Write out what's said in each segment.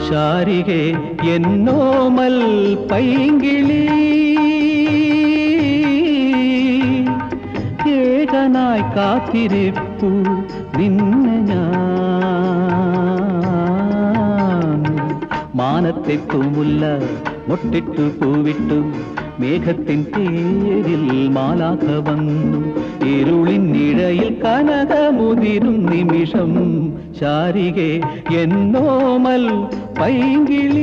ശാരികെ എന്നോമൽ പൈങ്കിളി ഏകനായി കാത്തിരിപ്പു നിന്നെ ഞാൻ മാനത്തെ തൂമുല്ല മുട്ടിട്ടു പൂവിട്ടു മേഘത്തിൻ തേരിൽ മാലാഖ വന്നു ഇരുളിൻ നിഴയിൽ കനകമുതിരും നിമിഷം ശാരികെ എന്നോമൽ പൈങ്കിളി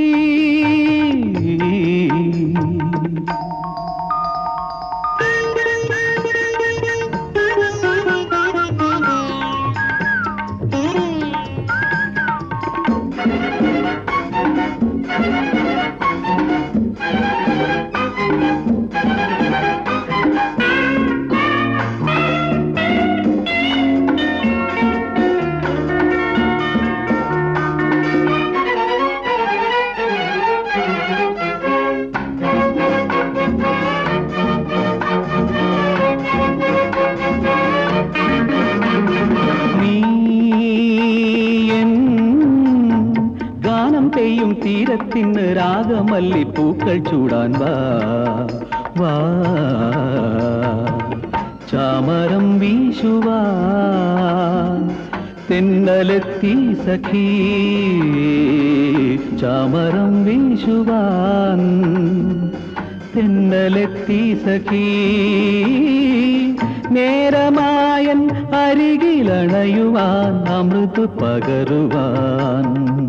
നീ എൻ ഗാനം പെയ്യും തീരത്തിന് രാഗമല്ലി പൂക്കൾ ചൂടാൻ വാ വാ ചാമരം വീശുവാൻ തെന്നലെത്തി സഖീ ചാമരം വീശുവാൻ തെന്നലെത്തി സഖീ നേരമായൻ അരികിലണയുവാൻ അമൃത് പകരുവാൻ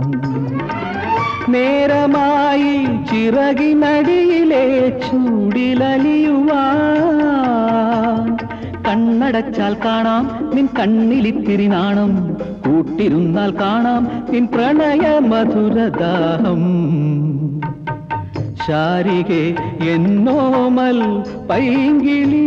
നേരമായി ചിറകിനടിയിലെ ചൂടിലലിയുവാൻ കണ്ണടച്ചാൽ കാണാം നിൻ കണ്ണിലിത്തിരി നാണം കൂട്ടിരുന്നാൽ കാണാം നിൻ പ്രണയ മധുരദാഹം ശാരികെ എന്നോമൽ പൈങ്കിളി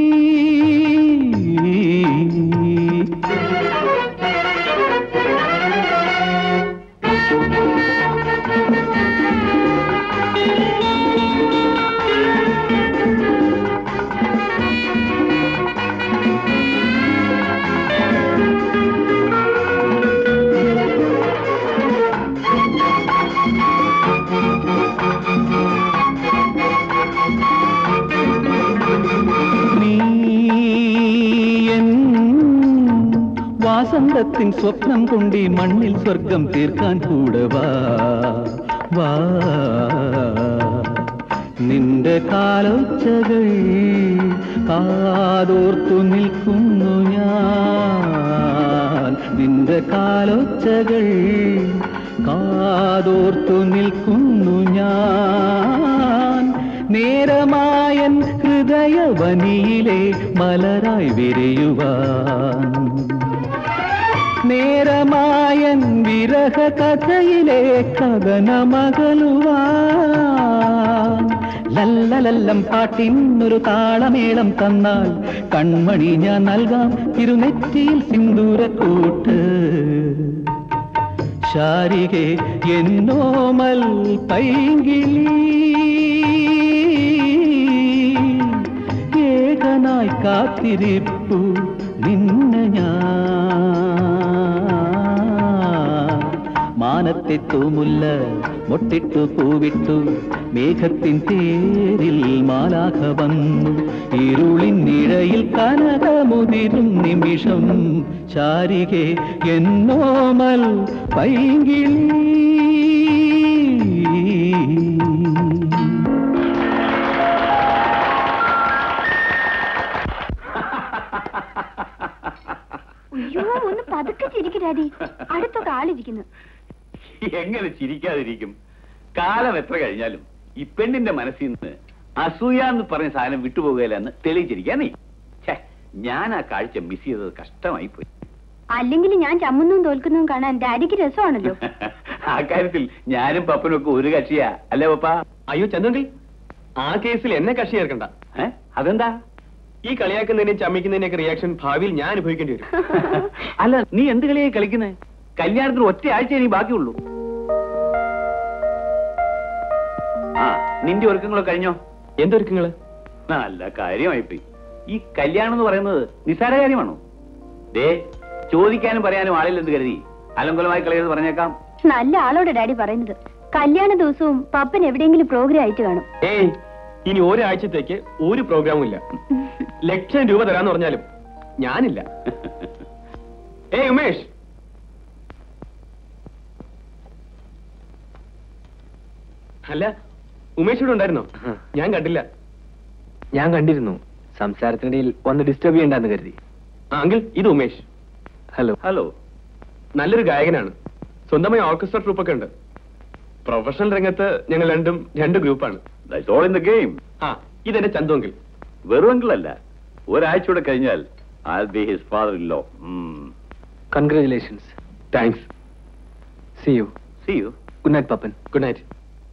നീ എൻ വാസന്തത്തിൻ സ്വപ്നം കൊണ്ടി മണ്ണിൽ സ്വർഗം തീർക്കാൻ കൂടെ വാ വാ നിന്റെ കാലൊച്ചകൾ കാതോർത്തു നിൽക്കുന്നു ഞാൻ നിന്റെ കാലൊച്ചകൾ കാതോർത്തു നിൽക്കുന്നു ഞാൻ നേരമായൻ ഹൃദയവനിയിലെ മലരായി വിരയുവാൻ നേരമായൻ വിരഹ കഥയിലെ കഥനമകലുവാൻ ലല്ലലല്ലം പാട്ടിനൊരു താളമേളം തന്നാൽ കൺമണി ഞാൻ നൽകാം തിരുനെറ്റിയിൽ സിന്ദൂരക്കൂട്ട് ശാരികെ എന്നോമൽ പൈങ്കിളി ഏകനായി കാത്തിരിപ്പു നിന്നെ ഞാൻ മാനത്തെ തൂമുല്ല മൊട്ടിട്ടു പൂവിട്ടു മേഘത്തിൻ തേരിൽ മാലാഖ വന്നു ഇരുളിൻ നിഴയിൽ കനകമുതിരും നിമിഷം ശാരികെ എന്നോമൽ പൈങ്കിളി അയ്യോ ഒന്ന് പതുക്കെ ചിരിക്ക് ഡാഡി അടുത്തൊക്കെ ആളിരിക്കുന്നു എങ്ങനെ ചിരിക്കാതിരിക്കും കാലം എത്ര കഴിഞ്ഞാലും ഈ പെണ്ണിന്റെ മനസ്സിൽ നിന്ന് അസൂയ എന്ന് പറഞ്ഞ സാധനം വിട്ടുപോകുകയില്ലെന്ന് തെളിയിച്ചിരിക്കാൻ നീ ഛേ ഞാൻ ആ കാഴ്ച മിസ് ചെയ്തത് കഷ്ടമായി പോയി അല്ലെങ്കിൽ ഞാൻ ചമ്മുന്നതും തോൽക്കുന്നതും കാണാൻ ഡാഡിക്ക് രസമാണല്ലോ ആ കാര്യത്തിൽ ഞാനും പപ്പനും ഒക്കെ ഒരു കക്ഷിയാ അല്ലേ പപ്പ അയ്യോ ചന്ദ്രണ്ടി ആ കേസിൽ എന്നെ കക്ഷി ചേർക്കണ്ട ഏ? അതെന്താ ഈ കളിയാക്കുന്നതിനെയും ചമ്മിക്കുന്നതിനെയൊക്കെ റിയാക്ഷൻ ഭാവിയിൽ ഞാൻ അനുഭവിക്കേണ്ടി വരും അല്ല നീ എന്ത് കളിയായി കളിക്കുന്നേ കല്യാണത്തിന് ഒറ്റ ആഴ്ച നീ ബാക്കിയുള്ളൂ ആ നിന്റെ ഒരുക്കങ്ങളൊക്കെ കഴിഞ്ഞോ എന്തൊരുക്കങ്ങള് നല്ല കാര്യമായിപ്പോയി ഈ കല്യാണം എന്ന് പറയുന്നത് നിസ്സാര കാര്യമാണോ ദേ ചോദിക്കാനും പറയാനും ആളില്ലെന്ന് കരുതി അലങ്കുലമായി കളയെന്ന് പറഞ്ഞേക്കാം നല്ല ആളോട് ഡാഡി പറയുന്നത് കല്യാണ ദിവസവും പപ്പൻ എവിടെയെങ്കിലും പ്രോഗ്രാം ആയിട്ട് കാണും ഏയ് ഇനി ഒരാഴ്ചത്തേക്ക് ഒരു പ്രോഗ്രാമും ഇല്ല ലക്ഷം രൂപ തരാന്ന് പറഞ്ഞാലും ഞാനില്ല ഏയ് ഉമേഷ് അല്ല ഉമേഷ് ഇവിടെ ഉണ്ടായിരുന്നോ ഞാൻ കണ്ടില്ല ഞാൻ കണ്ടിരുന്നു സംസാരത്തിനിടയിൽ ഒന്ന് ഡിസ്റ്റർബ് ചെയ്യണ്ടെന്ന് കരുതി ആ അങ്കിൾ ഇത് ഉമേഷ് ഹലോ ഹലോ നല്ലൊരു ഗായകനാണ് സ്വന്തമായി ഓർക്കസ്ട്ര ട്രൂപ്പൊക്കെ ഉണ്ട് പ്രൊഫഷണൽ രംഗത്ത് ഞങ്ങൾ രണ്ടും രണ്ട് ഗ്രൂപ്പാണ് that's all in the game ആ ഇതെന്റെ ചന്തു അങ്കിൾ വെറും അങ്കിളല്ല ഒരാഴ്ച കൂടെ കഴിഞ്ഞാൽ I be his father in law congratulations thanks see you see you good night Pappan good night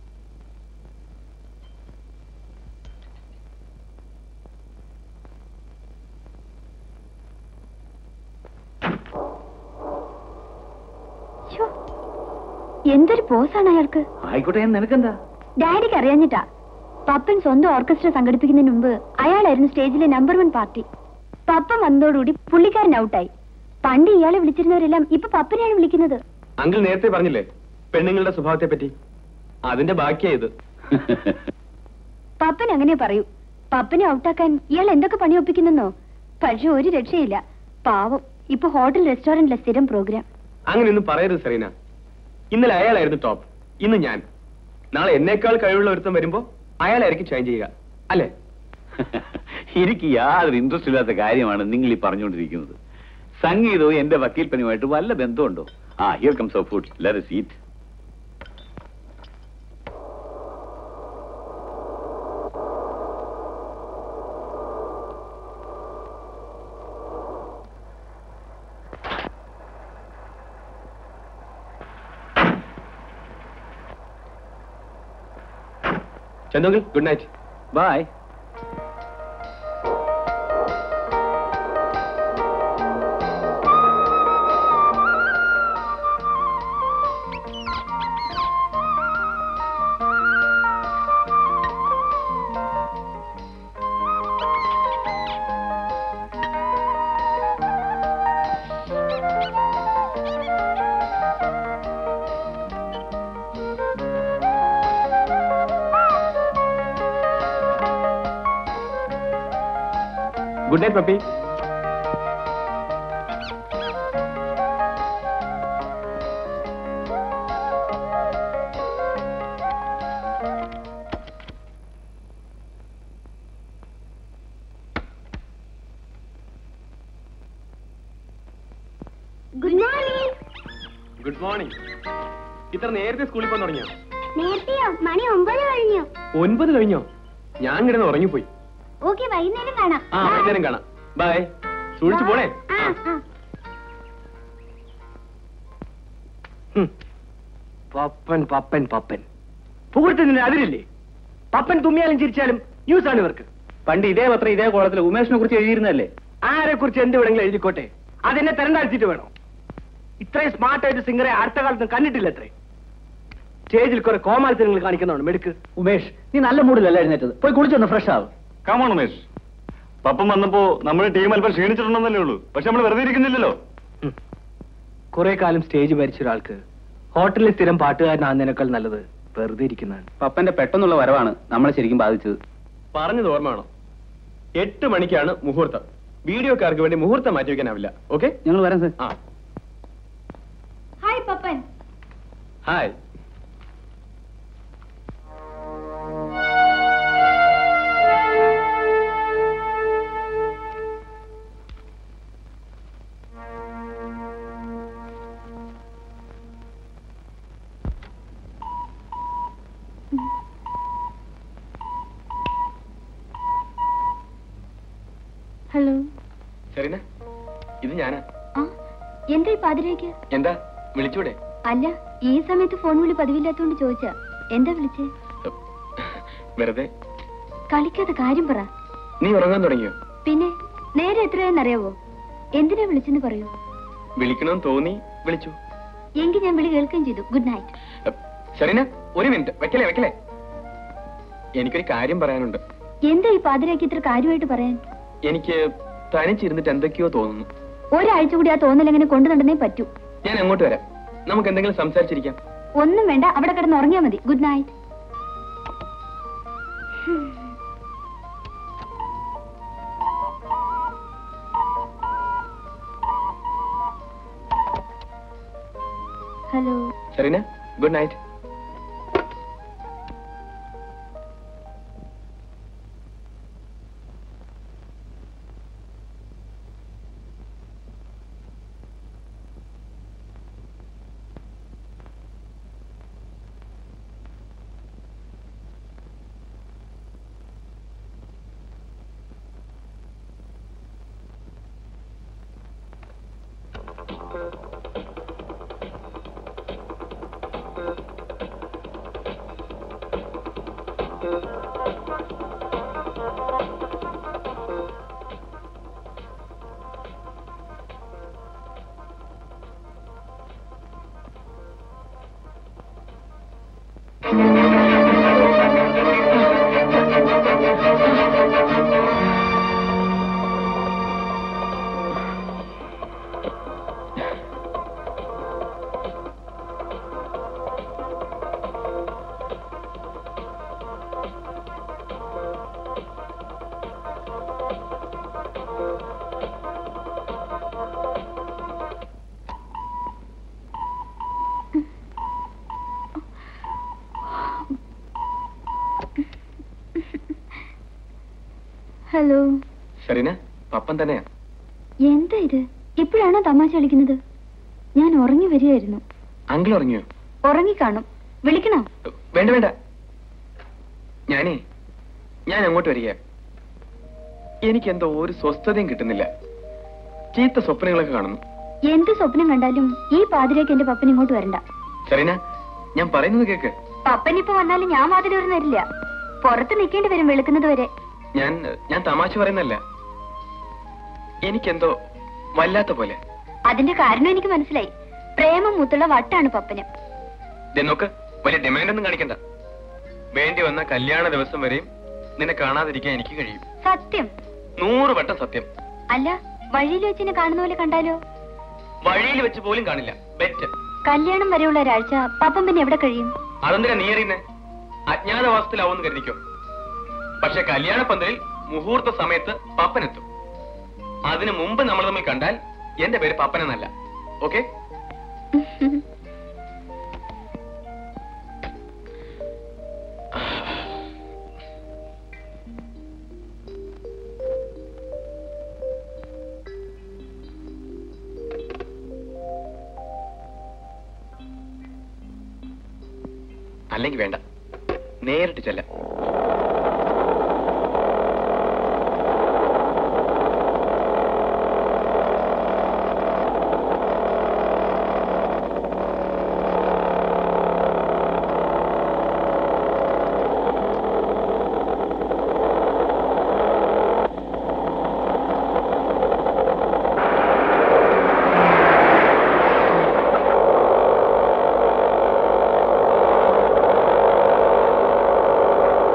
ശ്ശോ, എന്തൊരു പോസാണ് അയാൾക്ക് ആയിക്കോട്ടെ ഞാൻ നിനക്കെന്താ ഡാഡിക്ക് അറിയാഞ്ഞിട്ടാ പപ്പൻ സ്വന്തം ഓർക്കസ്ട്ര സംഘടിപ്പിക്കുന്നതിന് മുമ്പ് അയാളായിരുന്നു സ്റ്റേജിലെ നമ്പർ വൺ പാർട്ടി പപ്പൻ വന്നതോടുകൂടി പുള്ളിക്കാരൻ ഔട്ടായി പണ്ട് ഇയാളെ വിളിച്ചിരുന്നവരെല്ലാം ഇപ്പൊ പപ്പനെയാണ് വിളിക്കുന്നത് അങ്കിൾ നേരത്തെ പറഞ്ഞില്ലേ പെണ്ണുങ്ങളുടെ സ്വഭാവത്തെ പറ്റി അതിന്റെ ബാക്കിയാ ഇത് പപ്പൻ അങ്ങനെ പറയൂ പപ്പനെ ഔട്ടാക്കാൻ ഇയാൾ എന്തൊക്കെ പണി ഒപ്പിക്കുന്നെന്നോ പക്ഷെ ഒരു രക്ഷയില്ല പാവം ഇപ്പൊ ഹോട്ടൽ റെസ്റ്റോറന്റിലെ സ്ഥിരം പ്രോഗ്രാം അങ്ങനെയൊന്നും പറയരുത് സെറീന ഇന്നലെ അയാളായിരുന്നു ടോപ്പ് ഇന്ന് ഞാൻ നാളെ എന്നേക്കാൾ കഴിവുള്ള ഒരുത്തം വരുമ്പോ അയാളായിരിക്കും ചേഞ്ച് ചെയ്യുക അല്ലേ എനിക്ക് യാതൊരു ഇൻട്രസ്റ്റ് ഇല്ലാത്ത കാര്യമാണ് നിങ്ങൾ ഈ പറഞ്ഞുകൊണ്ടിരിക്കുന്നത് സംഗീതവും എന്റെ വക്കീൽ പണിയുമായിട്ട് വല്ല ബന്ധമുണ്ടോ ആ here comes of food let's eat ചന്തുങ്കിൽ good night bye good night Pappi good morning good morning ഇത്ര നേരത്തെ സ്കൂളിൽ പോകാൻ തുടങ്ങിയോ നേരത്തെയോ മണി ഒമ്പത് കഴിഞ്ഞു ഒൻപത് കഴിഞ്ഞോ ഞാൻ കിടന്ന് ഉറങ്ങിപ്പോയി ഓക്കെ വൈകുന്നേരം കാണാം ആ വൈകുന്നേരം കാണാം ബൈ സൂക്ഷിച്ചു പോണേ ആ, ആ. ആ. ഹും. പപ്പൻ പപ്പൻ പപ്പൻ പുകഴ്ത്തുന്നതിന് അതിരില്ലേ പപ്പൻ തുമ്മിയാലും ചിരിച്ചാലും ന്യൂസ് ആണ് ഇവർക്ക് പണ്ട് ഇതേ പത്രം ഇതേ കോളത്തിൽ ഉമേഷിനെ കുറിച്ച് എഴുതിയിരുന്നല്ലേ ആരെ കുറിച്ച് എന്ത് വേണമെങ്കിലും എഴുതിക്കോട്ടെ അതെന്നെ തെരഞ്ഞെടുത്തിട്ട് വേണോ ഇത്രയും സ്മാർട്ട് ആയിട്ട് സിംഗറെ അടുത്ത കാലത്ത് കണ്ടിട്ടില്ല അത്രേ സ്റ്റേജിൽ കുറെ കോമാളിത്തരങ്ങൾ കാണിക്കുന്നതാണ് മെടുക്ക് ഉമേഷ് നീ നല്ല മൂഡിലല്ല എഴുന്നേറ്റത് പോയി കുളിച്ചൊന്ന് ഫ്രഷ് ആവും കമോൺ ഉമേഷ് പപ്പം വന്നപ്പോ നമ്മുടെ ടീം അല്പം ക്ഷീണിച്ചിട്ടുണ്ടെന്നല്ലേ ഉള്ളൂ പക്ഷെ നമ്മൾ വെറുതെ ഇരിക്കുന്നില്ലല്ലോ കുറെ കാലം സ്റ്റേജ് ഭരിച്ച ഒരാൾക്ക് ഹോട്ടലിൽ സ്ഥിരം പാട്ടുകാരനാകുന്നതിനേക്കാൾ നല്ലത് വെറുതെ ഇരിക്കുന്നതാണ് പപ്പന്റെ പെട്ടെന്നുള്ള വരവാണ് നമ്മളെ ശരിക്കും ബാധിച്ചത് പറഞ്ഞത് ഓർമ്മയാണോ എട്ട് മണിക്കാണ് മുഹൂർത്തം വീഡിയോക്കാർക്ക് വേണ്ടി മുഹൂർത്തം മാറ്റി വെക്കാനാവില്ല ഓക്കെ ഞങ്ങൾ വരാം സാർ ആ hi Pappan hi hello Serena ഇത് ഞാനാ ആ എന്താ ഈ പാതിരേക്ക് എന്താ വിളിച്ചൂടെ അല്ല ഈ സമയത്ത് ഫോൺ വിളി പതിവില്ലാത്തോണ്ട് ചോദിച്ചാ എന്താ വിളിച്ചേ വെറുതെ കളിക്കാതെ കാര്യം പറ നീ ഉറങ്ങാൻ തുടങ്ങിയോ പിന്നെ നേരെ എത്രയെന്നറിയാവോ എന്തിനാ വിളിച്ചെന്ന് പറയൂ വിളിക്കണമെന്ന് തോന്നി വിളിച്ചു എങ്കിൽ ഞാൻ വിളി കേൾക്കുകയും ചെയ്തു ഗുഡ് നൈറ്റ് സെറീന ഒരു മിനിറ്റ് വെക്കലേ വെക്കലേ എനിക്കൊരു കാര്യം പറയാനുണ്ട് എന്താ ഈ പാതിരാക്കി ഇത്ര കാര്യമായിട്ട് പറയാൻ എനിക്ക് തനിച്ചിരുന്നിട്ട് എന്തൊക്കെയോ തോന്നുന്നു ഒരാഴ്ച കൂടി ആ തോന്നൽ എങ്ങനെ കൊണ്ടു നടന്നേ പറ്റൂ ഞാൻ അങ്ങോട്ട് വരാം നമുക്ക് എന്തെങ്കിലും സംസാരിച്ചിരിക്കാം ഒന്നും വേണ്ട അവിടെ കിടന്ന് ഉറങ്ങിയാ മതി good night hello Serena good night hello Serena Pappan തന്നെയാ എന്താ ഇത് ഇപ്പോഴാണോ തമാശ കളിക്കുന്നത് ഞാൻ ഉറങ്ങി വരികയായിരുന്നു അങ്കിൾ ഉറങ്ങിയോ ഉറങ്ങിക്കാണും വിളിക്കണോ വേണ്ട വേണ്ട ഞാനേ ഞാൻ അങ്ങോട്ട് വരിക എനിക്കെന്തോ ഒരു സ്വസ്ഥതയും കിട്ടുന്നില്ല ചീത്ത സ്വപ്നങ്ങളൊക്കെ കാണുന്നു എന്ത് സ്വപ്നം കണ്ടാലും ഈ പാതിരേക്ക് എന്റെ പപ്പൻ ഇങ്ങോട്ട് വരണ്ട സെറീന ഞാൻ പറയുന്നത് കേക്ക് പപ്പൻ ഇപ്പൊ വന്നാലും ഞാൻ വാതിൽ ഒരു തരില്ല പുറത്ത് നിൽക്കേണ്ടി വരും വെളുക്കുന്നത് വരെ ഞാൻ ഞാൻ തമാശ പറയുന്നല്ല എനിക്കെന്തോ വല്ലാത്ത പോലെ അതിന്റെ കാരണം എനിക്ക് മനസ്സിലായി പ്രേമം മൂത്തുള്ള വട്ടാണ് പപ്പന് ദേ നോക്ക് വലിയ ഡിമാൻഡ് ഒന്നും കാണിക്കണ്ട വേണ്ടി വന്ന കല്യാണ ദിവസം വരെയും നിന്നെ കാണാതിരിക്കാൻ എനിക്ക് കഴിയും സത്യം നൂറ് വട്ടം സത്യം അല്ല വഴിയിൽ വെച്ചിനെ കാണുന്ന പോലെ കണ്ടാലോ വഴിയിൽ വെച്ച് പോലും കാണില്ല ബെറ്റ് കല്യാണം വരെയുള്ള ഒരാഴ്ച പപ്പൻ പിന്നെ എവിടെ കഴിയും അതെന്തിനാ നീ അറിയുന്നേ അജ്ഞാതവാസത്തിലാവുമെന്ന് കരുതിക്കോ പക്ഷെ കല്യാണ പന്തലിൽ മുഹൂർത്ത സമയത്ത് പപ്പനെത്തും അതിനു മുമ്പ് നമ്മൾ തമ്മിൽ കണ്ടാൽ എന്റെ പേര് പപ്പനെന്നല്ല ഓക്കെ അല്ലെങ്കിൽ വേണ്ട നേരിട്ട് ചെല്ലാം ആ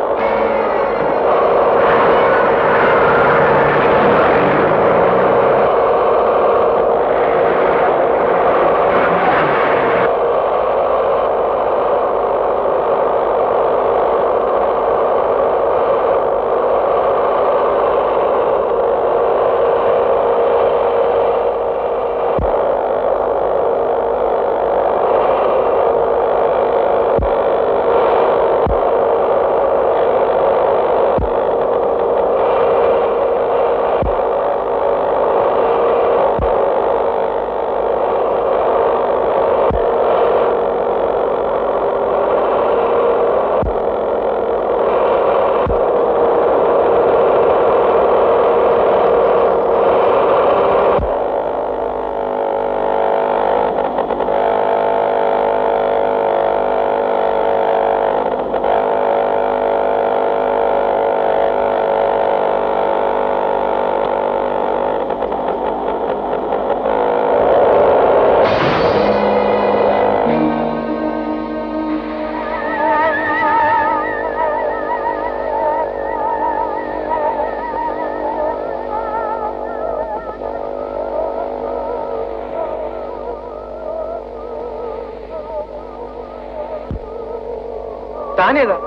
താനേതാ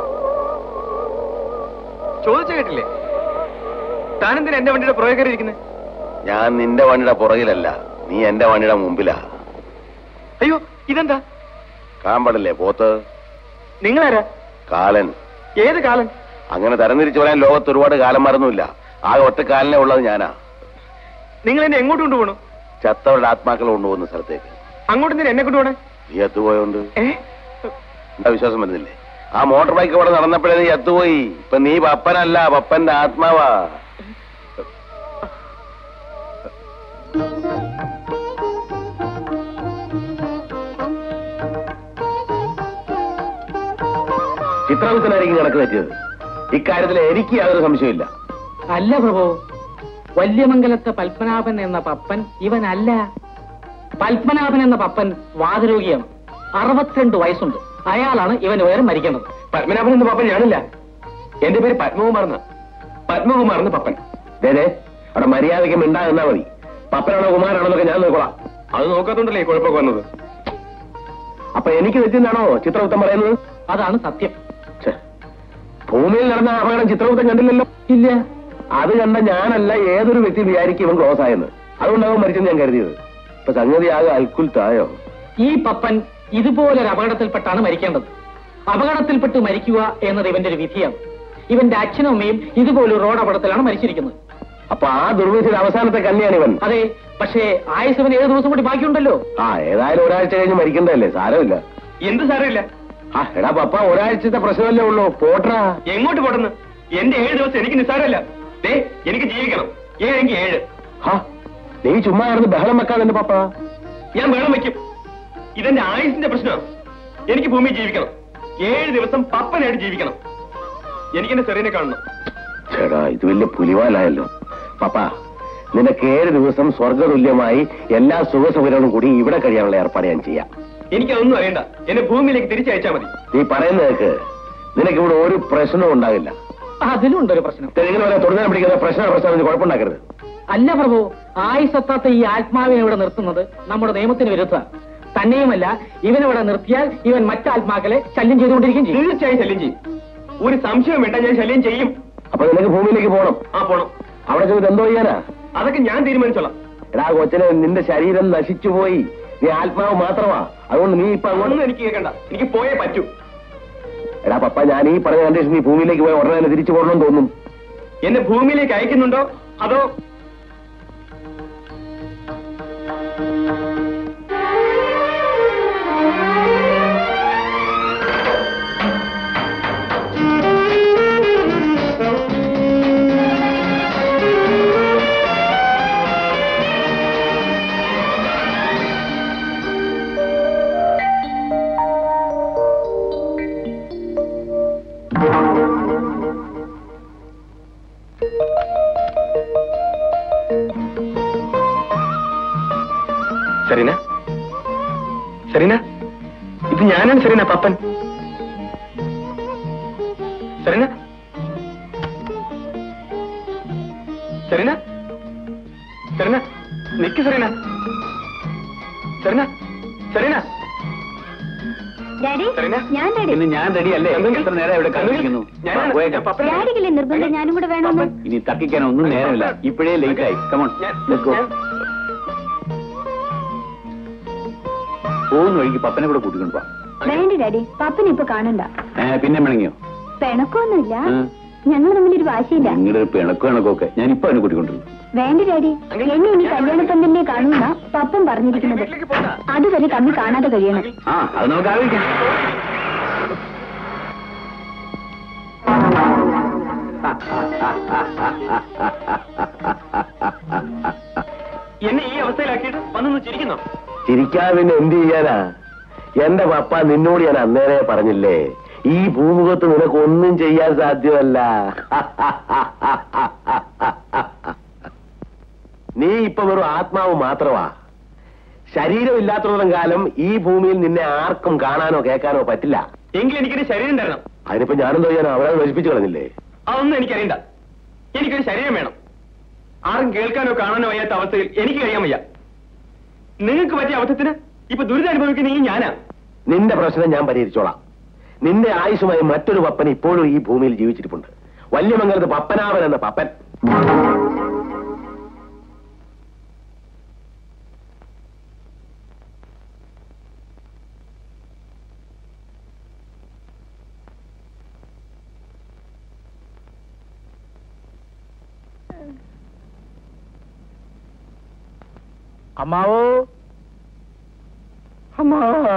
ചോദിച്ചു കേട്ടില്ലേ താനെന്തിനാ എന്റെ വണ്ടിയുടെ പുറകെ ഇരിക്കുന്നത് ഞാൻ നിന്റെ വണ്ടിയുടെ പുറകിലല്ല നീ എന്റെ വണ്ടിയുടെ മുമ്പിലാ അയ്യോ ഇതെന്താ കാമ്പടല്ലേ പോത്ത് നിങ്ങളാരാ കാലൻ ഏത് കാലം അങ്ങനെ തരംതിരിച്ചു പറയാൻ ലോകത്ത് ഒരുപാട് കാലം മറന്നുമില്ല ആകെ ഒറ്റ കാലിനെ ഉള്ളത് ഞാനാ നിങ്ങൾ എന്നെ എങ്ങോട്ട് കൊണ്ടുപോകണു ചത്തവരുടെ ആത്മാക്കൾ കൊണ്ടുപോകുന്ന സ്ഥലത്തേക്ക് അങ്ങോട്ട് എന്തിനാ എന്നെ കൊണ്ടുപോകണേ നീ എത്തുപോയോണ്ട് ഏ എന്താ വിശ്വാസം വരുന്നില്ലേ ആ മോട്ടോർ ബൈക്ക് ഇവിടെ നടന്നപ്പോഴേ നീ എത്തുപോയി ഇപ്പൊ നീ പപ്പനല്ല പപ്പന്റെ ആത്മാവാ ചിത്രവിത്തനായിരിക്കും കണക്ക് തെറ്റിയത് ഇക്കാര്യത്തിൽ എനിക്ക് യാതൊരു സംശയമില്ല അല്ല പ്രഭു വല്യമംഗലത്തെ പത്മനാഭൻ എന്ന പപ്പൻ ഇവനല്ല പത്മനാഭൻ എന്ന പപ്പൻ വാതരോഗിയാണ് അറുപത്തിരണ്ട് വയസ്സുണ്ട് അയാളാണ് ഇവന് വേറെ മരിക്കേണ്ടത് പത്മനാഭൻ എന്ന പപ്പൻ ഞാനില്ല എന്റെ പേര് പത്മകുമാർ എന്നാ പത്മകുമാർ എന്ന പപ്പൻ ദേ ദേ, അവിടെ മര്യാദയ്ക്ക് മിണ്ടാകുന്നാ മതി പപ്പനാണോ കുമാരാണോ എന്നൊക്കെ ഞാൻ നോക്കോളാം അത് നോക്കാത്തോണ്ടല്ലേ ഈ കുഴപ്പമൊക്കെ വന്നത് അപ്പൊ എനിക്ക് തെറ്റിന്നാണോ ചിത്രഗുപ്തൻ പറയുന്നത് അതാണ് സത്യം ഛെ, ഭൂമിയിൽ നടന്ന അപകടം ചിത്രഗുപ്തൻ കണ്ടില്ലല്ലോ ഇല്ല അത് കണ്ട ഞാനല്ല ഏതൊരു വ്യക്തി വിചാരിക്കും ഇവൻ ക്ലോസ് ആയെന്ന് അതുകൊണ്ടാവും മരിച്ചെന്ന് ഞാൻ കരുതിയത് ഇപ്പൊ സംഗതി ആകെ അൽക്കുൽ തായോ ഈ പപ്പൻ ഇതുപോലൊരു അപകടത്തിൽപ്പെട്ടാണ് മരിക്കേണ്ടത് അപകടത്തിൽപ്പെട്ട് മരിക്കുക എന്നത് ഇവന്റെ ഒരു വിധിയാണ് ഇവന്റെ അച്ഛനും അമ്മയും ഇതുപോലൊരു റോഡ് അപകടത്തിലാണ് മരിച്ചിരിക്കുന്നത് അപ്പൊ ആ ദുർവിധിയുടെ അവസാനത്തെ കന്യാണ് ഇവൻ അതെ പക്ഷേ ആയുസവൻ ഏഴ് ദിവസം കൂടി ബാക്കിയുണ്ടല്ലോ ആ ഏതായാലും ഒരാഴ്ച കഴിഞ്ഞ് മരിക്കണ്ടല്ലേ സാരമില്ല എന്ത് സാരമില്ല ആ എടാ പപ്പ ഒരാഴ്ചത്തെ പ്രശ്നമല്ലേ ഉള്ളൂ പോട്ടറാ എങ്ങോട്ട് പോട്ടെന്ന് എന്റെ ഏഴ് ദിവസം എനിക്ക് നിസ്സാരമല്ല ദേ എനിക്ക് ജീവിക്കണം ഏഴെങ്കിൽ ഏഴ് ഹാ നീ ചുമ്മാ കിടന്ന് ബഹളം വെക്കാതെ പപ്പ ഞാൻ വേണം വെക്കും ഇതെന്റെ ആയുസിന്റെ പ്രശ്നമാണ് എനിക്ക് ഭൂമിയിൽ ജീവിക്കണം ഏഴ് ദിവസം പപ്പനായിട്ട് ജീവിക്കണം എനിക്ക് എന്റെ ചെറിയനെ കാണണം ചേടാ ഇത് വലിയ പുലിവാലായല്ലോ പപ്പ നിനക്ക് ഏഴ് ദിവസം സ്വർഗതുല്യമായി എല്ലാ സുഖസൗകര്യങ്ങളും കൂടി ഇവിടെ കഴിയാനുള്ള ഏർപ്പാട് ഞാൻ ചെയ്യാം എനിക്കതൊന്നും അറിയണ്ട എന്നെ ഭൂമിയിലേക്ക് തിരിച്ചയച്ചാൽ മതി നീ പറയുന്നത് കേക്ക് നിനക്ക് ഇവിടെ ഒരു പ്രശ്നവും ഉണ്ടാകില്ല അതിലുണ്ടൊരു പ്രശ്നം നിങ്ങൾ വരെ തൊടുന്നതിനെ പിടിക്കുന്ന പ്രശ്ന പ്രശ്നം കുഴപ്പമുണ്ടാക്കരുത് അല്ല പ്രഭു ആയുസത്താത്ത ഈ ആത്മാവിനെ ഇവിടെ നിർത്തുന്നത് നമ്മുടെ നിയമത്തിന് വിരുദ്ധ തന്നെയുമല്ല ഇവനിവിടെ നിർത്തിയാൽ ഇവൻ മറ്റാത്മാക്കളെ ശല്യം ചെയ്തുകൊണ്ടിരിക്കുകയും ചെയ്യും തീർച്ചയായും ശല്യം ചെയ്യും ഒരു സംശയം വേണ്ട ഞാൻ ശല്യം ചെയ്യും അപ്പൊ നിനക്ക് ഭൂമിയിലേക്ക് പോകണം ആ പോണം അവിടെ ചെന്നിട്ട് എന്തോ ചെയ്യാനാ അതൊക്കെ ഞാൻ തീരുമാനിച്ചോളാം എടാ കൊച്ചനെ നിന്റെ ശരീരം നശിച്ചുപോയി നീ ആത്മാവ് മാത്രമാ അതുകൊണ്ട് നീ ഇപ്പൊ അങ്ങോട്ട് ഒന്നും എനിക്ക് കേൾക്കണ്ട എനിക്ക് പോയേ പറ്റൂ എടാ പപ്പ ഞാൻ ഈ പറഞ്ഞ കണ്ടീഷൻ നീ ഭൂമിയിലേക്ക് പോയി ഉടനെ തന്നെ തിരിച്ചു പോകണമെന്ന് തോന്നും എന്നെ ഭൂമിയിലേക്ക് അയക്കുന്നുണ്ടോ അതോ സെറീന സെറീന ഇത് ഞാനാണ് സെറീന പപ്പൻ സെറീന സെറീന സെറീന നിക്ക് സെറീന സെറീന സെറീന ഡാഡി സെറീന? ഞാൻ ഡാഡി പിന്നെ ഞാൻ റെഡിയല്ലേ എന്തെങ്കിലും- എത്ര നേരം ഇവിടെ കാത്തിരിക്കുന്നു ഞാനാണ്. പോയേക്കാം. ഞാൻ പപ്പനാണ്. ഡാഡിക്കില്ലേ നിർബന്ധം ഞാനും കൂടെ വേണമെന്ന് ഇനി തക്കിക്കാൻ ഒന്നും നേരമില്ല ഇപ്പോഴേ ലേറ്റ് ആയി കമോൺ ഞാൻ- ലെറ്റ്സ് ഗോ ഞാൻ- പോകുന്ന വഴിക്ക് പപ്പനെ കൂടെ കൂട്ടിക്കൊണ്ട് പോവാം വേണ്ട ഡാഡി പപ്പനെ ഇപ്പൊ കാണണ്ട ഏ, പിന്നെ മിണങ്ങിയോ പിണക്കൊന്നുമില്ല ഉം. ഞങ്ങൾ തമ്മിലൊരു വാശിയില്ല നിങ്ങളുടെ ഒരു പിണക്കോ ഇണക്കൊക്കെ ഞാൻ ഇപ്പൊ അവനെ കൂട്ടിക്കൊണ്ടിരുന്നു വേണ്ട ഡാഡി എന്നെ ഇനി കല്യാണപ്പന്തലിനെ കാണുന്ന പപ്പൻ പറഞ്ഞിരിക്കുന്നത് വീട്ടിലേക്ക് പോകാം. അതുവരെ തമ്മിൽ കാണാതെ കഴിയണം ആ അത് നമുക്ക് ആലോചിക്കാം എന്നെ ഈ അവസ്ഥയിലാക്കിയിട്ട് വന്നൊന്ന് ചിരിക്കുന്നോ ചിരിക്കാതെ പിന്നെ എന്ത് ചെയ്യാനാ എന്റെ പപ്പ നിന്നോട് ഞാൻ അന്നേരെ പറഞ്ഞില്ലേ ഈ ഭൂമുഖത്ത് നിനക്ക് ഒന്നും ചെയ്യാൻ സാധ്യമല്ല നീ ഇപ്പൊ വെറും ആത്മാവ് മാത്രമാ ശരീരമില്ലാത്തത്തോളം കാലം ഈ ഭൂമിയിൽ നിന്നെ ആർക്കും കാണാനോ കേൾക്കാനോ പറ്റില്ല എങ്കിൽ എനിക്കൊരു ശരീരം തരണം അതിനിപ്പോ ഞാനെന്തോ ചെയ്യാനോ അവരെ നശിപ്പിച്ചു കളഞ്ഞില്ലേ അതൊന്നും എനിക്കറിയണ്ട എനിക്കൊരു ശരീരം വേണം ആരും കേൾക്കാനോ കാണാനോ വയ്യാത്ത അവസ്ഥയിൽ എനിക്ക് കഴിയാൻ വയ്യ നിങ്ങൾക്ക് പറ്റിയ അബദ്ധത്തിന് ഇപ്പൊ ദുരിതം അനുഭവിക്കുന്ന ഈ ഞാനാ നിന്റെ പ്രശ്നം ഞാൻ പരിഹരിച്ചോളാം നിന്റെ ആയുഷുമായി മറ്റൊരു പപ്പൻ ഇപ്പോഴും ഈ ഭൂമിയിൽ ജീവിച്ചിരിപ്പുണ്ട് വല്യമംഗലത്ത് പപ്പനാവൻ എന്ന പപ്പൻ അമ്മാവോ അമ്മാവോ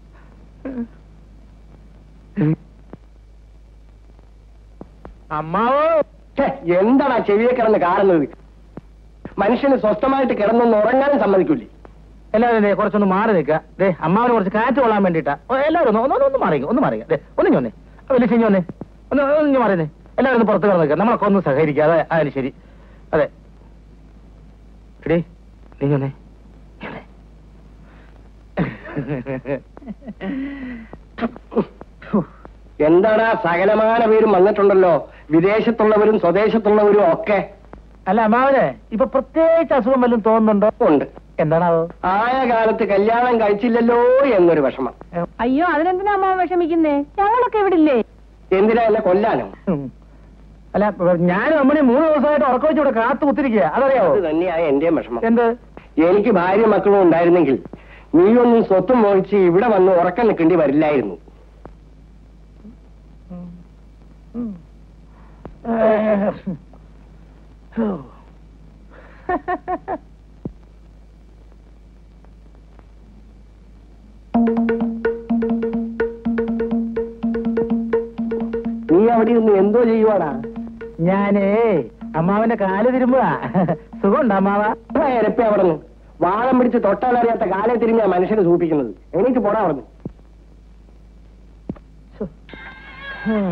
അമ്മാവോ എന്താടാ ചെവിയെ കിടന്ന് കാണുന്നത് മനുഷ്യന് സ്വസ്ഥമായിട്ട് കിടന്നൊന്ന് ഉറങ്ങാനും സമ്മതിക്കൂലേ എല്ലാവരും ദേ കുറച്ചൊന്ന് മാറി നിൽക്കുക ദേ അമ്മാവന് കുറച്ച് കാറ്റ് കൊള്ളാൻ വേണ്ടിയിട്ടാ ഓ, എല്ലാവരും ഒന്ന് ഒന്ന് ഒന്ന് മാറി ഒന്ന് മാറി ദേ ഒന്ന് ഞൊന്നേ വലിയ ചിഞ്ഞു വന്നേ ഒന്ന് ഒന്ന് മാറിയേ എല്ലാവരും ഒന്ന് പുറത്ത് കിടന്ന് നിൽക്കുക നമ്മളൊക്കെ ഒന്ന് സഹകരിക്കുക അതെ അതിന് ശരി അതെ എടീ നീ ഞൊന്നേ ഞൊന്നേ. എന്താടാ സകലമാന പേരും വന്നിട്ടുണ്ടല്ലോ വിദേശത്തുള്ളവരും സ്വദേശത്തുള്ളവരും ഒക്കെ അല്ല അമ്മാവനെ ഇപ്പൊ പ്രത്യേകിച്ച് അസുഖം വല്ലതും തോന്നുന്നുണ്ടോ ഉണ്ട് എന്താണാവോ ആയ കാലത്ത് കല്യാണം കഴിച്ചില്ലല്ലോ എന്നൊരു വിഷമം അയ്യോ അതിനെന്തിനാ അമ്മ വിഷമിക്കുന്നേ ഞങ്ങളൊക്കെ ഇവിടെ ഇല്ലേ എന്തിനാ എന്നെ കൊല്ലാനോ ഉം. അല്ല ഞാനും അമ്മണി മൂന്ന് ദിവസമായിട്ട് ഉറക്കം വെച്ച് ഇവിടെ കാത്തു കുത്തിരിക്കുക അതറിയാവോ അത് തന്നെയായ എന്റെയും വിഷമം എന്ത് എനിക്ക് ഭാര്യ മക്കളും ഉണ്ടായിരുന്നെങ്കിൽ നീയൊന്നും സ്വത്തും മോഹിച്ച് ഇവിടെ വന്ന് ഉറക്കം നിൽക്കേണ്ടി വരില്ലായിരുന്നു നീ അവിടെ നിന്ന് എന്തോ ചെയ്യുവാടാ ഞാനേ അമ്മാവന്റെ കാല് തിരുമ്പുക സുഖമുണ്ടോ അമ്മാവ എരപ്പ അവിടെ നിന്ന് വാളം പിടിച്ച് തൊട്ടാലറിയാത്ത കാലെ തിരിഞ്ഞാ മനുഷ്യനെ സൂപ്പിക്കുന്നത് എനിക്ക് പോടാ അവിടെ ഉം.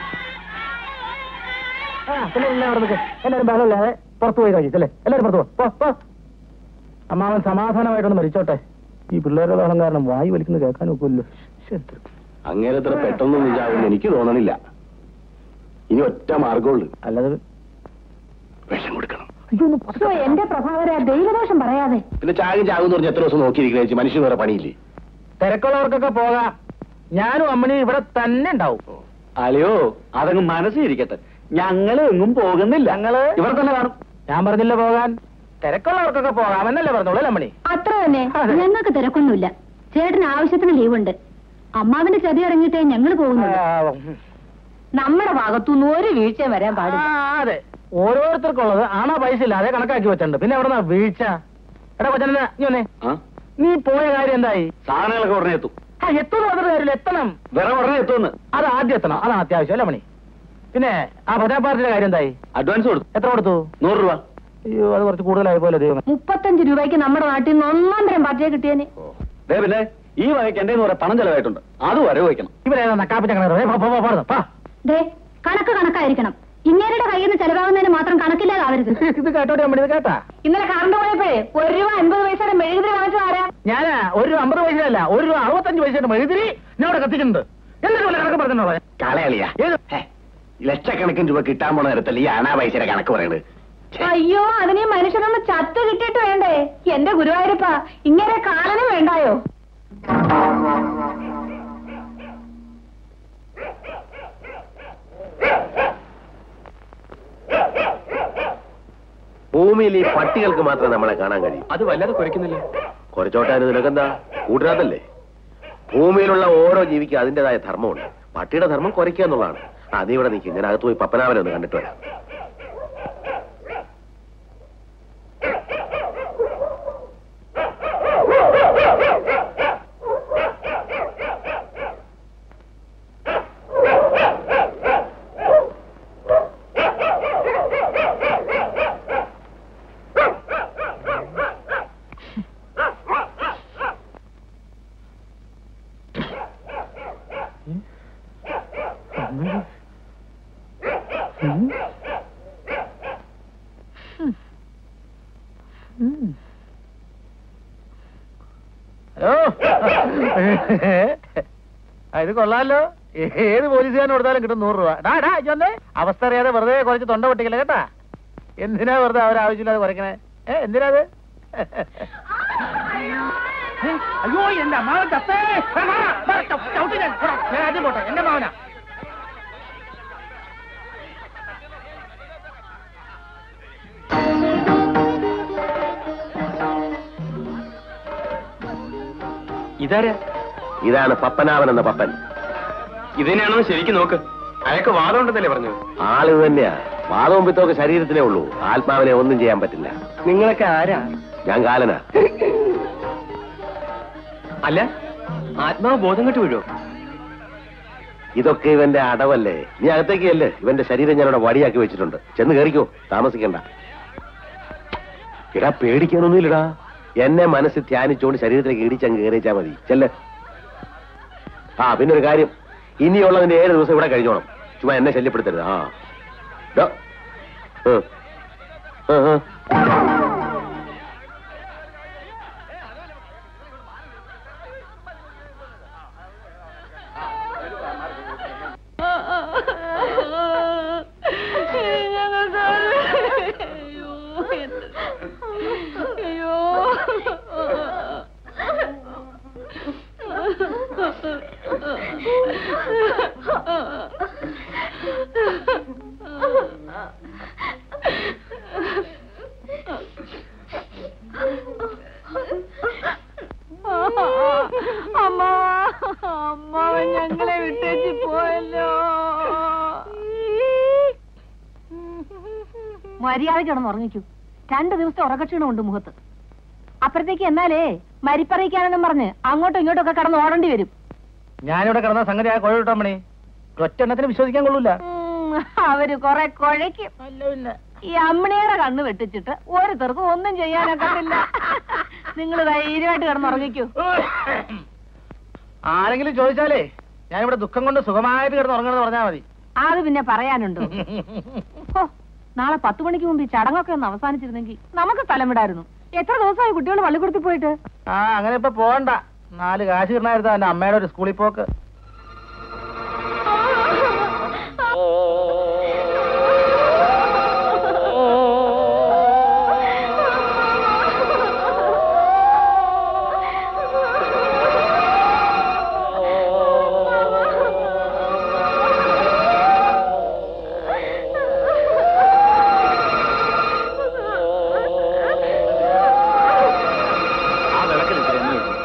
ആ, പിന്നെ എല്ലാവരും അവിടെ നിൽക്ക്. എല്ലാവരും ബഹളമില്ലാതെ പുറത്തു പോയി കഴിച്ചല്ലേ എല്ലാവരും പുറത്തു പോ. പോ പോ അമ്മാവൻ സമാധാനമായിട്ടൊന്ന് മരിച്ചോട്ടെ ഈ പിള്ളേരുടെ ബഹളം കാരണം വായു വലിക്കുന്നത് കേൾക്കാൻ നോക്കുമല്ലോ അങ്ങേരത്ര പെട്ടെന്നൊന്നും ചാവുമെന്ന് എനിക്ക് തോന്നണില്ല ഇനി ഒറ്റ മാർഗമുള്ളൂ അല്ലാതെ വിഷം കൊടുക്കണം എന്റെ പ്രഭാകര ദൈവദോഷം പറയാതെ പിന്നെ ചാകും ചാകും എന്ന് പറഞ്ഞ് എത്ര ദിവസം നോക്കിയിരിക്കണേ മനുഷ്യന് വേറെ പണിയില്ലേ തിരക്കുള്ളവർക്കൊക്കെ പോകാം ഞാനും അമ്മണിയും ഇവിടെ തന്നെ ഉണ്ടാവും അല്ലയോ അതങ്ങ് മനസ്സിരിക്കട്ടെ ഞങ്ങള് എങ്ങും പോകുന്നില്ല ഞങ്ങള് ഇവിടെ തന്നെ കാണും ഞാൻ പറഞ്ഞില്ല പോകാൻ തിരക്കുള്ളവർക്കൊക്കെ പോകാം എന്നല്ലേ പറഞ്ഞോളൂ അല്ലേ അമ്മണി അത്ര തന്നെ അതെ. ഞങ്ങൾക്ക് തിരക്കൊന്നുമില്ല ചേട്ടന് ആവശ്യത്തിന് ലീവുണ്ട് അമ്മാവിന്റെ ചതി ഇറങ്ങിയിട്ടേ ഞങ്ങൾ പോകുന്നുള്ളൂ ആ, നമ്മുടെ ഭാഗത്തുനിന്ന് ഒരു വീഴ്ചയും വരാൻ ആ, പാടില്ല അതെ ഓരോരുത്തർക്കുള്ളത് ആണാ പൈസ ഇല്ലാതെ കണക്കാക്കി വെച്ചിട്ടുണ്ട് പിന്നെ എവിടെ വീഴ്ച എടാ കൊച്ചനെ നീ വന്നേ ആ നീ പോയ കാര്യം എന്തായി സാധനങ്ങളൊക്കെ ഉടനെ എത്തും ആ എത്തുന്ന പറഞ്ഞിട്ട് കാര്യമില്ല എത്തണം വേറെ ഉടനെ എത്തുമെന്ന് അത് ആദ്യം എത്തണം അതാണ് അത്യാവശ്യം അല്ലേ മണി പിന്നെ ആ പ്രജാ പാർട്ടിയുടെ കാര്യം എന്തായി അഡ്വാൻസ് കൊടുത്തു എത്ര കൊടുത്തു നൂറ് രൂപ അയ്യോ അത് കുറച്ച് കൂടുതലായി പോലെ ദൈവം മുപ്പത്തഞ്ച് രൂപയ്ക്ക് നമ്മുടെ നാട്ടിൽ നിന്ന് ഒന്നാം തരം പാർട്ടിയെ കിട്ടിയേനെ ദേ പിന്നെ ഈ വകയ്ക്ക് എന്റെ കുറെ പണം ചെലവായിട്ടുണ്ട് അത് വരവ് വയ്ക്കണം ഇവരേതാ നക്കാപ്പിച്ച കണക്ക് പാ ദേ കണക്ക് കണക്കായിരിക്കണം ഇങ്ങേരുടെ കയ്യിൽ നിന്ന് ചെലവാകുന്നതിന് മാത്രം കണക്കില്ലാതാവരുത് ഇത് കേട്ടോട്ടെ അമ്മണി ഇത് കേട്ടാ ഇന്നലെ കറണ്ട് പോയപ്പോഴേ ഒരു രൂപ അൻപത് പൈസയുടെ മെഴുകുതിരി വാങ്ങിച്ചു ആരാ ഞാനാ ഒരു രൂപ അമ്പത് പൈസയല്ല ഒരു രൂപ അറുപത്തഞ്ച് പൈസയുടെ മെഴുതിരി ഞാൻ അവിടെ കത്തിക്കുന്നുണ്ട് എന്നിട്ട് വല്ല കണക്ക് പറഞ്ഞോ കളയളിയാ ഏത് ലക്ഷക്കണക്കിന് രൂപ കിട്ടാൻ പോണ നേരത്തല്ലേ ഈ അനാ പൈസയുടെ കണക്ക് പറയണത് അയ്യോ അതിനെ മനുഷ്യനൊന്ന് ചത്ത് കിട്ടിയിട്ട് വേണ്ടേ എന്റെ ഗുരുവായൂരപ്പ ഇങ്ങനെ കാലനും വേണ്ടായോ ഭൂമിയിൽ ഈ പട്ടികൾക്ക് മാത്രമേ നമ്മളെ കാണാൻ കഴിയൂ അത് വല്ലാതെ കുരയ്ക്കുന്നില്ല കുറച്ചോട്ടെ നിനക്കെന്താ കൂട്ടുകാരല്ലേ ഭൂമിയിലുള്ള ഓരോ ജീവിക്കും അതിന്റേതായ ധർമ്മമുണ്ട് പട്ടിയുടെ ധർമ്മം കുറയ്ക്കുക എന്നുള്ളതാണ് ആ നീ ഇവിടെ നിൽക്കും ഞാൻ അകത്ത് പോയി പപ്പനാവനെ ഒന്ന് കണ്ടിട്ട് വരാം ഹലോ ആ, ഇത് കൊള്ളാലോ ഏത് പോലീസുകാരൻ കൊടുത്താലും കിട്ടും നൂറ് രൂപ ഡാ ഡാ ഇജ്ജ് വന്നേ അവസ്ഥ അറിയാതെ വെറുതെ കുറച്ച് തൊണ്ട പൊട്ടിക്കല കേട്ടാ എന്തിനാ വെറുതെ അവരാവശ്യമില്ലാതെ കുറയ്ക്കണേ ഏ എന്തിനാ അത് അയ്യോ എന്റെ അമ്മാവൻ ചത്തേ ആ, മാറാ, മാറാ, ചവിട്ടി ചവിട്ടി ഞാൻ. പോടാ, ഞാൻ ആദ്യം പോട്ടെ എന്റെ മാവനാ ഇതാരാ ഇതാണ് പപ്പനാവൻ എന്ന പപ്പൻ ഇതിനെയാണെന്ന് ശരിക്കും നോക്ക് അയാൾക്ക് വാദം ഉണ്ടെന്നല്ലേ പറഞ്ഞത് ആള് ഇത് തന്നെയാ വാദവും പിത്തമൊക്കെ ശരീരത്തിലേ ഉള്ളൂ ആത്മാവിനെ ഒന്നും ചെയ്യാൻ പറ്റില്ല നിങ്ങളൊക്കെ ആരാ ഞാൻ കാലനാ അല്ല ആത്മാവ് ബോധം കെട്ട് വീഴോ ഇതൊക്കെ ഇവന്റെ അടവല്ലേ നീ അകത്തേക്ക് അല്ലേ ഇവന്റെ ശരീരം ഞാനിവിടെ വടിയാക്കി വെച്ചിട്ടുണ്ട് ചെന്ന് കയറിക്കോ താമസിക്കണ്ട ഇടാ പേടിക്കാനൊന്നുമില്ലടാ എന്നെ മനസ്സിൽ ധ്യാനിച്ചുകൊണ്ട് ശരീരത്തിലേക്ക് ഇടിച്ചങ്ങ് കയറിച്ചാ മതി ചെല്ല് ആ പിന്നെ ഒരു കാര്യം ഇനിയുള്ളതിന്റെ ഏഴ് ദിവസം ഇവിടെ കഴിഞ്ഞോണം ചുമ്മാ എന്നെ ശല്യപ്പെടുത്തരുത് ആ ഡോ. ഉം. ഉം, ഉം. അമ്മ അമ്മ ഞങ്ങളെ വിട്ടേച്ച് പോയല്ലോ മര്യാദ കിടന്ന് ഉറങ്ങിക്കൂ രണ്ടു ദിവസത്തെ ഉറക്കക്ഷീണമുണ്ട് മുഖത്ത് അപ്പുറത്തേക്ക് എന്നാലേ മരിപ്പറിയിക്കാനെന്നും പറഞ്ഞ് അങ്ങോട്ടും ഇങ്ങോട്ടും ഒക്കെ കടന്ന് ഓടേണ്ടി വരും ഞാനിവിടെ കിടന്ന സംഗതി ആ കുഴവിട്ടാ മണി ഒറ്റെണ്ണത്തിന് വിശ്വസിക്കാൻ കൊള്ളൂല ഉം, അവര് കൊറേ കുഴയ്ക്കും ഈ അമ്മണിയുടെ കണ്ണ് വെട്ടിച്ചിട്ട് ഓരോരുത്തർക്കും ഒന്നും ചെയ്യാനൊക്കത്തില്ല നിങ്ങൾ ധൈര്യമായിട്ട് കിടന്നുറങ്ങിക്കൂ ആരെങ്കിലും ചോദിച്ചാലേ ഞാനിവിടെ ദുഃഖം കൊണ്ട് സുഖമായിട്ട് കിടന്ന് ഉറങ്ങണമെന്ന് പറഞ്ഞാൽ മതി അത് പിന്നെ പറയാനുണ്ടോ ഹോ, നാളെ പത്ത് മണിക്ക് മുമ്പ് ഈ ചടങ്ങൊക്കെ ഒന്ന് അവസാനിച്ചിരുന്നെങ്കിൽ നമുക്ക് സ്ഥലം വിടായിരുന്നു എത്ര ദിവസമായി കുട്ടികൾ പള്ളിക്കൂടത്തിൽ പോയിട്ട് ആ അങ്ങനെ ഇപ്പൊ പോകണ്ട നാല് കാശ് കിട്ടണായിരുന്നു എന്റെ അമ്മയുടെ ഒരു സ്കൂളിൽ പോക്ക് ആ വിളക്കിൽ ഇത്തിരി എണ്ണ ഒഴിച്ച്.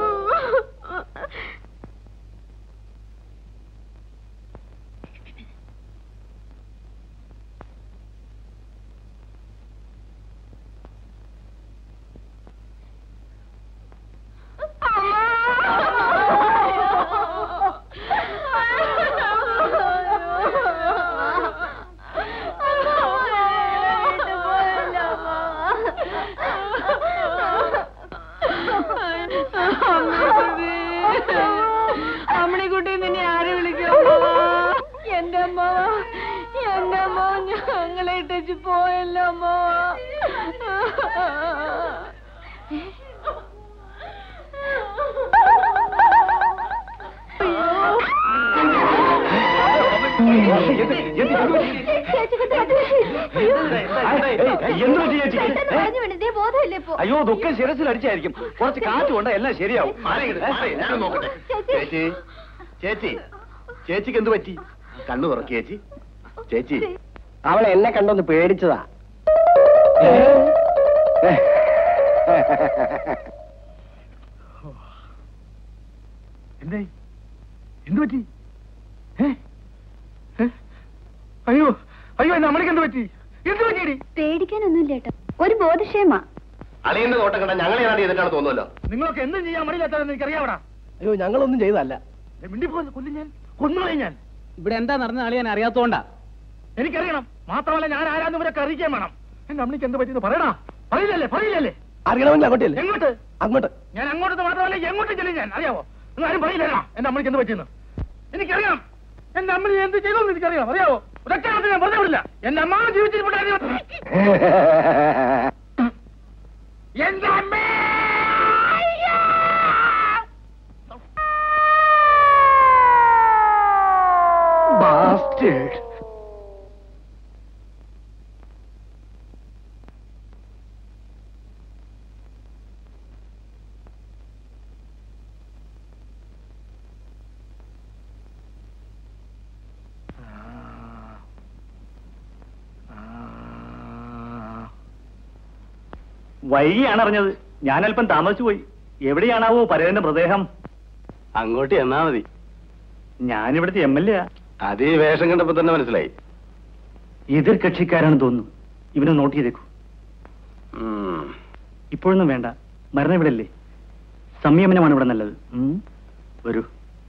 അമ്മണിക്കുട്ടി നിന്നെ ആരെ വിളിക്കോ എന്റെ അമ്മ എന്റെ അമ്മ ഞങ്ങളെ ഇട്ടച്ച് പോയല്ലോ അമ്മ ബോധമില്ലേ ഇപ്പൊ അയ്യോ ദുഃഖം ശിരസിൽ അടിച്ചായിരിക്കും കുറച്ച് കാറ്റ് കൊണ്ട് എല്ലാം ശരിയാവും ചേച്ചി ചേച്ചി ചേച്ചിക്ക് എന്ത് പറ്റി കണ്ണു തുറക്കി ചേച്ചി ചേച്ചി അവൾ എന്നെ കണ്ടൊന്ന് പേടിച്ചതാ എന്തേ എന്ത് പറ്റി ഏ? ഏ? അയ്യോ അയ്യോ എന്റെ അമ്മയ്ക്ക് എന്ത് പറ്റി എന്ത് പറ്റിയടി പേടിക്കാനൊന്നുമില്ല ഏട്ടാ ഒരു ബോധക്ഷേമാ അളിയന്റെ നോട്ടം കണ്ട ഞങ്ങളെ ഏതാണ്ട് ചെയ്തിട്ടാണ് തോന്നുമല്ലോ നിങ്ങളൊക്കെ എന്തും ചെയ്യാൻ മടിയില്ലാത്തതെന്ന് എനിക്കറിയാവടാ അയ്യോ ഞങ്ങളൊന്നും ചെയ്തല്ല മിണ്ടിപ്പോലെ കൊല്ലും ഞാൻ കൊന്നുകളെ ഞാൻ ഇവിടെ എന്താ നടന്ന ആളിയാൻ അറിയാത്തോണ്ടാ എനിക്കറിയണം മാത്രമല്ല ഞാൻ ആരാന്ന് ഇവരൊക്കെ അറിയിക്കാൻ വേണം എന്റെ അമ്മയ്ക്ക് എന്ത് പറ്റിയെന്ന് പറയടാ പറയില്ലല്ലേ പറയില്ലല്ലേ അറിയണമെങ്കിൽ അങ്ങോട്ടല്ലേ എങ്ങോട്ട് അങ്ങോട്ട് ഞാൻ അങ്ങോട്ട് മാത്രമല്ല എങ്ങോട്ട് ചെല്ലും ഞാൻ അറിയാവോ നിങ്ങൾ ആരും പറയില്ലല്ലോ എന്റെ അമ്മയ്ക്ക് എന്ത് പറ്റിയെന്ന് എനിക്കറിയാം എന്റെ അമ്മ എന്ത് ചെയ്തു എനിക്കറിയാം അറിയാവോ ഒരൊറ്റ വാക്ക് ഞാൻ പറഞ്ഞു വിടില്ല എന്റെ അമ്മ ജീവിച്ചിരിപ്പുണ്ടായിരുന്നു എന്റെ അമ്മേ Bastard. വൈകിയാണ് അറിഞ്ഞത് ഞാൻ അല്പം താമസിച്ചു പോയി എവിടെയാണാവോ പരേതന്റെ മൃതദേഹം അങ്ങോട്ട് എന്നാ മതി ഞാനിവിടുത്തെ എം എൽ എ അത് ഈ വേഷം കണ്ടപ്പോ തന്നെ മനസ്സിലായി എതിർ കക്ഷിക്കാരാണെന്ന് തോന്നുന്നു ഇവനെ നോട്ട് ചെയ്തേക്കൂ ഉം. ഇപ്പോഴൊന്നും വേണ്ട മരണം ഇവിടെ അല്ലേ സംയമനമാണ് ഇവിടെ നല്ലത് ഉം. വരൂ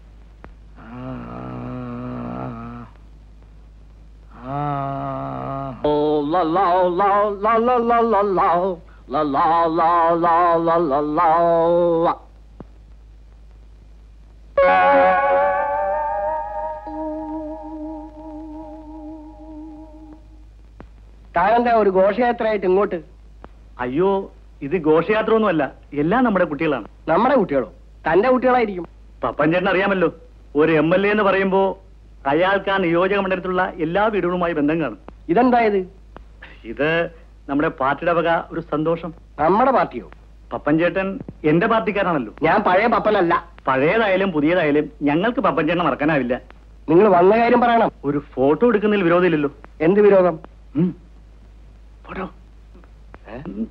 താനെന്താ ഒരു ഘോഷയാത്രയായിട്ട് ഇങ്ങോട്ട് അയ്യോ ഇത് ഘോഷയാത്ര ഒന്നുമല്ല എല്ലാം നമ്മുടെ കുട്ടികളാണ് നമ്മുടെ കുട്ടികളോ തന്റെ കുട്ടികളായിരിക്കും പപ്പൻ ചേട്ടൻ അറിയാമല്ലോ ഒരു എം എൽ എ എന്ന് പറയുമ്പോ അയാൾക്ക് ആ നിയോജക മണ്ഡലത്തിലുള്ള എല്ലാ വീടുകളുമായി ബന്ധം കാണും ഇതെന്തായത് ഇത് നമ്മുടെ പാർട്ടിയുടെ വക ഒരു സന്തോഷം നമ്മുടെ പാർട്ടിയോ പപ്പൻ ചേട്ടൻ എന്റെ പാർട്ടിക്കാരാണല്ലോ ഞാൻ പഴയ പപ്പനല്ല പഴയതായാലും പുതിയതായാലും ഞങ്ങൾക്ക് പപ്പൻ ചേട്ടനെ മറക്കാനാവില്ല നിങ്ങൾ വന്ന കാര്യം പറയണം ഒരു ഫോട്ടോ എടുക്കുന്നതിൽ വിരോധമില്ലല്ലോ എന്ത് വിരോധം ഉം. ഫോട്ടോ ഉം.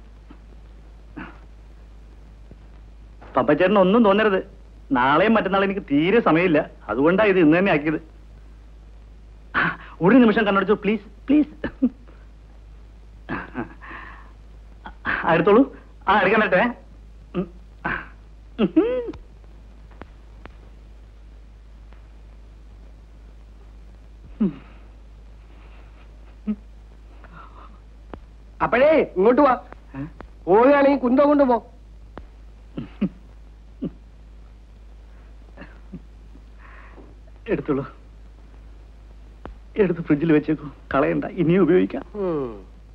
പപ്പച്ചേട്ടന് ഒന്നും തോന്നരുത് നാളെയും മറ്റന്നാളും എനിക്ക് തീരെ സമയമില്ല അതുകൊണ്ടാ ഇത് ഇന്ന് തന്നെ ആക്കിയത് ആ, ഒരു നിമിഷം കണ്ണടച്ചു പ്ലീസ് പ്ലീസ് എടുത്തോളൂ ആ എടുക്കാൻ പറ്റേ ഉം. ഉം. അപ്പോഴേ ഇങ്ങോട്ട് വാ ഏ? പോവുകയാണെങ്കിൽ കുന്തം കൊണ്ട് പോ എടുത്തോളൂ എടുത്ത് ഫ്രിഡ്ജിൽ വെച്ചേക്കൂ കളയണ്ട ഇനിയും ഉപയോഗിക്കാം ഉം.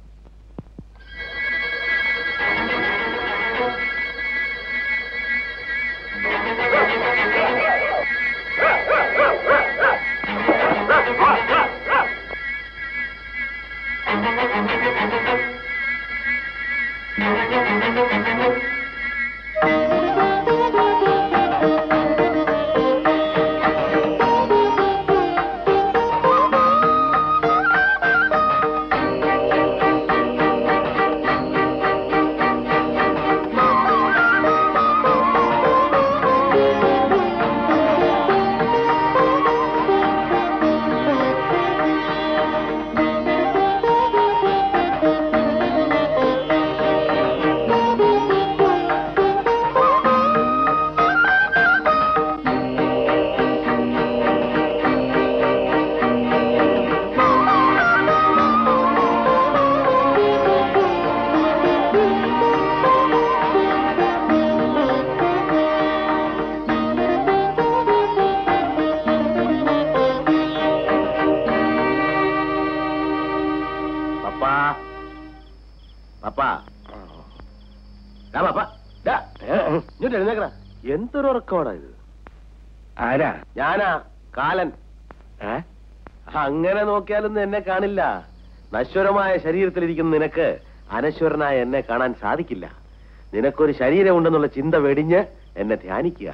പപ്പാ പപ്പാ ദാ പപ്പാ ദാ, ഏ, ഏ, ഇങ്ങോട്ട് എഴുന്നേക്കടാ എന്തൊരു ഉറക്കമാടാ ഇത് ആരാ ഞാനാ കാലൻ ഏ? അങ്ങനെ നോക്കിയാലൊന്നും എന്നെ കാണില്ല നശ്വരമായ ശരീരത്തിലിരിക്കുന്ന നിനക്ക് അനശ്വരനായ എന്നെ കാണാൻ സാധിക്കില്ല നിനക്കൊരു ശരീരമുണ്ടെന്നുള്ള ചിന്ത വെടിഞ്ഞ് എന്നെ ധ്യാനിക്കുക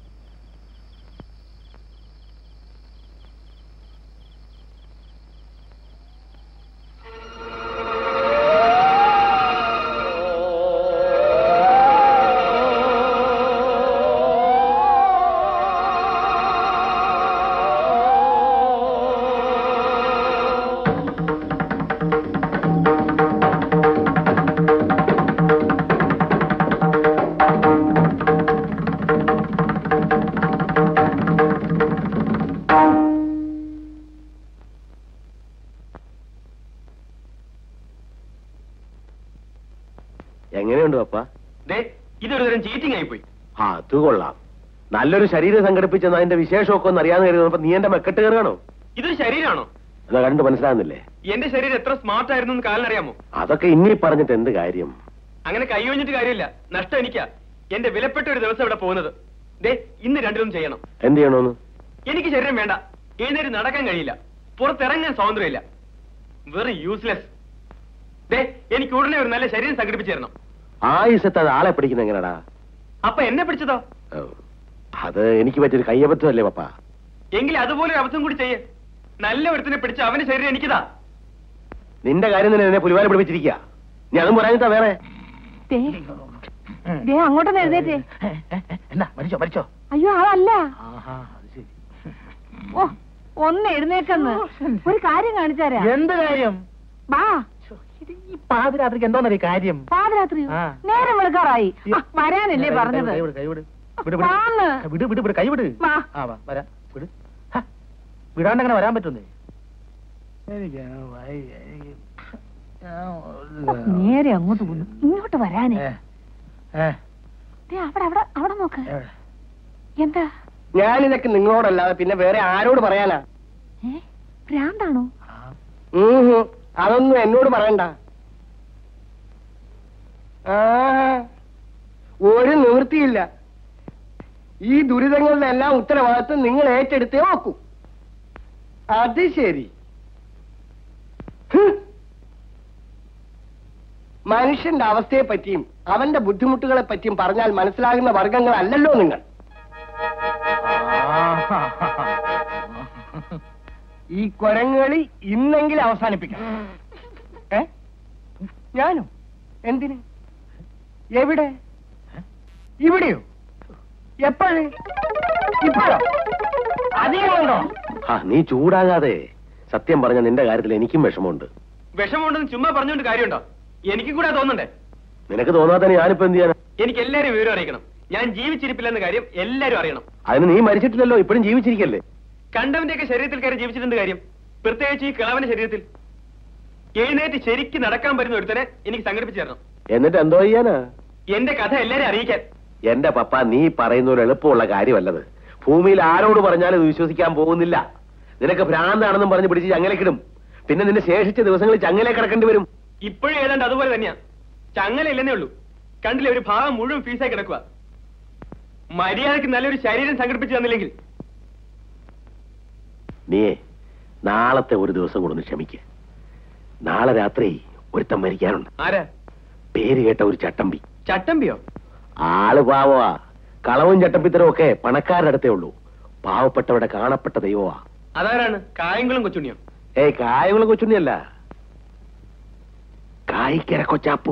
എങ്ങനെയുണ്ട് പപ്പ ദേ ഇതൊരു തരം ചീറ്റിംഗ് ആയിപ്പോയി ആ അത് കൊള്ളാം നല്ലൊരു ശരീരം സംഘടിപ്പിച്ചെന്ന് അതിന്റെ വിശേഷമൊക്കെ ഒന്ന് അറിയാന്ന് കരുതുന്നപ്പോ നീ എന്റെ മെക്കെട്ട് കയറുകയാണോ ഇതൊരു ശരീരമാണോ എന്നാ കണ്ടു മനസ്സിലാകുന്നില്ലേ എന്റെ ശരീരം എത്ര സ്മാർട്ട് ആയിരുന്നു എന്ന് കാലിനറിയാമോ അതൊക്കെ ഇനി പറഞ്ഞിട്ട് എന്ത് കാര്യം അങ്ങനെ കൈ ഒഴിഞ്ഞിട്ട് കാര്യമില്ല നഷ്ടം എനിക്കാ എന്റെ വിലപ്പെട്ട ഒരു ദിവസം ഇവിടെ പോകുന്നത് ദേ ഇന്ന് രണ്ടിലും ചെയ്യണം എന്ത് ചെയ്യണോന്ന് എനിക്ക് ശരീരം വേണ്ട എഴുന്നേറ്റ് നടക്കാൻ കഴിയില്ല പുറത്തിറങ്ങാൻ സ്വാതന്ത്ര്യമില്ല വെറും യൂസ്ലെസ് ദേ എനിക്ക് ഉടനെ ഒരു നല്ല ശരീരം സംഘടിപ്പിച്ചു തരണം ആയുസത്ത് അത് ആളെ പിടിക്കുന്ന എങ്ങനെടാ അപ്പൊ എന്നെ പിടിച്ചതോ ഓ, അത് എനിക്ക് പറ്റിയൊരു കയ്യബദ്ധമല്ലേ പപ്പ എങ്കിൽ അതുപോലെ ഒരു അബദ്ധം കൂടി ചെയ്യേ നല്ല ഒരുത്തിനെ പിടിച്ച് അവന്റെ ശരീരം എനിക്കിതാ നിന്റെ കാര്യം തന്നെ എന്നെ പുലിവാല പിടിപ്പിച്ചിരിക്കുക നീ അതും പറയാനിട്ടാ വേറെ ദേ, ദേ അങ്ങോട്ടൊന്ന് എഴുന്നേറ്റേ എന്നാ മരിച്ചോ മരിച്ചോ അയ്യോ അതല്ല ആഹാ അത് ശരി ഓ ഒന്ന് എഴുന്നേക്കെന്ന് ഒരു കാര്യം കാണിച്ചാരാ എന്ത് കാര്യം വാ ശ്ശോ, ഇത് ഈ പാതിരാത്രിക്ക് എന്തോന്നറിയ കാര്യം പാതിരാത്രിയോ ആ. നേരം വിളിക്കാറായി ആ, വരാനല്ലേ പറഞ്ഞത് കൈവിട് കൈവിട് വിട് വിട് വാന്ന്. വിട് വിട് വിട് കൈവിട് വാ. ആ വാ വരാം വിട് ഹ, വിടാണ്ട് അങ്ങനെ വരാൻ പറ്റുന്നേ എനിക്ക് വയ്യ, എനിക്ക് ഞാൻ- നേരെ അങ്ങോട്ട് പോന്നു ഇങ്ങോട്ട് വരാനേ ഏ, ഏ, ദേ, അവിടെ അവിടെ അവിടെ നോക്ക് എവിടെ? എന്താ ഞാനിതൊക്കെ നിങ്ങളോടല്ലാതെ പിന്നെ വേറെ ആരോട് പറയാനാ ഏ ഭ്രാന്താണോ ആ, ഉം, അതൊന്നും എന്നോട് പറയണ്ട ആ ഒരു നിവൃത്തിയില്ല ഈ ദുരിതങ്ങളുടെ എല്ലാം ഉത്തരവാദിത്വം നിങ്ങൾ ഏറ്റെടുത്തേ നോക്കൂ അത് ശരി ഹ്. മനുഷ്യന്റെ അവസ്ഥയെ പറ്റിയും അവന്റെ ബുദ്ധിമുട്ടുകളെ പറ്റിയും പറഞ്ഞാൽ മനസ്സിലാകുന്ന വർഗങ്ങളല്ലല്ലോ നിങ്ങൾ ഈ കൊരങ്ങളി ഇന്നെങ്കിലും അവസാനിപ്പിക്കണം ഏ ഞാനോ എന്തിന് എവിടെ ഇവിടെയോ എപ്പോഴേ ഇപ്പോഴോ അധികമുണ്ടോ ആ നീ ചൂടാകാതെ സത്യം പറഞ്ഞ നിന്റെ കാര്യത്തിൽ എനിക്കും വിഷമമുണ്ട് വിഷമമുണ്ടെന്ന് ചുമ്മാ പറഞ്ഞുകൊണ്ട് കാര്യമുണ്ടോ എനിക്കും കൂടെ തോന്നണ്ടേ നിനക്ക് തോന്നാത്ത ഞാനിപ്പോ എന്ത് ചെയ്യാനാ എനിക്ക് എല്ലാരും വിവരം അറിയിക്കണം ഞാൻ ജീവിച്ചിരിപ്പില്ലെന്ന കാര്യം എല്ലാരും അറിയണം അതിന് നീ മരിച്ചിട്ടില്ലല്ലോ ഇപ്പോഴും ജീവിച്ചിരിക്കല്ലേ കണ്ടവന്റെയൊക്കെ ശരീരത്തിൽ കയറി ജീവിച്ചിട്ടുണ്ട് കാര്യം പ്രത്യേകിച്ച് ഈ കിളവന്റെ ശരീരത്തിൽ എഴുന്നേറ്റ് ശരിക്ക് നടക്കാൻ പറ്റുന്ന ഒരുത്തനെ എനിക്ക് സംഘടിപ്പിച്ചു തരണം എന്നിട്ട് എന്തോ ചെയ്യാനാ എന്റെ കഥ എല്ലാരും അറിയിക്കാൻ എന്റെ പപ്പ നീ പറയുന്ന ഒരു എളുപ്പമുള്ള കാര്യമല്ലത് ഭൂമിയിൽ ആരോട് പറഞ്ഞാലും ഇത് വിശ്വസിക്കാൻ പോകുന്നില്ല നിനക്ക് ഭ്രാന്താണെന്നും പറഞ്ഞ് പിടിച്ച് ചങ്ങലക്കിടും പിന്നെ നിന്റെ ശേഷിച്ച ദിവസങ്ങളിൽ ചങ്ങലെ കിടക്കേണ്ടി വരും ഇപ്പോഴും ഏതാണ്ട് അതുപോലെ തന്നെയാ ചങ്ങല ഇല്ലെന്നേ ഉള്ളൂ കണ്ടില്ലേ ഒരു ഭാഗം മുഴുവൻ ഫീസായി കിടക്കുക മര്യാദക്ക് നല്ലൊരു ശരീരം സംഘടിപ്പിച്ചു തന്നില്ലെങ്കിൽ നീയേ നാളത്തെ ഒരു ദിവസം കൂടെ ഒന്ന് ക്ഷമിക്ക് നാളെ രാത്രി ഒരുത്തം മരിക്കാനുണ്ട് ആരാ പേര് കേട്ട ഒരു ചട്ടമ്പി ചട്ടമ്പിയോ ആള് പാവമാ കളവും ചട്ടമ്പിത്തരവും ഒക്കെ പണക്കാരുടെ അടുത്തേ ഉള്ളൂ പാവപ്പെട്ടവരുടെ കാണപ്പെട്ട ദൈവമാ അതാരാണ് കായംകുളം കൊച്ചുണ്ണിയോ ഏയ് കായകുളം കൊച്ചുണ്ണിയല്ല കായിക്കര കൊച്ചാപ്പു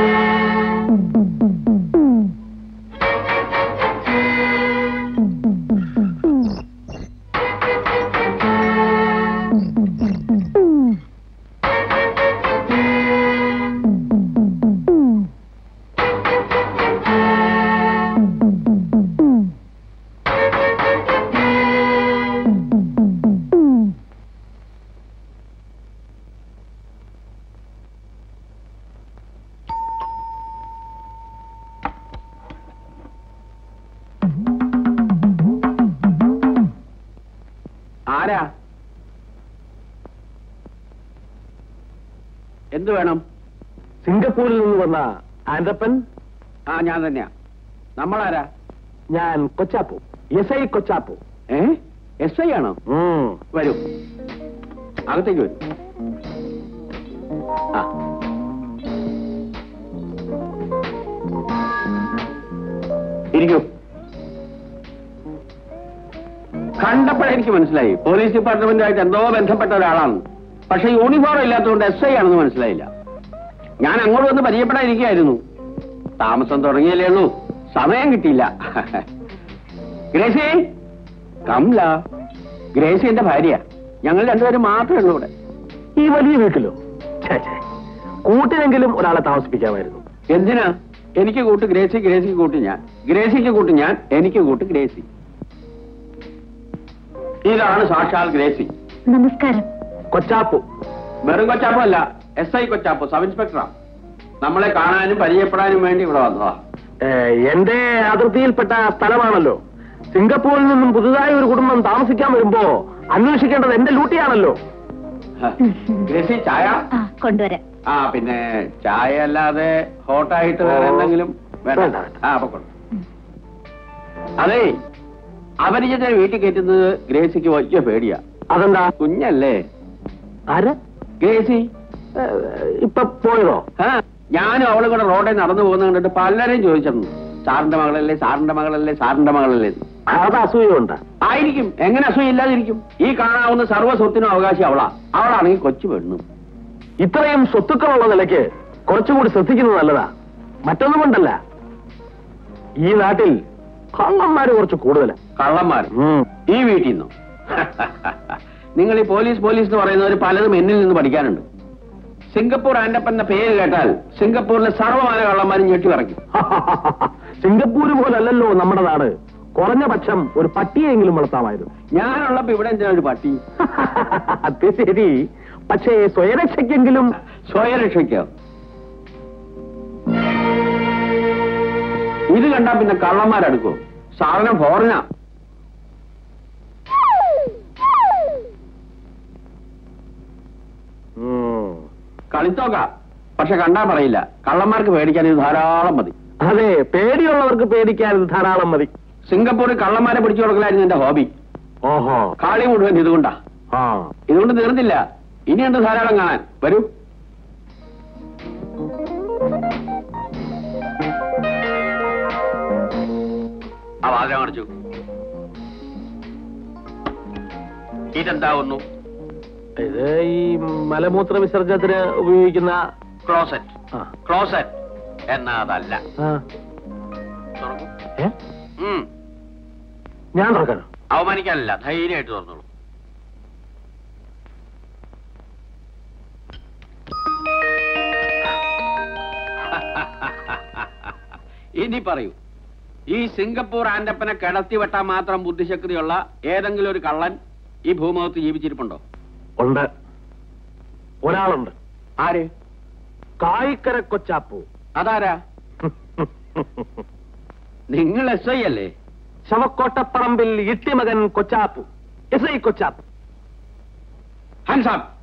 ആരാ എന്ത് വേണം സിംഗപ്പൂരിൽ നിന്ന് വന്ന ആൻഡപ്പൻ ആ ഞാൻ തന്നെയാ നമ്മളാരാ ഞാൻ കൊച്ചാപ്പു എസ് ഐ കൊച്ചാപ്പു ഏ എസ് ഐ ആണോ ഉം. വരൂ അകത്തേക്ക് വരൂ ആ. ഇരിക്കൂ കണ്ടപ്പോഴേ എനിക്ക് മനസ്സിലായി പോലീസ് ഡിപ്പാർട്ട്മെന്റുമായിട്ട് എന്തോ ബന്ധപ്പെട്ട ഒരാളാണ് പക്ഷെ യൂണിഫോം ഇല്ലാത്തതുകൊണ്ട് എസ് ഐ ആണെന്ന് മനസ്സിലായില്ല ഞാൻ അങ്ങോട്ട് വന്ന് പരിചയപ്പെടാതിരിക്കുകയായിരുന്നു താമസം തുടങ്ങിയല്ലേ ഉള്ളൂ സമയം കിട്ടിയില്ല ഗ്രേസി കമല ഗ്രേസി എന്റെ ഭാര്യ ഞങ്ങൾ രണ്ടുപേരും മാത്രമേ ഉള്ളൂ ഇവിടെ ഈ വലിയ വീട്ടിലോ ഛേ, ഛേ. കൂട്ടിനെങ്കിലും ഒരാളെ താമസിപ്പിക്കാമായിരുന്നു എന്തിനാ എനിക്ക് കൂട്ട് ഗ്രേസി ഗ്രേസിക്ക് കൂട്ട് ഞാൻ ഗ്രേസിക്ക് കൂട്ട് ഞാൻ എനിക്ക് കൂട്ട് ഗ്രേസി ഇതാണ് സാക്ഷാൽ ഗ്രേസി നമസ്കാരം കൊച്ചാപ്പു വെറും കൊച്ചാപ്പോ അല്ല എസ് ഐ കൊച്ചാപ്പോ സബ് ഇൻസ്പെക്ടറാ നമ്മളെ കാണാനും പരിചയപ്പെടാനും വേണ്ടി ഇവിടെ വന്നതാ ഏ, എന്റെ അതിർത്തിയിൽപ്പെട്ട സ്ഥലമാണല്ലോ സിംഗപ്പൂരിൽ നിന്നും പുതുതായി ഒരു കുടുംബം താമസിക്കാൻ വരുമ്പോ അന്വേഷിക്കേണ്ടത് എന്റെ ലൂട്ടിയാണല്ലോ ഹ, ഗ്രേസി ചായ ആ കൊണ്ടുവരാം ആ പിന്നെ ചായ അല്ലാതെ ഹോട്ടായിട്ട് വേറെ എന്തെങ്കിലും വേണ്ട വേണ്ട. ആ പൊക്കോളൂ അതെ അപരിചിതനെ വീട്ടിൽ കയറ്റുന്നത് ഗ്രേസിക്ക് വലിയ പേടിയാ അതെന്താ കുഞ്ഞല്ലേ ആര് ഗ്രേസി ഏ, ഇപ്പൊ പോയതോ ആ ഞാനും അവളും കൂടെ റോഡിൽ നടന്നു പോകുന്ന കണ്ടിട്ട് പലരെയും ചോദിച്ചിരുന്നു സാറിന്റെ മകളല്ലേ സാറിന്റെ മകളല്ലേ സാറിന്റെ മകളല്ലേ എന്ന്. അത് അസൂയുണ്ട് ആയിരിക്കും എങ്ങനെ അസൂയില്ലാതിരിക്കും ഈ കാണാവുന്ന സർവ്വ സ്വത്തിനും അവകാശി അവളാ അവളാണെങ്കിൽ കൊച്ചു പെണ്ണു ഇത്രയും സ്വത്തുക്കളുള്ള നിലയ്ക്ക് കുറച്ചുകൂടി ശ്രദ്ധിക്കുന്നത് നല്ലതാ മറ്റൊന്നും കൊണ്ടല്ല ഈ നാട്ടിൽ കള്ളന്മാര് കുറച്ച് കൂടുതലാ കള്ളന്മാർ ഈ വീട്ടിൽ നിന്നും നിങ്ങൾ ഈ പോലീസ് പോലീസ് എന്ന് പറയുന്നവർ പലതും എന്നിൽ നിന്ന് പഠിക്കാനുണ്ട് സിംഗപ്പൂർ ആൻഡപ്പൻ എന്ന പേര് കേട്ടാൽ സിംഗപ്പൂരിലെ സർവ്വമാന കള്ളന്മാരും ഞെട്ടി പറയ്ക്കും സിംഗപ്പൂര് പോലല്ലല്ലോ നമ്മുടെ നാട് കുറഞ്ഞ പക്ഷം ഒരു പട്ടിയെങ്കിലും വളർത്താമായിരുന്നു ഞാനുള്ളപ്പോ ഇവിടെ എന്തിനാ ഒരു പട്ടി അത് ശരി പക്ഷേ സ്വയരക്ഷയ്ക്കെങ്കിലും സ്വയരക്ഷയ്ക്കോ ഇത് കണ്ടാ പിന്നെ കള്ളന്മാരെടുക്കോ സാധനം ഫോറിനാ കളിത്തോക്ക പക്ഷെ കണ്ടാ പറയില്ല കള്ളന്മാർക്ക് പേടിക്കാൻ ഇത് ധാരാളം മതി അതെ പേടിയുള്ളവർക്ക് പേടിക്കാൻ ഇത് ധാരാളം മതി സിംഗപ്പൂരിൽ കള്ളന്മാരെ പിടിച്ചു കൊടുക്കലായിരുന്നു എന്റെ ഹോബി ഓഹോ കാളി മുഴുവൻ ഇതുകൊണ്ടാ ആ ഇതുകൊണ്ട് തീർന്നില്ല ഇനിയുണ്ട് ധാരാളം കാണാൻ വരൂ ആ വാതില കാണിച്ചു ഇതെന്താവുന്നു ഇത് ഈ മലമൂത്ര വിസർജനത്തിന് ഉപയോഗിക്കുന്ന ക്ലോസറ്റ് ആ. ക്ലോസറ്റ് എന്നാ അതല്ല ആ. തുറക്കൂ ഏ? ഉം. ഞാൻ തുറക്കാനോ അവമാനിക്കാനല്ല ധൈര്യമായിട്ട് തുറന്നോളൂ ഇനി പറയൂ ഈ സിംഗപ്പൂർ ആൻഡപ്പനെ കിടത്തി വെട്ടാൻ മാത്രം ബുദ്ധിശക്തിയുള്ള ഏതെങ്കിലും ഒരു കള്ളൻ ഈ ഭൂമുഖത്ത് ജീവിച്ചിരിപ്പുണ്ടോ ഉണ്ട് ഒരാളുണ്ട് ആര് കായിക്കര കൊച്ചാപ്പു അതാരാ നിങ്ങൾ എസ് ഐ അല്ലേ ശവക്കോട്ടപ്പറമ്പിൽ ഇട്ടിമകൻ കൊച്ചാപ്പു എസ് ഐ കൊച്ചാപ്പു ഹൻസാബ്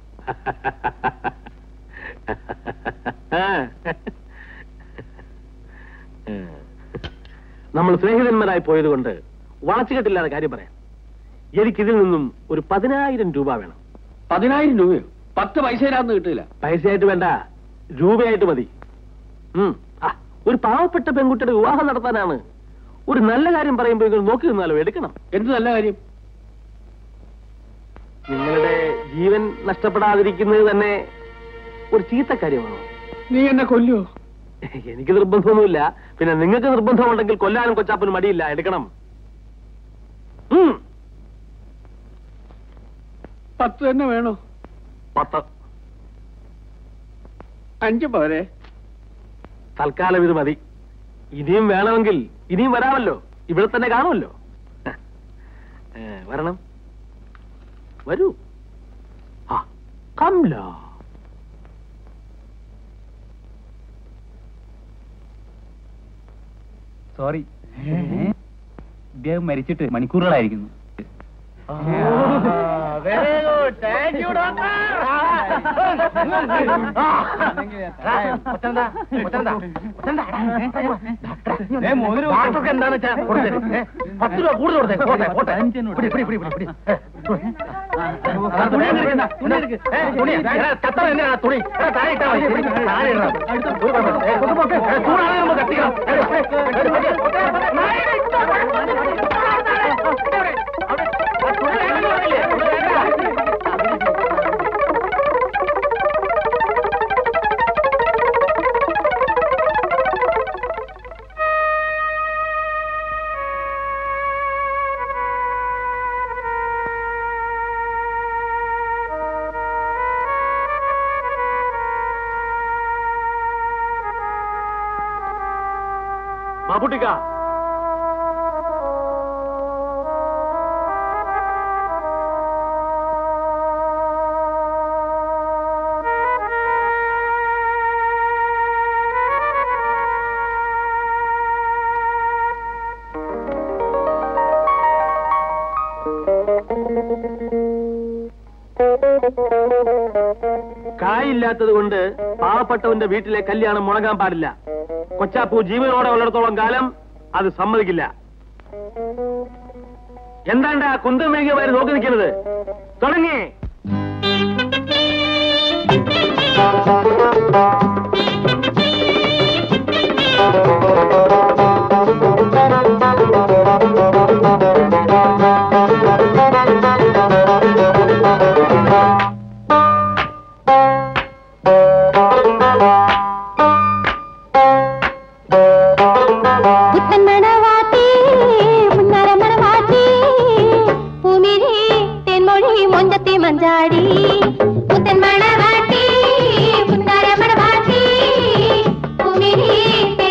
നമ്മൾ സ്നേഹിതന്മാരായി പോയതുകൊണ്ട് വളച്ചുകെട്ടില്ലാതെ കാര്യം പറയാം എനിക്കിതിൽ നിന്നും ഒരു പതിനായിരം രൂപ വേണം പതിനായിരം രൂപയോ പത്ത് പൈസയിലാന്ന് കിട്ടില്ല പൈസയായിട്ട് വേണ്ട രൂപയായിട്ട് മതി ഉം. ആ, ഒരു പാവപ്പെട്ട പെൺകുട്ടിയുടെ വിവാഹം നടത്താനാണ് ഒരു നല്ല കാര്യം പറയുമ്പോൾ നിങ്ങൾ നോക്കി നിന്നാലോ എടുക്കണം എന്ത് നല്ല കാര്യം നിങ്ങളുടെ ജീവൻ നഷ്ടപ്പെടാതിരിക്കുന്നത് തന്നെ ഒരു ചീത്ത കാര്യമാണോ നീ എന്നെ കൊല്ലോ എനിക്ക് നിർബന്ധമൊന്നുമില്ല പിന്നെ നിങ്ങൾക്ക് നിർബന്ധമുണ്ടെങ്കിൽ കൊല്ലാനും കൊച്ചാപ്പനും മടിയില്ല എടുക്കണം ഉം. പത്ത് തന്നെ വേണോ പത്ത് അഞ്ച് പോരെ തൽക്കാലം ഇത് മതി ഇനിയും വേണമെങ്കിൽ ഇനിയും വരാമല്ലോ ഇവിടെ തന്നെ കാണുമല്ലോ ഏ, വരണം വരൂ ആ കംല സോറി ഇദ്ദേഹം മരിച്ചിട്ട് മണിക്കൂറുകളായിരിക്കുന്നു very good thank you doctor ഡോക്ടർക്ക് എന്താണ് വെച്ചാ കൊടുത്തത്? ഏ, പത്ത് രൂപ കൂടുതൽ കൊടുത്തേ പോട്ടെ പോട്ടെ പിടി, പിടി, പിടി, പിടി, പിടി. ഏ, തുണി. ആ, തുണി എടുക്ക്, തുണി എടുക്ക്. ഏ, തുണി. എടാ, കത്തറ എന്തിനാ തുണി എടാ, താഴെ ഇട്ടാ മതി. താഴെ ഇടണം. ഒരു കുഴപ്പമില്ല. ഏ, കൊണ്ടുപോട്ടെ. ഏ, ചൂടാതെ നമുക്ക് കത്തിക്കണം ഏ, ഏ, മാപ്പുട്ടിക്ക കായില്ലാത്തത് കൊണ്ട് പാവപ്പെട്ടവന്റെ വീട്ടിലെ കല്യാണം മുടങ്ങാൻ പാടില്ല കൊച്ചാപ്പൂ ജീവനോടെ ഉള്ളിടത്തോളം കാലം അത് സമ്മതിക്കില്ല എന്താണ്ട് ആ കുന്തം മേഘമാര് നോക്കി നിൽക്കുന്നത് തുടങ്ങി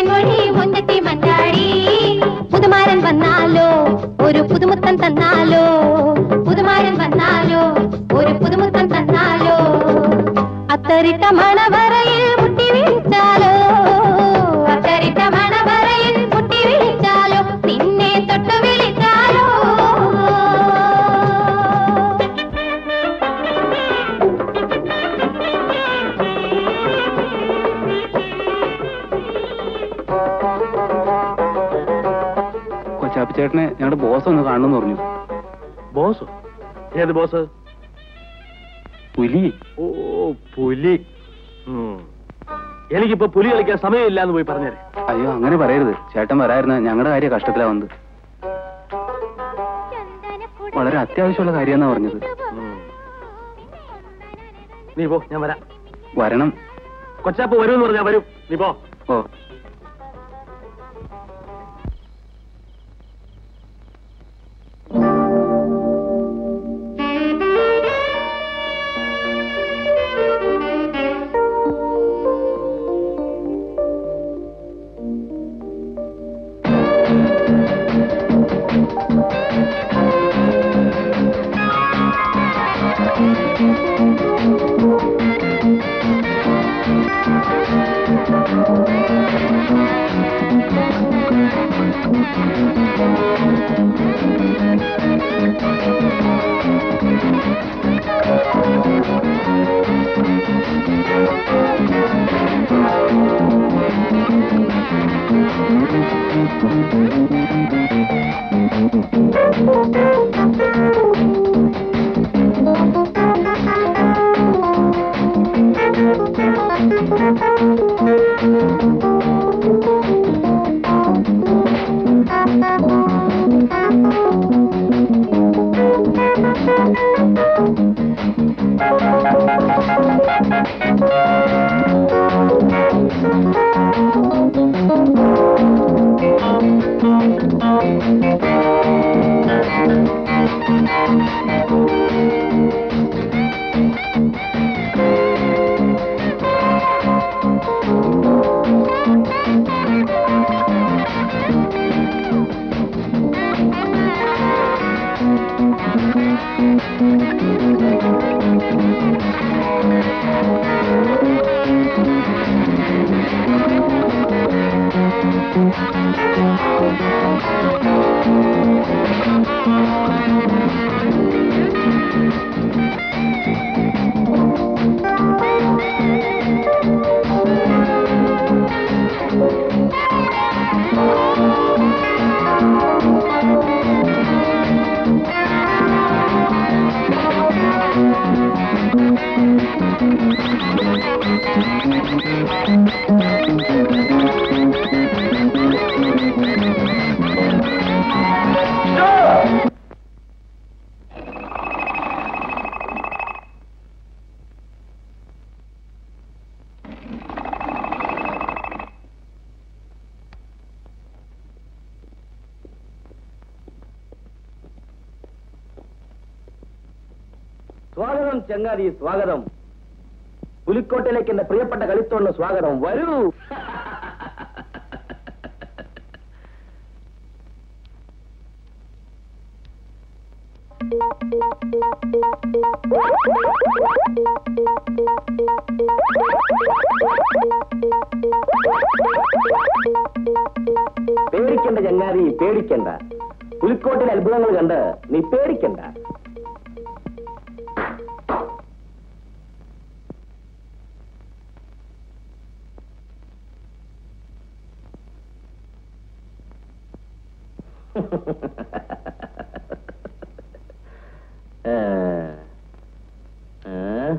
തേൻമൊഴി മുഞ്ചത്തി മഞ്ചാടി പുതുമാരൻ വന്നാലോ ഒരു പുതുമുത്തൻ തന്നാലോ പുതുമാരൻ വന്നാലോ ഒരു പുതുമുത്തൻ തന്നാലോ അത്തരിട്ട മണവറയിൽ മുട്ടി വിളിച്ചാലോ അത്തരിട്ട മണവറയിൽ മുട്ടി വിളിച്ചാലോ നിന്നെ തൊട്ടു വിളിച്ചാലോ കൊച്ചാപ്പിച്ചേട്ടനെ ഞങ്ങളുടെ ബോസ് ഒന്ന് കാണണമെന്ന് പറഞ്ഞു ബോസ് ഏത് ബോസ് പുലി ഓ പുലി ഉം. എനിക്കിപ്പോ പുലി കളിക്കാൻ സമയമില്ല എന്ന് പോയി പറഞ്ഞേരെ അയ്യോ അങ്ങനെ പറയരുത് ചേട്ടൻ വരായിരുന്ന ഞങ്ങളുടെ കാര്യം കഷ്ടത്തിലാ വന്നത് വളരെ അത്യാവശ്യമുള്ള കാര്യമെന്നാ പറഞ്ഞത് ഉം. നീ പോ ഞാൻ വരാം വരണം കൊച്ചാപ്പ് വരുമെന്ന് പറഞ്ഞാ വരും നീ പോ ഓ സ്വാഗതം ചങ്ങാതി സ്വാഗതം പുലിക്കോട്ടയിലേക്ക് എന്റെ പ്രിയപ്പെട്ട കളിത്തോളിന് സ്വാഗതം വരൂ പേടിക്കണ്ട ചങ്ങാതി പേടിക്കണ്ട പുലിക്കോട്ടിലെ അത്ഭുതങ്ങൾ കണ്ട് നീ പേടിക്കണ്ട ഏ. ഏ?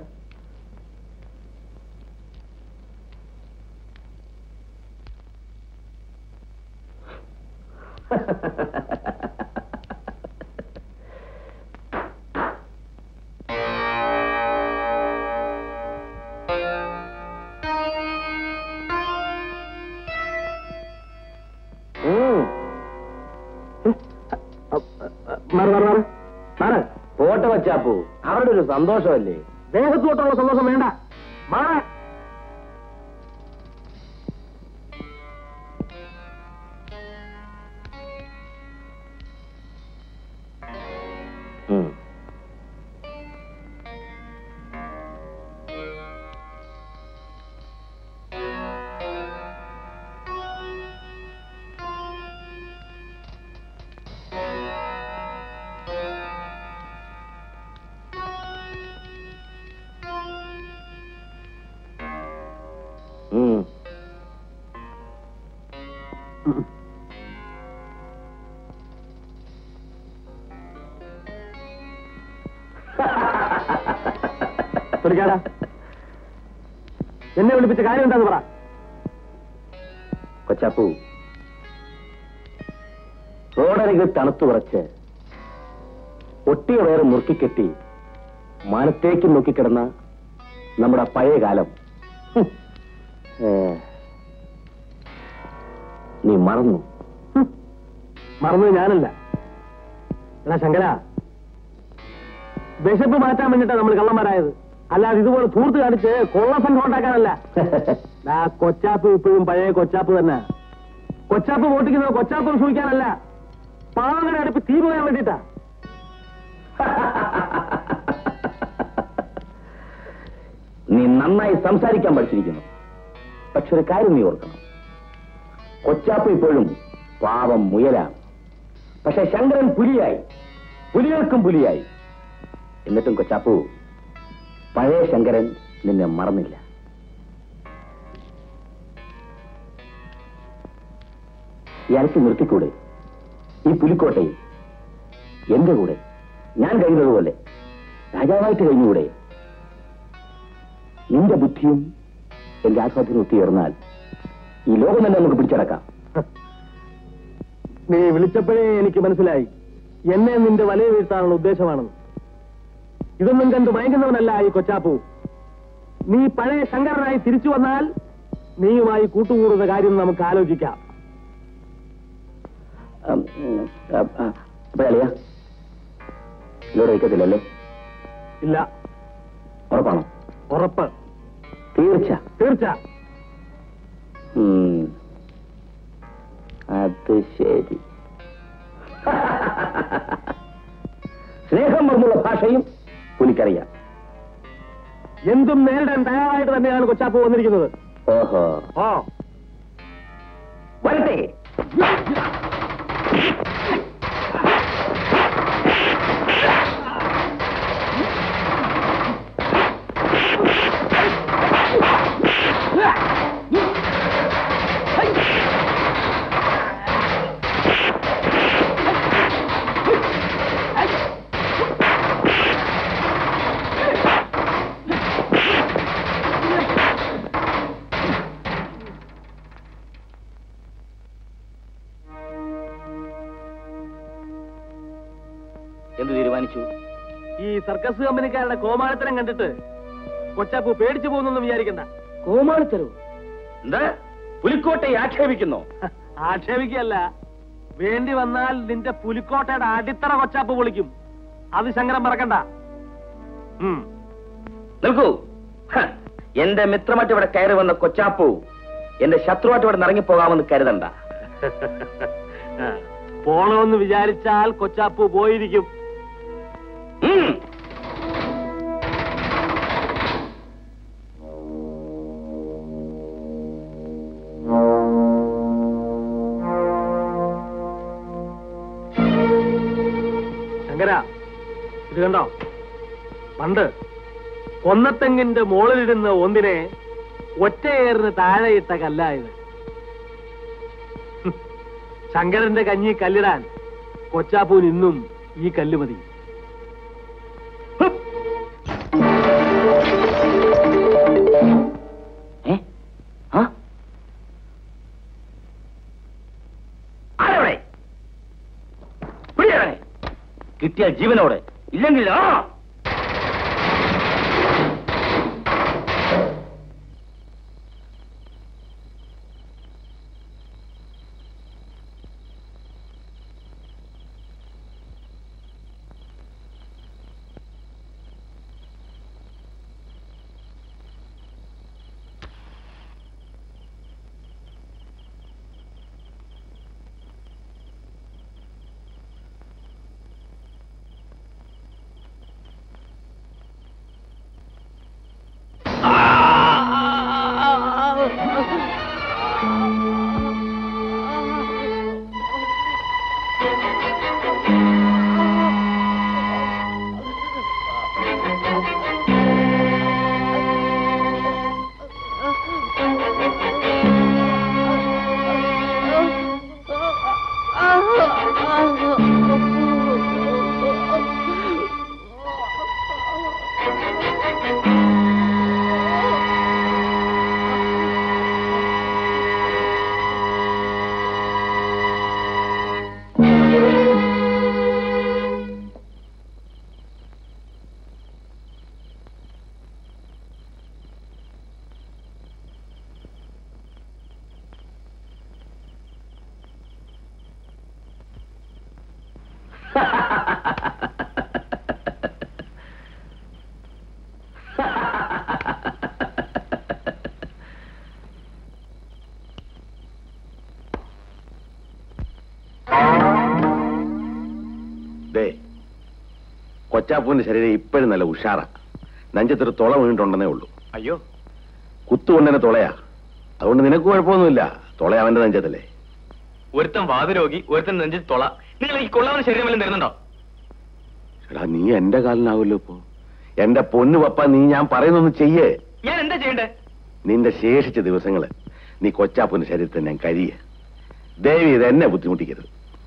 ഉം. പോട്ടെ വച്ചാപ്പു അവരുടെ ഒരു സന്തോഷമല്ലേ ദേഹത്തോട്ടുള്ള സന്തോഷം വേണ്ട മാറാൻ തുണിക്കാടാ എന്നെ വിളിപ്പിച്ച കാര്യം എന്താന്ന് പറ കൊച്ചാപ്പു റോഡരികിൽ തണുത്തു വിറച്ച് ഒട്ടിയ വേറെ മുറുക്കിക്കെട്ടി മാനത്തേക്ക് നോക്കിക്കിടന്ന നമ്മുടെ പഴയ കാലം ഹും. ഏ, നീ മറന്നു മറന്നത് ഞാനല്ല എടാ ശങ്കര വിശപ്പ് മാറ്റാൻ വേണ്ടിട്ടാ നമ്മൾ കള്ളന്മാരായത് അല്ലാതെ ഇതുപോലെ തൂർത്ത് കാണിച്ച് കൊള്ള സംഘം ഉണ്ടാക്കാനല്ല ആ കൊച്ചാപ്പ് ഇപ്പോഴും പഴയ കൊച്ചാപ്പ് തന്നെ കൊച്ചാപ്പ് വോട്ടിക്കുന്നത് കൊച്ചാപ്പ് സൂക്ഷിക്കാനല്ല പാവങ്ങളുടെ അടുപ്പ് തീ പോകാൻ വേണ്ടിട്ടാ നീ നന്നായി സംസാരിക്കാൻ പഠിച്ചിരിക്കുന്നു പക്ഷെ ഒരു കാര്യം നീ ഓർക്കണം കൊച്ചാപ്പ് ഇപ്പോഴും പാവം മുയലാണ് പക്ഷെ ശങ്കരൻ പുലിയായി പുലികൾക്കും പുലിയായി എന്നിട്ടും കൊച്ചാപ്പു പഴയ ശങ്കരൻ നിന്നെ മറന്നില്ല ഇയാൾക്ക് നിർത്തിക്കൂടെ ഈ പുലിക്കോട്ടയിൽ എന്റെ കൂടെ ഞാൻ കഴിയുന്നതുപോലെ രാജാവായിട്ട് കഴിഞ്ഞുകൂടെ നിന്റെ ബുദ്ധിയും എന്റെ ആസ്വാദ്യവും ഒത്തുചേർന്നാൽ ഈ ലോകം തന്നെ നമുക്ക് പിടിച്ചടക്കാം നീ വിളിച്ചപ്പോഴേ എനിക്ക് മനസ്സിലായി എന്നെ നിന്റെ വലയ വീഴ്ത്താനുള്ള ഉദ്ദേശമാണെന്ന് ഇതൊന്നും കണ്ട് മയങ്ങുന്നവനല്ല ഈ കൊച്ചാപ്പു നീ പഴയ ശങ്കരനായി തിരിച്ചു വന്നാൽ നീയുമായി കൂട്ടുകൂടുന്ന കാര്യം നമുക്ക് ആലോചിക്കാം അപ്പോഴളിയ ലോഡ് വയ്ക്കത്തില്ലല്ലേ ഇല്ല ഉറപ്പാണോ ഉറപ്പ് തീർച്ച തീർച്ച ഉം. അത് ശരി സ്നേഹം മറന്നുള്ള ഭാഷയും പുലിക്കറിയാം എന്തും നേരിടാൻ തയ്യാറായിട്ട് തന്നെയാണ് കൊച്ചാപ്പു വന്നിരിക്കുന്നത് ഓഹോ ഓ വരട്ടെ എന്ത് തീരുമാനിച്ചു ഈ സർക്കസ് കമ്പനിക്കാരുടെ കോമാളിത്തരം കണ്ടിട്ട് കൊച്ചാപ്പു പേടിച്ചു പോകുന്നു വിചാരിക്കണ്ട കോമാളിത്തരോ എന്താ പുലിക്കോട്ടയെ ആക്ഷേപിക്കുന്നോ ആക്ഷേപിക്കല്ല വേണ്ടി വന്നാൽ നിന്റെ പുലിക്കോട്ടയുടെ അടിത്തറ കൊച്ചാപ്പ് പൊളിക്കും അത് ശങ്കരം മറക്കണ്ട ഉം. നിൽക്കൂ ഹ, എന്റെ മിത്രമായിട്ട് ഇവിടെ കയറി വന്ന കൊച്ചാപ്പു എന്റെ ശത്രുവായിട്ട് ഇവിടെ ഇറങ്ങിപ്പോകാമെന്ന് കരുതണ്ട പോണമെന്ന് വിചാരിച്ചാൽ കൊച്ചാപ്പു പോയിരിക്കും ഉം. ശങ്കര ഇത് കണ്ടോ പണ്ട് കൊന്നത്തെങ്ങിന്റെ മുകളിലിരുന്ന ഒന്നിനെ ഒറ്റയേറിന് താഴെയിട്ട കല്ലായത് ഹും. ശങ്കരന്റെ കഞ്ഞി കല്ലിടാൻ കൊച്ചാപ്പൂന് ഇന്നും ഈ കല്ല് മതി ഹും. ഏ? ആ? ആരവിടെ? പിടിയവനെ. കിട്ടിയ ജീവനോടെ ഇല്ലെങ്കിൽ ആ കൊച്ചാപ്പൂവിന്റെ ശരീരം ഇപ്പോഴും നല്ല ഉഷാറാ നെഞ്ചത്തൊരു തുള വീണിട്ടുണ്ടെന്നേ ഉള്ളൂ അയ്യോ കുത്തുകൊണ്ടന്നെ തുളയാ അതുകൊണ്ട് നിനക്ക് കുഴപ്പമൊന്നുമില്ല തുള അവന്റെ നെഞ്ചത്തല്ലേ ഒരുത്തൻ വാതരോഗി ഒരുത്തൻ നെഞ്ചിൽ തൊള നിങ്ങൾ ഈ കൊള്ളാവുന്ന ശരീരം വല്ലതും തരുന്നുണ്ടോ എടാ നീ എന്റെ കാലിനാവല്ലോ ഇപ്പൊ എന്റെ പൊന്നു പപ്പ നീ ഞാൻ പറയുന്നൊന്ന് ചെയ്യേ ഞാൻ എന്താ ചെയ്യണ്ടേ നിന്റെ ശേഷിച്ച ദിവസങ്ങള് നീ കൊച്ചാപ്പൂന്റെ ശരീരത്തിൽ ഞാൻ കരിയ ദേവി ഇത് എന്നെ ബുദ്ധിമുട്ടിക്കരുത്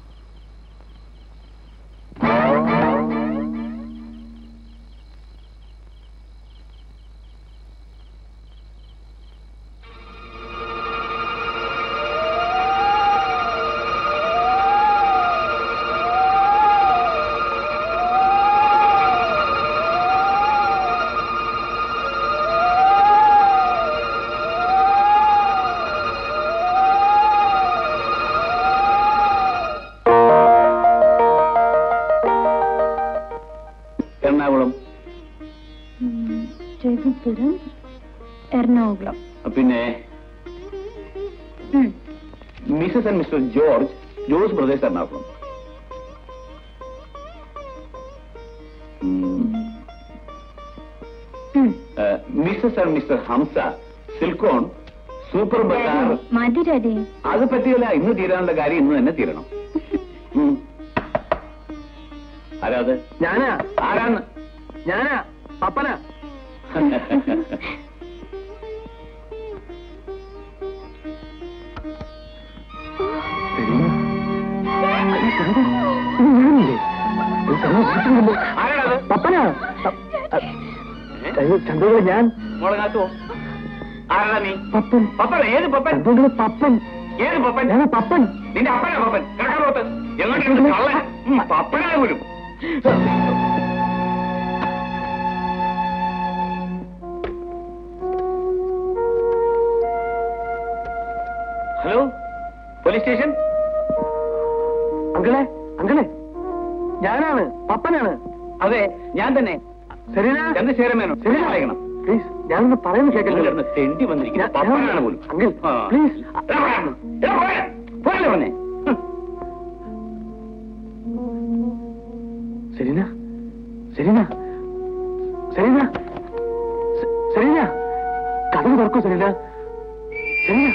എറണാകുളം രഘുപുരം എറണാകുളം പിന്നെ Mrs and Mr George Jose brothers Ernakulam Mrs and Mr Hamsa Silcon super bazaar മതി രതി അത് പറ്റിയല്ല ഇന്ന് തീരാനുള്ള കാര്യം ഇന്ന് തന്നെ തീരണം ഉം. ആരാ അത് ഞാനാ ആരാന്ന് ഞാനാ പപ്പനാ ആരാണത് പപ്പനാ ചന്ദ്രകളെ ഞാൻ മോളെ കാത്തുവോ ആരാടാ നീ പപ്പൻ പപ്പൻ ഏത് പപ്പൻ ചന്ദ്രകളെ പപ്പൻ ഏത് പപ്പൻ ഞാൻ പപ്പൻ നിന്റെ അപ്പനാ പപ്പൻ കിടക്കാറോട്ട് എങ്ങോട്ട് കള്ളൻ ഉം, പപ്പനാണ് പോലും ഹലോ പോലീസ് സ്റ്റേഷൻ അങ്കിളെ അങ്കിളെ ഞാനാണ് പപ്പനാണ് അതെ ഞാൻ തന്നെ ശരീര ചന്ദ്രശേഖരമേനോ ശരി അയക്കണം പ്ലീസ് ഞാനൊന്ന് പറയുന്നത് കേൾക്കല്ലോ ഇവിടുന്ന് തെണ്ടി വന്നിരിക്കുന്ന പപ്പനാണ് പോലും അങ്കിൾ ആ. പ്ലീസ് എടാ, പോടാ. എടാ, പോടാ. പോരല്ലേ പറഞ്ഞേ ഹും. സെലീന സെലീന സെലീന സെ- സെലീന കഥ തുറക്കൂ Selina Selina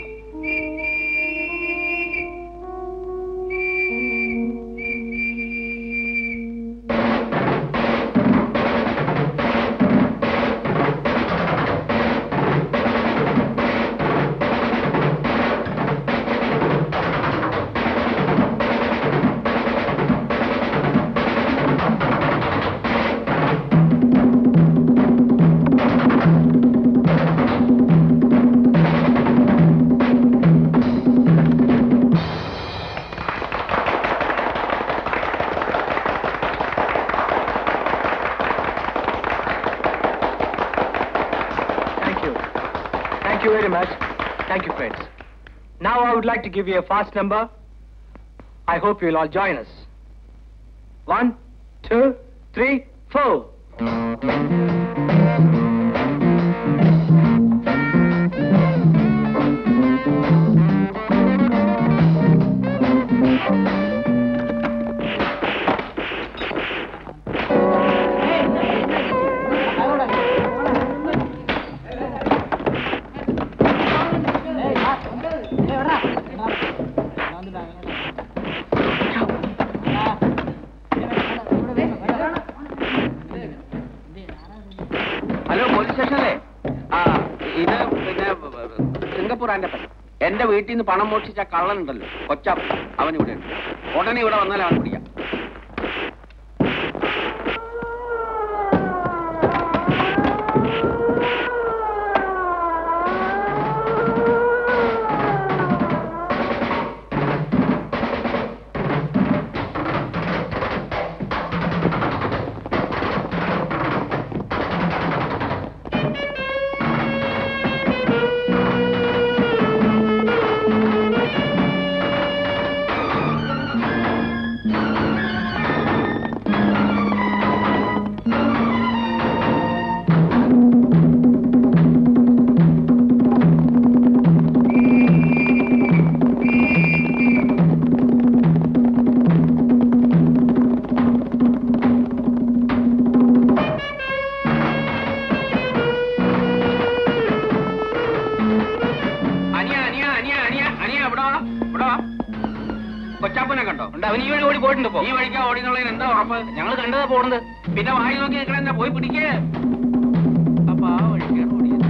Thank you. Thank you very much. Thank you, friends. Now I would like to give you a fast number. I hope you'll all join us. One, two, three, four. Hello police സ്റ്റേഷനല്ലേ ആ ഇത് പിന്നെ Singapore and എന്റെ വീട്ടിൽ നിന്ന് പണം മോഷിച്ച കള്ളനുണ്ടല്ലോ കൊച്ചാപ്പ് അവൻ ഇവിടെ ഉണ്ട് ഉടനെ ഇവിടെ വന്നാൽ അവൻ പിടിക്കാം ഇവിടെ വാ. കൊച്ചാപ്പനെ കണ്ടോ ഉണ്ട് അവൻ ഈ വഴി ഓടി പോയിട്ടുണ്ട് ഇപ്പോ ഈ വഴിക്കാ ഓടിന്നുള്ളതിന് എന്താ ഉറപ്പ് ഞങ്ങൾ കണ്ടതാ പോണത് പിന്നെ വായി നോക്കി നിൽക്കണെന്താ പോയി പിടിക്കേ അപ്പൊ ആ വഴിക്കാണ് ഓടിയത്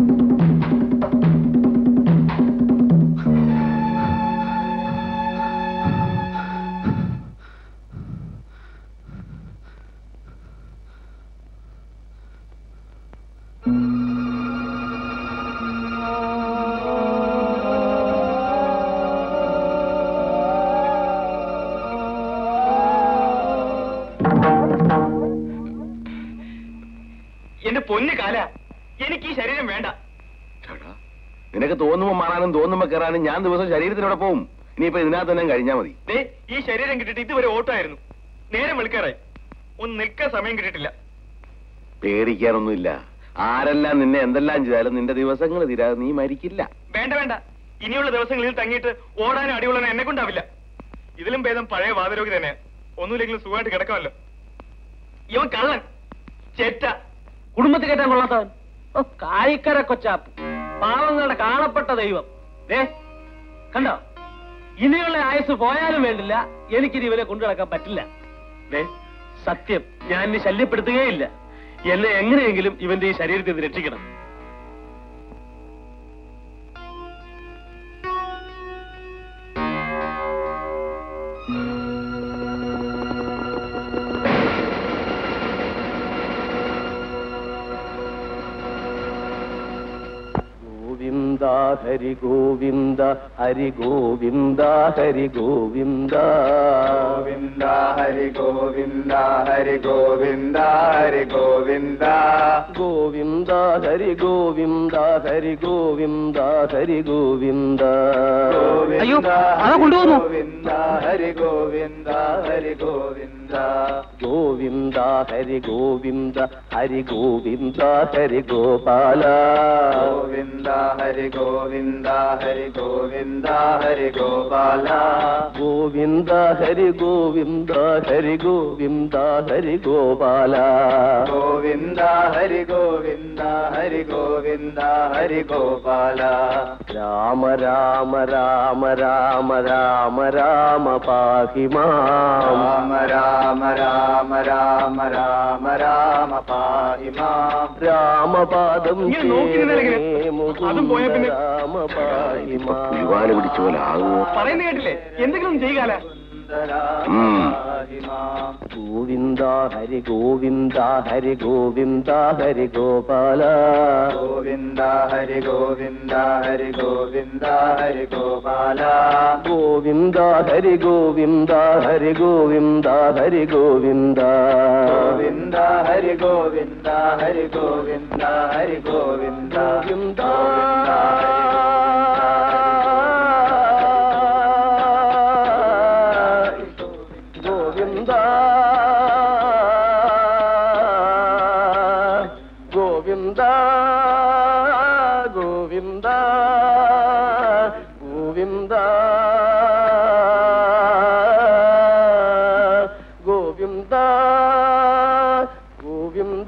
എന്റെ പൊന്ന് കാല എനിക്ക് ഈ ശരീരം വേണ്ട ചേട്ടാ, നിനക്ക് തോന്നുമ്പോ മാറാനും തോന്നുമ്പോ കയറാനും ഞാൻ ദിവസം ശരീരത്തിനോടെ പോവും ഇനിയിപ്പോ ഇതിനകത്ത് തന്നെ കഴിഞ്ഞാ മതി ദേ ഈ ശരീരം കിട്ടിയിട്ട് ഇതുവരെ ഓട്ടമായിരുന്നു നേരം വെളുക്കാറായി ഒന്ന് നിൽക്കാൻ സമയം കിട്ടിയിട്ടില്ല പേടിക്കാനൊന്നുമില്ല ആരെല്ലാം നിന്നെ എന്തെല്ലാം ചെയ്താലും നിന്റെ ദിവസങ്ങൾ തീരാതെ നീ മരിക്കില്ല വേണ്ട വേണ്ട ഇനിയുള്ള ദിവസങ്ങളിൽ തങ്ങിയിട്ട് ഓടാനും അടികൊള്ളാനും എന്നെ കൊണ്ടാവില്ല ഇതിലും ഭേദം പഴയ വാതരോഗി തന്നെ ഒന്നുമില്ലെങ്കിലും സുഖമായിട്ട് കിടക്കാമല്ലോ ഇവൻ കള്ളൻ ചെറ്റ കുടുംബത്തിൽ കയറ്റാൻ കൊള്ളാത്തവൻ ഓ, കായിക്കര കൊച്ചാപ്പ് പാവങ്ങളുടെ കാണപ്പെട്ട ദൈവം ദേ കണ്ടോ ഇനിയുള്ള ആയുസ് പോയാലും വേണ്ടില്ല എനിക്കിനി ഇവരെ കൊണ്ടു നടക്കാൻ പറ്റില്ല ദേ സത്യം ഞാൻ ഇനി ശല്യപ്പെടുത്തുകയില്ല എന്നെ എങ്ങനെയെങ്കിലും ഇവന്റെ ഈ ശരീരത്തിൽ നിന്ന് രക്ഷിക്കണം ഗോവിന്ദ ഹരി ഗോവിന്ദ ഹരി ഗോവിന്ദ ഹരി ഗോവിന്ദ ഗോവിന്ദ ഹരി ഗോവിന്ദ ഹരി ഗോവിന്ദ ഹരി ഗോവിന്ദ ഗോവിന്ദ ഹരി ഗോവിന്ദ ഹരി ഗോവിന്ദ ഹരി ഗോവിന്ദ അയ്യോ, അതാ കൊണ്ടുപോകുന്നു. ഗോവിന്ദ ഹരി ഗോവിന്ദ ഹരി ഗോവിന്ദ ഗോവിന്ദ ഹരി ഗോവിന്ദ ഹരി ഗോവിന്ദ ഹരി ഗോപാല ഗോവിന്ദ ഹരി ഗോവിന്ദ ഹരി ഗോവിന്ദ ഹരി ഗോപാല ഗോവിന്ദ ഹരി ഗോവിന്ദ ഹരി ഗോവിന്ദ ഹരി ഗോപാല ഗോവിന്ദ ഹരി ഗോവിന്ദ ഹരി ഗോവിന്ദ ഹരി ഗോപാല രാമ രാമ രാമ രാമ രാമ രാമ പാഹി മാം രാമ രാമ രാമ രാമ രാമ രാമ പാഹി മാം രാമപാദം ഇങ്ങനെ നോക്കി നിന്നാൽ എങ്ങനെ? ചേരേ അതും പോയാ മുകുന്ദ പിന്നെ- രാമ പാഹി മാം ഒരുപാട് പിടിച്ച പോലെ ആകുമോ പറയുന്ന കേട്ടില്ലേ എന്തെങ്കിലും ചെയ്യുകാല ഉം. ഗോവിന്ദ ഹരി ഗോവിന്ദ ഹരി ഗോവിന്ദ ഹരി ഗോപാല ഗോവിന്ദ ഹരി ഗോവിന്ദ ഹരി ഗോവിന്ദ ഹരി ഗോപാല ഗോവിന്ദ ഹരി ഗോവിന്ദ ഹരി ഗോവിന്ദ ഹരി ഗോവിന്ദ ഗോവിന്ദ ഹരി ഗോവിന്ദ ഹരി ഗോവിന്ദ ഹരി ഗോവിന്ദ ഗോവിന്ദ ഗോവിന്ദ ഗോവിന്ദ ഗോവിന്ദ ഗോവിന്ദ ഗോവിന്ദ ഗോവിന്ദ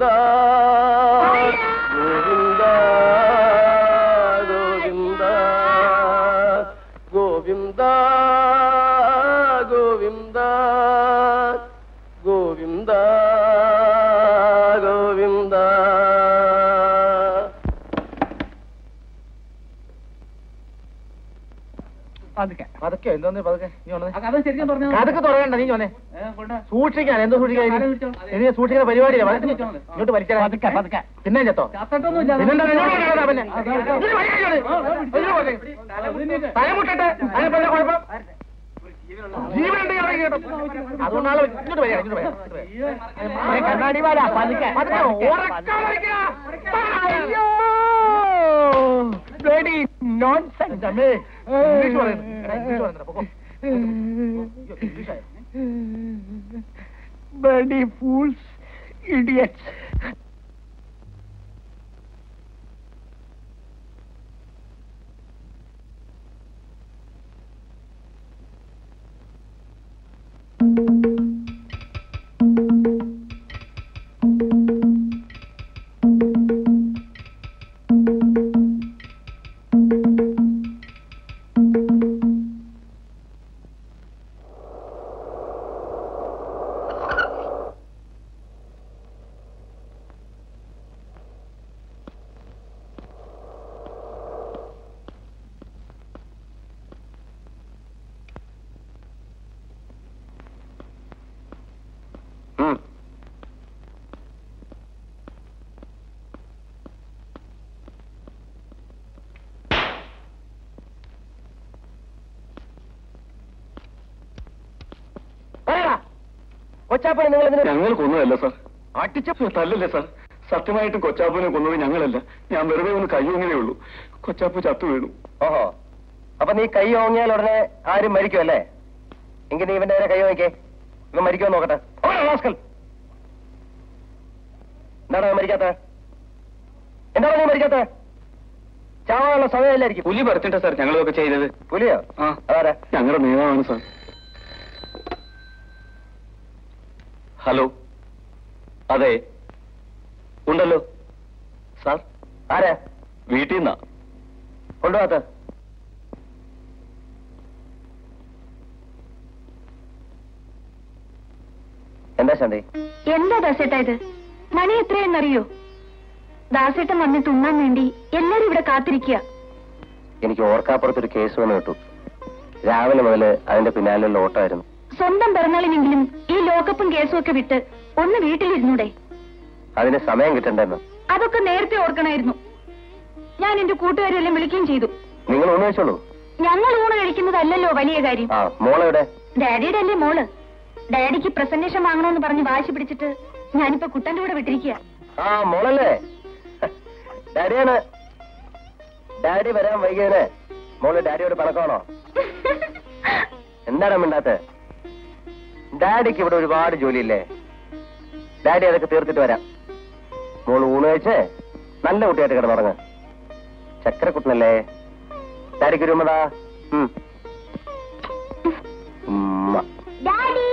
ഗോവിന്ദ ഗോവിന്ദ ഗോവിന്ദ ഗോവിന്ദ ഗോവിന്ദ ഗോവിന്ദ പതുക്കെ എന്തോന്ന് പതുക്കെ നീ വന്നേ കഥ ശരിക്കും പറഞ്ഞു അതൊക്കെ തുറയണ്ട നീ വന്നേ സൂക്ഷിക്കാൻ എന്തോ സൂക്ഷിക്കാൻ ഇനി സൂക്ഷിക്കുന്ന പരിപാടിയില്ല വലിച്ച് ഇങ്ങോട്ട് വലിച്ചാൽ പിന്നെ ചെത്തോ പിന്നെന്താ നിന്നോട് പറയാനാ പിന്നെ? ഇങ്ങോട്ട് വലിക്കരുത്. ഇങ്ങോട്ട് പോരെ. തലമുട്ടട്ടെ അതിനിപ്പോ എന്താ കുഴപ്പം ജീവനുണ്ടെങ്കിൽ ഇറങ്ങി കേട്ടോ അതുകൊണ്ടാണ് ഇങ്ങോട്ട് വരിക ഇങ്ങോട്ട് വരിക കണ്ണാടി വാല പതുക്കെ ഉറക്കം വലിക്കുക. അയ്യോ ബ്ലഡി നോൺസെൻസ് അമ്മേ ഇംഗ്ലീഷ് പറയുന്നു എടാ, ഇംഗ്ലീഷ് പറയുന്നുണ്ട് പൊക്കോ അയ്യോ, ഇംഗ്ലീഷായോ bloody fools, idiots. കൊച്ചാപ്പനെ നിങ്ങൾ എന്തിനാ ഞങ്ങൾ കൊന്നതല്ല സാർ അട്ടിച്ച തല്ലല്ലേ സാർ സത്യമായിട്ടും കൊച്ചാപ്പനെ കൊന്നത് ഞങ്ങളല്ല ഞാൻ വെറുതെ ഒന്ന് കയ്യൊങ്ങനെ ഉള്ളൂ കൊച്ചാപ്പ ചത്തു വീണു ഓഹോ അപ്പൊ നീ കൈ ഓങ്ങിയാൽ ഉടനെ ആരും മരിക്കും അല്ലേ എങ്കിൽ നീ ഇവന്റെ നേരെ കൈ ഓങ്ങിക്കേ ഇവൻ മരിക്കുമോ നോക്കട്ടെ ഓടാ, rascal. എന്താണ് അവൻ മരിക്കാത്ത എന്താണ് നീ മരിക്കാത്ത ചാവാനുള്ള സമയമില്ലായിരിക്കും പുലി പറിച്ചിട്ടാ സാർ ഞങ്ങളതൊക്കെ ചെയ്തത് പുലിയോ ആ അതാരാ ഞങ്ങളുടെ നേതാവാണ് സാർ ഹലോ അതെ ഉണ്ടല്ലോ സാർ ആരാ വീട്ടിൽ നിന്നാ കൊണ്ടുപോകാത്ത എന്താ ശാന്തി എന്താ ദാസേട്ടാ ഇത് മണി എത്രയെന്നറിയോ ദാസേട്ടൻ വന്നിട്ട് ഉണ്ണാൻ വേണ്ടി എല്ലാരും ഇവിടെ കാത്തിരിക്കുക എനിക്ക് ഓർക്കാപ്പുറത്തൊരു കേസ് വന്ന് കിട്ടു രാവിലെ മുതൽ അതിന്റെ പിന്നാലെയുള്ള ഓട്ടമായിരുന്നു സ്വന്തം പിറന്നാളിനെങ്കിലും ഈ ലോകകപ്പും കേസും ഒക്കെ വിട്ട് ഒന്ന് വീട്ടിലിരുന്നൂടെ അതിന് സമയം കിട്ടണ്ടെന്ന് അതൊക്കെ നേരത്തെ ഓർക്കണായിരുന്നു ഞാൻ എന്റെ കൂട്ടുകാരെല്ലാം വിളിക്കുകയും ചെയ്തു നിങ്ങൾ ഒന്ന് വെച്ചോളൂ ഞങ്ങൾ ഊണ് കഴിക്കുന്നതല്ലല്ലോ വലിയ കാര്യം ആ മോളെവിടെ ഡാഡിയുടെ അല്ലേ മോള് ഡാഡിക്ക് പ്രസന്റേഷൻ വാങ്ങണമെന്ന് പറഞ്ഞ് വാശി പിടിച്ചിട്ട് ഞാനിപ്പോ കുട്ടന്റെ കൂടെ വിട്ടിരിക്കുക ആ മോളല്ലേ ഡാഡിയാണ് ഡാഡി വരാൻ വൈകിയതിന് മോള് ഡാഡിയോട് പിണക്കമാണോ എന്താണ് മിണ്ടാത്ത ഡാഡിക്ക് ഇവിടെ ഒരുപാട് ജോലിയില്ലേ ഡാഡി അതൊക്കെ തീർത്തിട്ട് വരാം മോള് ഊണ് കഴിച്ച് നല്ല കുട്ടിയായിട്ട് കിടന്നുറങ്ങ് ചക്കരക്കുട്ടനല്ലേ ഡാഡിക്ക് ഒരു ഉമ്മതാ ഉം. ഉമ്മ. ഡാഡി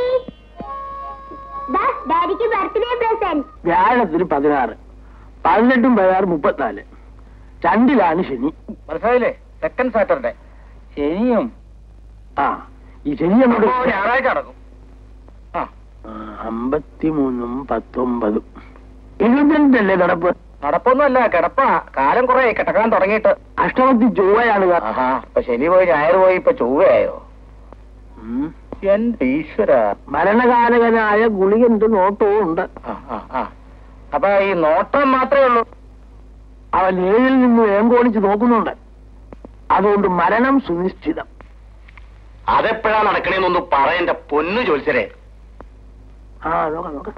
ഡാഡിക്ക് ബർത്ത്ഡേ പ്രസന്റ് വ്യാഴത്തിന് പതിനാറ് പതിനെട്ടും പതിനാറ് മുപ്പത്തിനാല് രണ്ടിലാണ് ശനി മനസ്സിലായില്ലേ സെക്കൻഡ് സാറ്റർഡേ ശനിയും ആ ഈ ശനി അങ്ങോട്ട് ഞായറാഴ്ച നടക്കും ആ, അമ്പത്തിമൂന്നും പത്തൊമ്പതും എഴുപത്തിരണ്ടല്ലേ നടപ്പ് നടപ്പൊന്നുമല്ല കിടപ്പാ കാലം കുറെ കിടക്കാൻ തുടങ്ങിയിട്ട് അഷ്ടമത്തി ചൊവ്വയാണ് കാ- ആഹാ ഇപ്പൊ ശനി പോയി ഞായർ പോയി ഇപ്പൊ ചൊവ്വയായോ ഉം. എന്റെ ഈശ്വര മരണകാരകനായ ഗുളികന്റെ നോട്ടവും ഉണ്ട് ആ, ആ, ആ. അപ്പൊ ഈ നോട്ടം മാത്രമേ ഉള്ളൂ അവൻ ഏഴിൽ നിന്ന് വേങ്കോണിച്ച് നോക്കുന്നുണ്ട് അതുകൊണ്ട് മരണം സുനിശ്ചിതം അതെപ്പോഴാ നടക്കണേന്നൊന്ന് പറയണ്ട പൊന്നു ജോത്സരെ ആ നോക്കാം നോക്കാം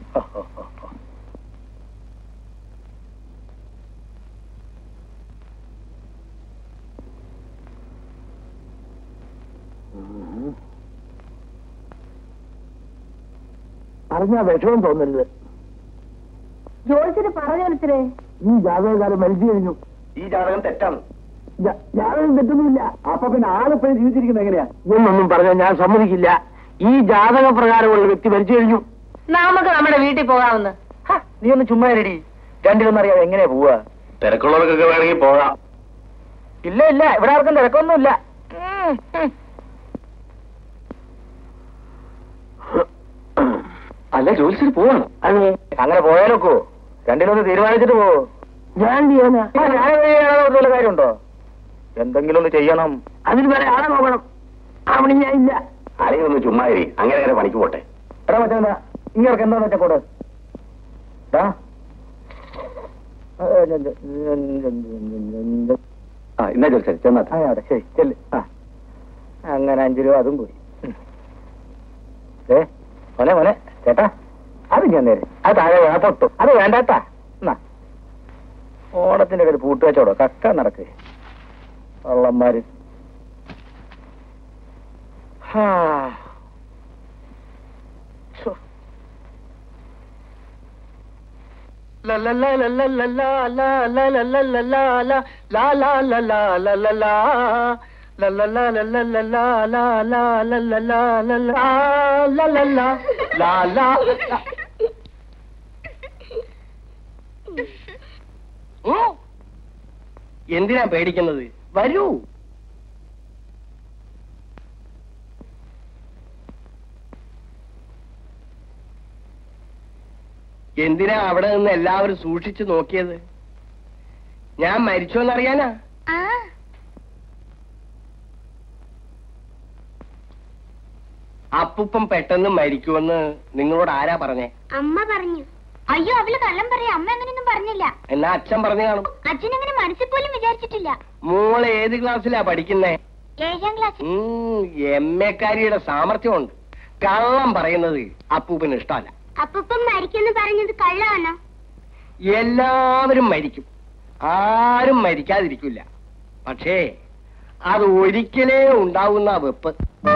അറിഞ്ഞാ വിഷമം തോന്നരുത് ജോലിച്ചിട്ട് പറഞ്ഞോലത്തിരെ ഈ ജാതകകാലം മരിച്ചു കഴിഞ്ഞു ഈ ജാതകം തെറ്റാണ് ജ- ജാതകം തെറ്റൊന്നുമില്ല അപ്പൊ പിന്നെ ആളിപ്പോഴും ജീവിച്ചിരിക്കുന്നത് എങ്ങനെയാ എന്നൊന്നും പറഞ്ഞാൽ ഞാൻ സമ്മതിക്കില്ല ഈ ജാതക പ്രകാരമുള്ള വ്യക്തി മരിച്ചു കഴിഞ്ഞു നമുക്ക് നമ്മുടെ വീട്ടിൽ പോകാവുന്ന നീ ഒന്ന് ചുമ്മാ ഇരടി രണ്ടിലൊന്നും അറിയാതെ എങ്ങനെയാ പോവാ തിരക്കുള്ളവർക്കൊക്കെ വേണമെങ്കിൽ പോകാം ഇല്ല ഇല്ല ഇവിടെ ആർക്കും തിരക്കൊന്നുമില്ല അല്ല ജോലിസിന് പോവാണ് അതെ അങ്ങനെ പോയാലൊക്കോ രണ്ടിലൊന്ന് തീരുമാനിച്ചിട്ട് പോവോ ഞാൻ ചെയ്യാനാ ആ, ഞാൻ ചെയ്യാനുള്ള വല്ല കാര്യമുണ്ടോ എന്തെങ്കിലും ഒന്ന് ചെയ്യണം അതിന് വേറെ ആളെ നോക്കണം അവിടെ ഞാൻ ഇല്ല അല്ലെങ്കിൽ ഒന്ന് ചുമ്മാരി അങ്ങനെ അങ്ങനെ പണിക്ക് പോട്ടെ എടാ മച്ചാ ഇങ്ങനെ എന്താ വെച്ചാ കൂടെ ദാ. ആ എന്നാ ജോലിസരി ചെന്നാ ആ, അവിടെ ശരി ചെല്ല് ആ അങ്ങനെ അഞ്ചു രൂപ അതും പോയി ഉം. ഏ മോനെ മോനെ ചേട്ടാ അത് ഞാൻ നേരെ അത് താഴെ വേണം പൊട്ടു അത് വേണ്ടാട്ടാ എന്നാ ഓണത്തിന്റെ ഒരു പൂട്ട് വെച്ചോടോ കക്ക നടക്കേ വള്ളന്മാര് ഹാ. ഛോ. എന്തിനാ പേടിക്കുന്നത് വരൂ എന്തിനാ അവിടെ നിന്ന് എല്ലാവരും സൂക്ഷിച്ചു നോക്കിയത് ഞാൻ മരിച്ചോന്നറിയാനാ അപ്പുപ്പം പെട്ടെന്ന് മരിക്കുമെന്ന് നിങ്ങളോട് ആരാ പറഞ്ഞേ അമ്മ പറഞ്ഞു അയ്യോ അവള് കള്ളം പറയാ അമ്മ അങ്ങനെയൊന്നും പറഞ്ഞില്ല എന്നാ അച്ഛൻ പറഞ്ഞു കാണും അച്ഛൻ അങ്ങനെ മനസ്സിൽ പോലും വിചാരിച്ചിട്ടില്ല മോള് ഏത് ക്ലാസ്സിലാ പഠിക്കുന്നേ ഏഴാം ക്ലാസ് എം എക്കാരിയുടെ സാമർഥ്യമുണ്ട് കള്ളം പറയുന്നത് അപ്പൂപ്പിന് ഇഷ്ടമല്ല അപ്പൂപ്പൻ മരിക്കുന്നു പറഞ്ഞത് കള്ളാണോ എല്ലാവരും മരിക്കും ആരും മരിക്കാതിരിക്കില്ല പക്ഷേ അത് ഒരിക്കലേ ഉണ്ടാവുന്ന വെപ്പ്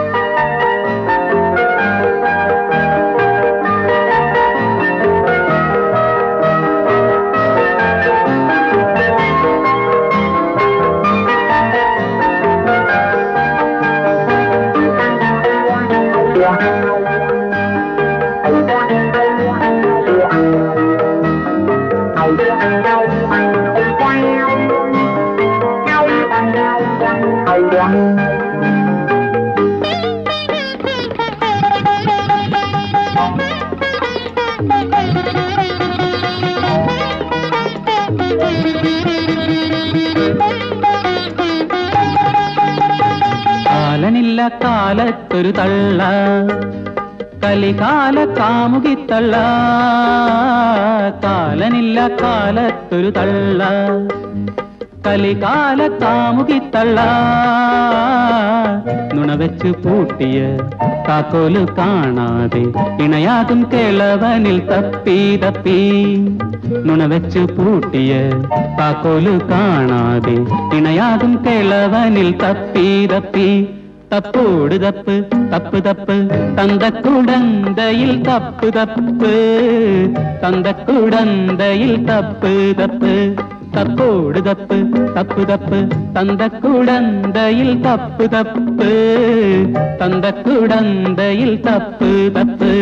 കാലനില്ല കാലത്തൊരു തള്ള കലികാല കാമുകിത്തള്ള കാലനില്ല കാലത്തൊരു തള്ള കലികാല കാമുകിത്തള്ള നുണവെച്ച് പൂട്ടിയ താക്കോല് കാണാതെ ഇണയാകും കിളവനിൽ തപ്പി തപ്പി നുണവെച്ച് പൂട്ടിയ താക്കോല് കാണാതെ ഇണയാകും കിളവനിൽ തപ്പി തപ്പി തപ്പോട് തപ്പ് തപ്പ് തപ്പ് തന്തക്കുടന്തയിൽ തപ്പ് തപ്പ് തന്തക്കുടന്തയിൽ തപ്പ് തപ്പ് തപ്പോട് തപ്പ് തപ്പ് തപ്പ് തന്തക്കുടന്തയിൽ തപ്പ് തപ്പ് തന്തക്കുടന്തയിൽ തപ്പ് തപ്പ്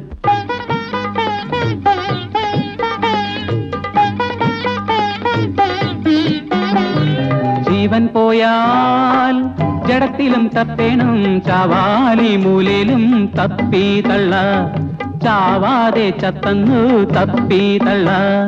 ജീവൻ പോയാൽ ജഡത്തിലും തപ്പേണം ചാവാലി മൂലയിലും തപ്പി തള്ള ചാവാതെ ചത്തന്നു തപ്പി തള്ള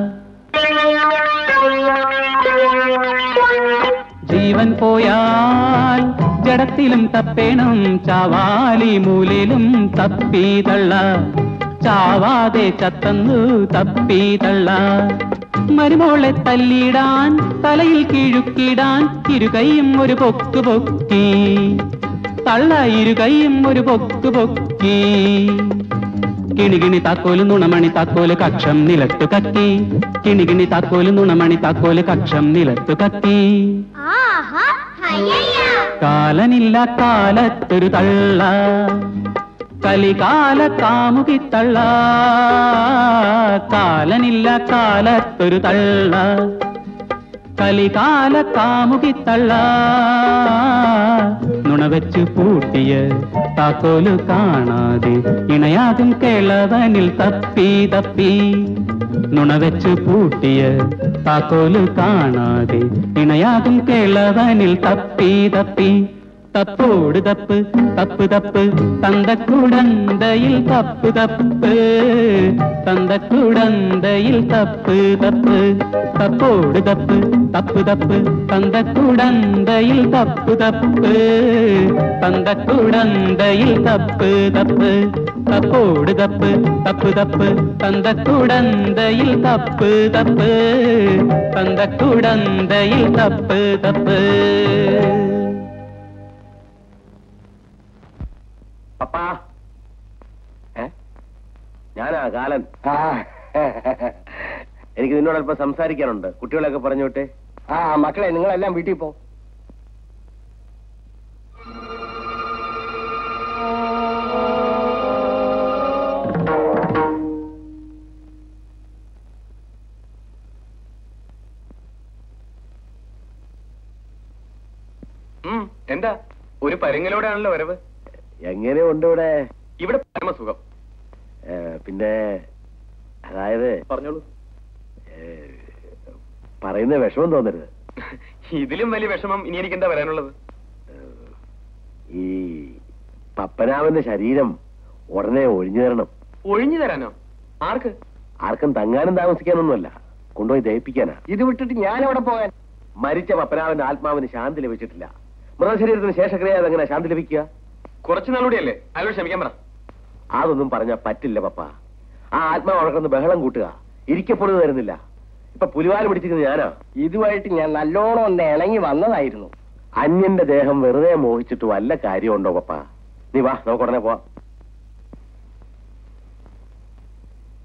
ജീവൻ പോയാൽ ജഡത്തിലും തപ്പേണം ചാവാലി മൂലയിലും തപ്പി തള്ള ചാവാതെ ചത്തന്നു തപ്പി തള്ള മരുമോളെ തല്ലിടാൻ തലയിൽ കിഴുക്കിടാൻ ഇരുകൈയും ഒരു പൊക്ക് പൊക്കി തള്ള ഇരുകൈയും ഒരു പൊക്ക് പൊക്കി കിണികിണി താക്കോല് നുണമണി താക്കോല് കക്ഷം നിലത്തു കക്കി കിണികിണി താക്കോല് നുണമണി താക്കോല് കക്ഷം നിലത്തു കക്കി ആഹാ അയ്യയ്യ കാലനില്ല കാലത്തൊരു തള്ള കലികാല കാമുകിത്തള്ള കാലനില്ല കാലത്തൊരു തള്ള കലികാല കാമുകിത്തള്ള നുണവെച്ച് പൂട്ടിയ താക്കോല് കാണാതെ ഇണയാകും കിളവനിൽ തപ്പി തപ്പി നുണവെച്ച് പൂട്ടിയ താക്കോല് കാണാതെ ഇണയാകും കിളവനിൽ തപ്പി തപ്പി തപ്പോട് തപ്പ് തപ്പ് തപ്പ് തന്തക്കുടന്തയിൽ തപ്പ് തപ്പ് തന്തക്കുടന്തയിൽ തപ്പ് തപ്പ് തപ്പോട് തപ്പ് തപ്പ് തപ്പ് തന്തക്കുടന്തയിൽ തപ്പ് തപ്പ് തന്തക്കുടന്തയിൽ തപ്പ് തപ്പ് തപ്പോട് തപ്പ് തപ്പ് തപ്പ് തന്തക്കുടന്തയിൽ തപ്പ് തപ്പ് തന്തക്കുടന്തയിൽ തപ്പ് തപ്പ് പപ്പാ ഏ ഞാനാ കാലൻ എനിക്ക് നിന്നോട് അല്പം സംസാരിക്കാനുണ്ട് കുട്ടികളെയൊക്കെ പറഞ്ഞു വിട്ടെ ആ മക്കളെ നിങ്ങളെല്ലാം വീട്ടിൽ പോ ഉം, എന്താ ഒരു പരുങ്ങലോടെയാണല്ലോ വരവ് എങ്ങനെയുണ്ട് ഇവിടെ ഇവിടെ പരമസുഖം ഏ, പിന്നെ അതായത് പറഞ്ഞോളൂ ഏ, പറയുന്ന വിഷമം തോന്നരുത് ഇതിലും വലിയ വിഷമം ഇനി എനിക്ക് എന്താ വരാനുള്ളത് ഈ പപ്പനാവന്റെ ശരീരം ഉടനെ ഒഴിഞ്ഞു തരണം ഒഴിഞ്ഞു തരാനോ ആർക്ക് ആർക്കും തങ്ങാനും താമസിക്കാനൊന്നുമല്ല കൊണ്ടുപോയി ദഹിപ്പിക്കാനാ ഇത് വിട്ടിട്ട് ഞാൻ എവിടെ പോകാൻ മരിച്ച പപ്പനാവന്റെ ആത്മാവിന് ശാന്തി ലഭിച്ചിട്ടില്ല മൃതശരീരത്തിന് ശേഷക്രിയ അതെങ്ങനെ ശാന്തി ലഭിക്കുക കുറച്ചു നാളുകൂടിയല്ലേ അയാളോട് ക്ഷമിക്കാൻ പറ അതൊന്നും പറഞ്ഞാ പറ്റില്ല പപ്പ ആ ആത്മാവ് അവിടെ ബഹളം കൂട്ടുക ഇരിക്കപ്പെടുന്നത് തരുന്നില്ല ഇപ്പൊ പുലിവാല് പിടിച്ചിരിക്കുന്നത് ഞാനാ ഇതുമായിട്ട് ഞാൻ നല്ലോണം ഒന്ന് ഇണങ്ങി വന്നതായിരുന്നു അന്യന്റെ ദേഹം വെറുതെ മോഹിച്ചിട്ട് വല്ല കാര്യമുണ്ടോ പപ്പ നീ വാ നമുക്ക് ഉടനെ പോവാം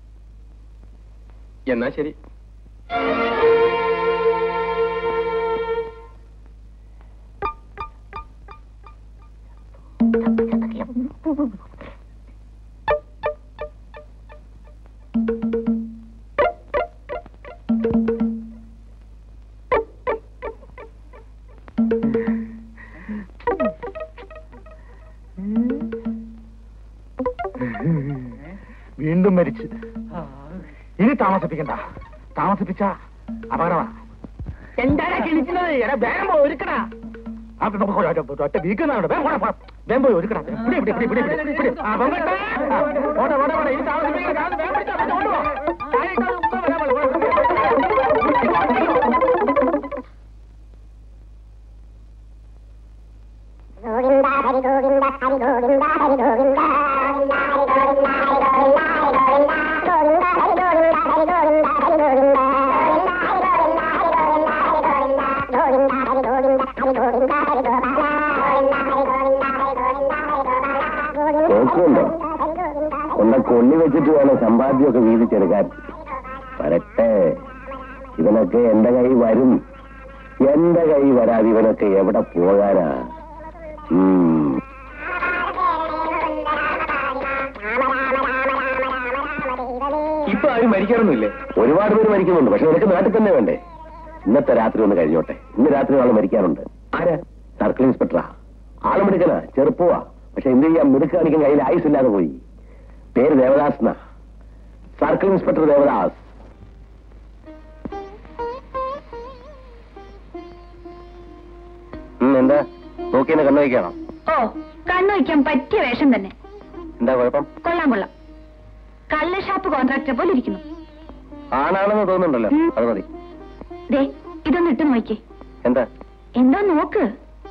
എന്നാ ശരി വീണ്ടും മരിച്ച് ഇനി താമസിപ്പിക്കണ്ട താമസിപ്പിച്ച അപകടമാ എന്താടാ കിളിക്കുന്നത് എടാ വേഗം പോയി ഒരുക്കടാ ആ, ഒറ്റ- ഒറ്റ- ഒറ്റ വീക്കുന്നുണ്ട് വേഗം പോടാ, പോടാ. വേഗം പോയി ഒരുക്കടാ പിടി പിടി പിടി പിടി പിടി പിടി ആ പൊങ്ങട്ടെ ആ, പോട്ടെ പോട്ടെ പോട്ടെ ഇനി താമസിപ്പിക്കണ്ട കാത് വേഗം പിടിച്ചോ, പിടിച്ചോ, കൊണ്ടുപോ. താഴെ ഇട്ടോ, ഇപ്പൊ വരാൻ പാടില്ല. കേൾക്കുന്നുണ്ടോ കൊണ്ട കൊള്ളി വെച്ചിട്ട് വേണം സമ്പാദ്യമൊക്കെ വീതിച്ചെടുക്കാൻ വരട്ടെ ഇവനൊക്കെ എന്റെ കൈ വരും എന്റെ കൈ വരാതെ ഇവനൊക്കെ എവിടെ പോകാനാ ഉം. ഇപ്പൊ ആരും മരിക്കാറൊന്നുമില്ലേ ഒരുപാട് പേര് മരിക്കുന്നുണ്ട് പക്ഷെ നിനക്ക് നാട്ടിൽ തന്നെ വേണ്ടേ ഇന്നത്തെ രാത്രി ഒന്ന് കഴിഞ്ഞോട്ടെ ഇന്ന് രാത്രി ആള് മരിക്കാനുണ്ട് ആരാ സർക്കിൾ ഇൻസ്പെക്ടറാ ആള് മിടുക്കനാ ചെറുപ്പവാ പക്ഷെ എന്ത് ചെയ്യാൻ മിടുക്ക് കാണിക്കാൻ കയ്യിൽ ആയുസില്ലാതെ പോയി പേര് ദേവദാസ് എന്നാ സർക്കിൾ ഇൻസ്പെക്ടർ ദേവദാസ് ഉം, എന്താ നോക്കി എന്നെ കണ്ണു വയ്ക്കാണോ ഓ കണ്ണു വയ്ക്കാൻ പറ്റിയ വേഷം തന്നെ എന്താ കുഴപ്പം കൊള്ളാം കൊള്ളാം കള്ള ഷാപ്പ് കോൺട്രാക്ടർ പോലെ ഇരിക്കുന്നു ആണാണെന്ന് തോന്നുന്നുണ്ടല്ലോ അത് മതി ദേ ഇതൊന്ന് ഇട്ട് നോക്കിയേ എന്താ എന്താ നോക്ക്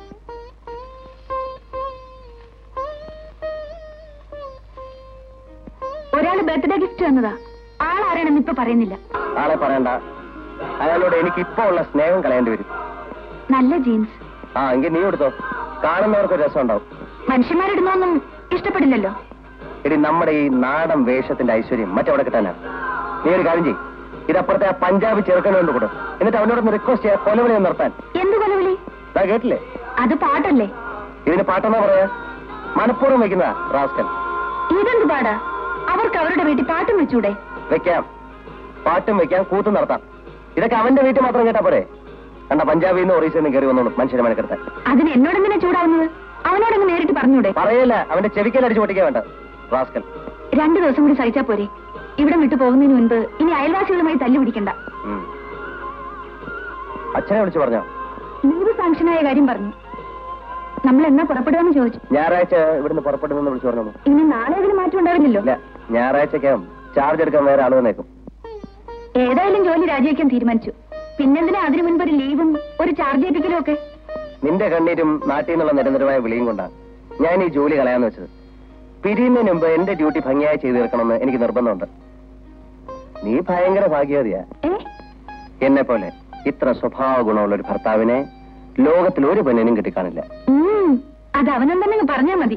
ഒരാള് ബർത്ത്ഡേ ഗിഫ്റ്റ് തന്നതാ ആളാരാണെന്ന് ഇപ്പൊ പറയുന്നില്ല ആളെ പറയണ്ട അയാളോട് എനിക്ക് ഇപ്പൊ ഉള്ള സ്നേഹം കളയേണ്ടി വരും നല്ല ജീൻസ് ആ എങ്കിൽ നീ എടുത്തോ കാണുന്നവർക്ക് ഒരു രസം ഉണ്ടാവും മനുഷ്യന്മാരിടുന്നൊന്നും ഇഷ്ടപ്പെടില്ലല്ലോ എടി നമ്മുടെ ഈ നാടൻ വേഷത്തിന്റെ ഐശ്വര്യം മറ്റെവിടെ കിട്ടാനാ നീ ഒരു കാര്യം ചെയ്യ് ഇതപ്പുറത്തെ ആ പഞ്ചാബ് ചെറുക്കനുകൊണ്ട് കൊടു എന്നിട്ട് അവനോടൊന്ന് റിക്വസ്റ്റ് ചെയ്യാ കൊലവിളി ഒന്ന് നിർത്താൻ എന്ത് കൊലവിളി ദാ കേട്ടില്ലേ അത് പാട്ടല്ലേ ഇതിന് പാട്ടെന്നാ പറയാ മനഃപൂർവ്വം വെക്കുന്ന റാസ്കൽ ഇതെന്ത് പാടാ അവർക്ക് അവരുടെ വീട്ടിൽ പാട്ടും വെച്ചൂടെ വെക്കാം പാട്ടും വെക്കാം കൂത്തും നടത്താം ഇതൊക്കെ അവന്റെ വീട്ടിൽ മാത്രം കേട്ടാ പോരെ കണ്ട പഞ്ചാബിൽ നിന്ന് ഒറീസയിൽ നിന്ന് കയറി വന്നോളൂ മനുഷ്യനെ മെനക്കെടുത്താൻ അതിന് എന്നോടെന്തിനാ ചൂടാവുന്നത് അവനോടങ്ങ് നേരിട്ട് പറഞ്ഞൂടെ പറയല്ല അവന്റെ ചെവിക്കൽ അടിച്ചു പൊട്ടിക്കാൻ വേണ്ട റാസ്കൽ രണ്ടു ദിവസം കൂടി സഹിച്ചാ പോരെ ഇവിടെ വിട്ടു പോകുന്നതിന് മുൻപ് ഇനി അയൽവാസികളുമായി തല്ലു പിടിക്കണ്ട ഉം. അച്ഛനെ വിളിച്ചു പറഞ്ഞോ ലീവ് സാങ്ഷനായ കാര്യം പറഞ്ഞു നമ്മൾ എന്നാ പുറപ്പെടുകയെന്ന് ചോദിച്ചു ഞായറാഴ്ച ഇവിടുന്ന് പുറപ്പെടുമെന്ന് വിളിച്ചു പറഞ്ഞു ഇനി നാളെ അതിന് മാറ്റം ഉണ്ടാവില്ലല്ലോ ഇല്ല ഞായറാഴ്ചക്കകം ചാർജ് എടുക്കാൻ വേറെ ആള് വന്നേക്കും ഏതായാലും ജോലി രാജിവെക്കാൻ തീരുമാനിച്ചു പിന്നെന്തിനാ അതിനു മുൻപ് ഒരു ലീവും ഒരു ചാർജ് ഏൽപ്പിക്കലും ഒക്കെ നിന്റെ കണ്ണീരും നാട്ടിൽ നിന്നുള്ള നിരന്തരമായ വിളിയും കൊണ്ടാണ് ഞാൻ ഈ ജോലി കളയാന്ന് വെച്ചത് പിരിയുന്നതിന് മുമ്പ് എന്റെ ഡ്യൂട്ടി ഭംഗിയായി ചെയ്തു തീർക്കണമെന്ന് എനിക്ക് നിർബന്ധമുണ്ട് നീ ഭയങ്കര ഭാഗ്യവതിയാ ഏ എന്നെ പോലെ ഇത്ര സ്വഭാവ ഗുണമുള്ള ഒരു ഭർത്താവിനെ ലോകത്തിൽ ഒരു പെണ്ണിനും കിട്ടിക്കാണില്ല ഉം, അത് അവനും തന്നെ അങ്ങ് പറഞ്ഞാ മതി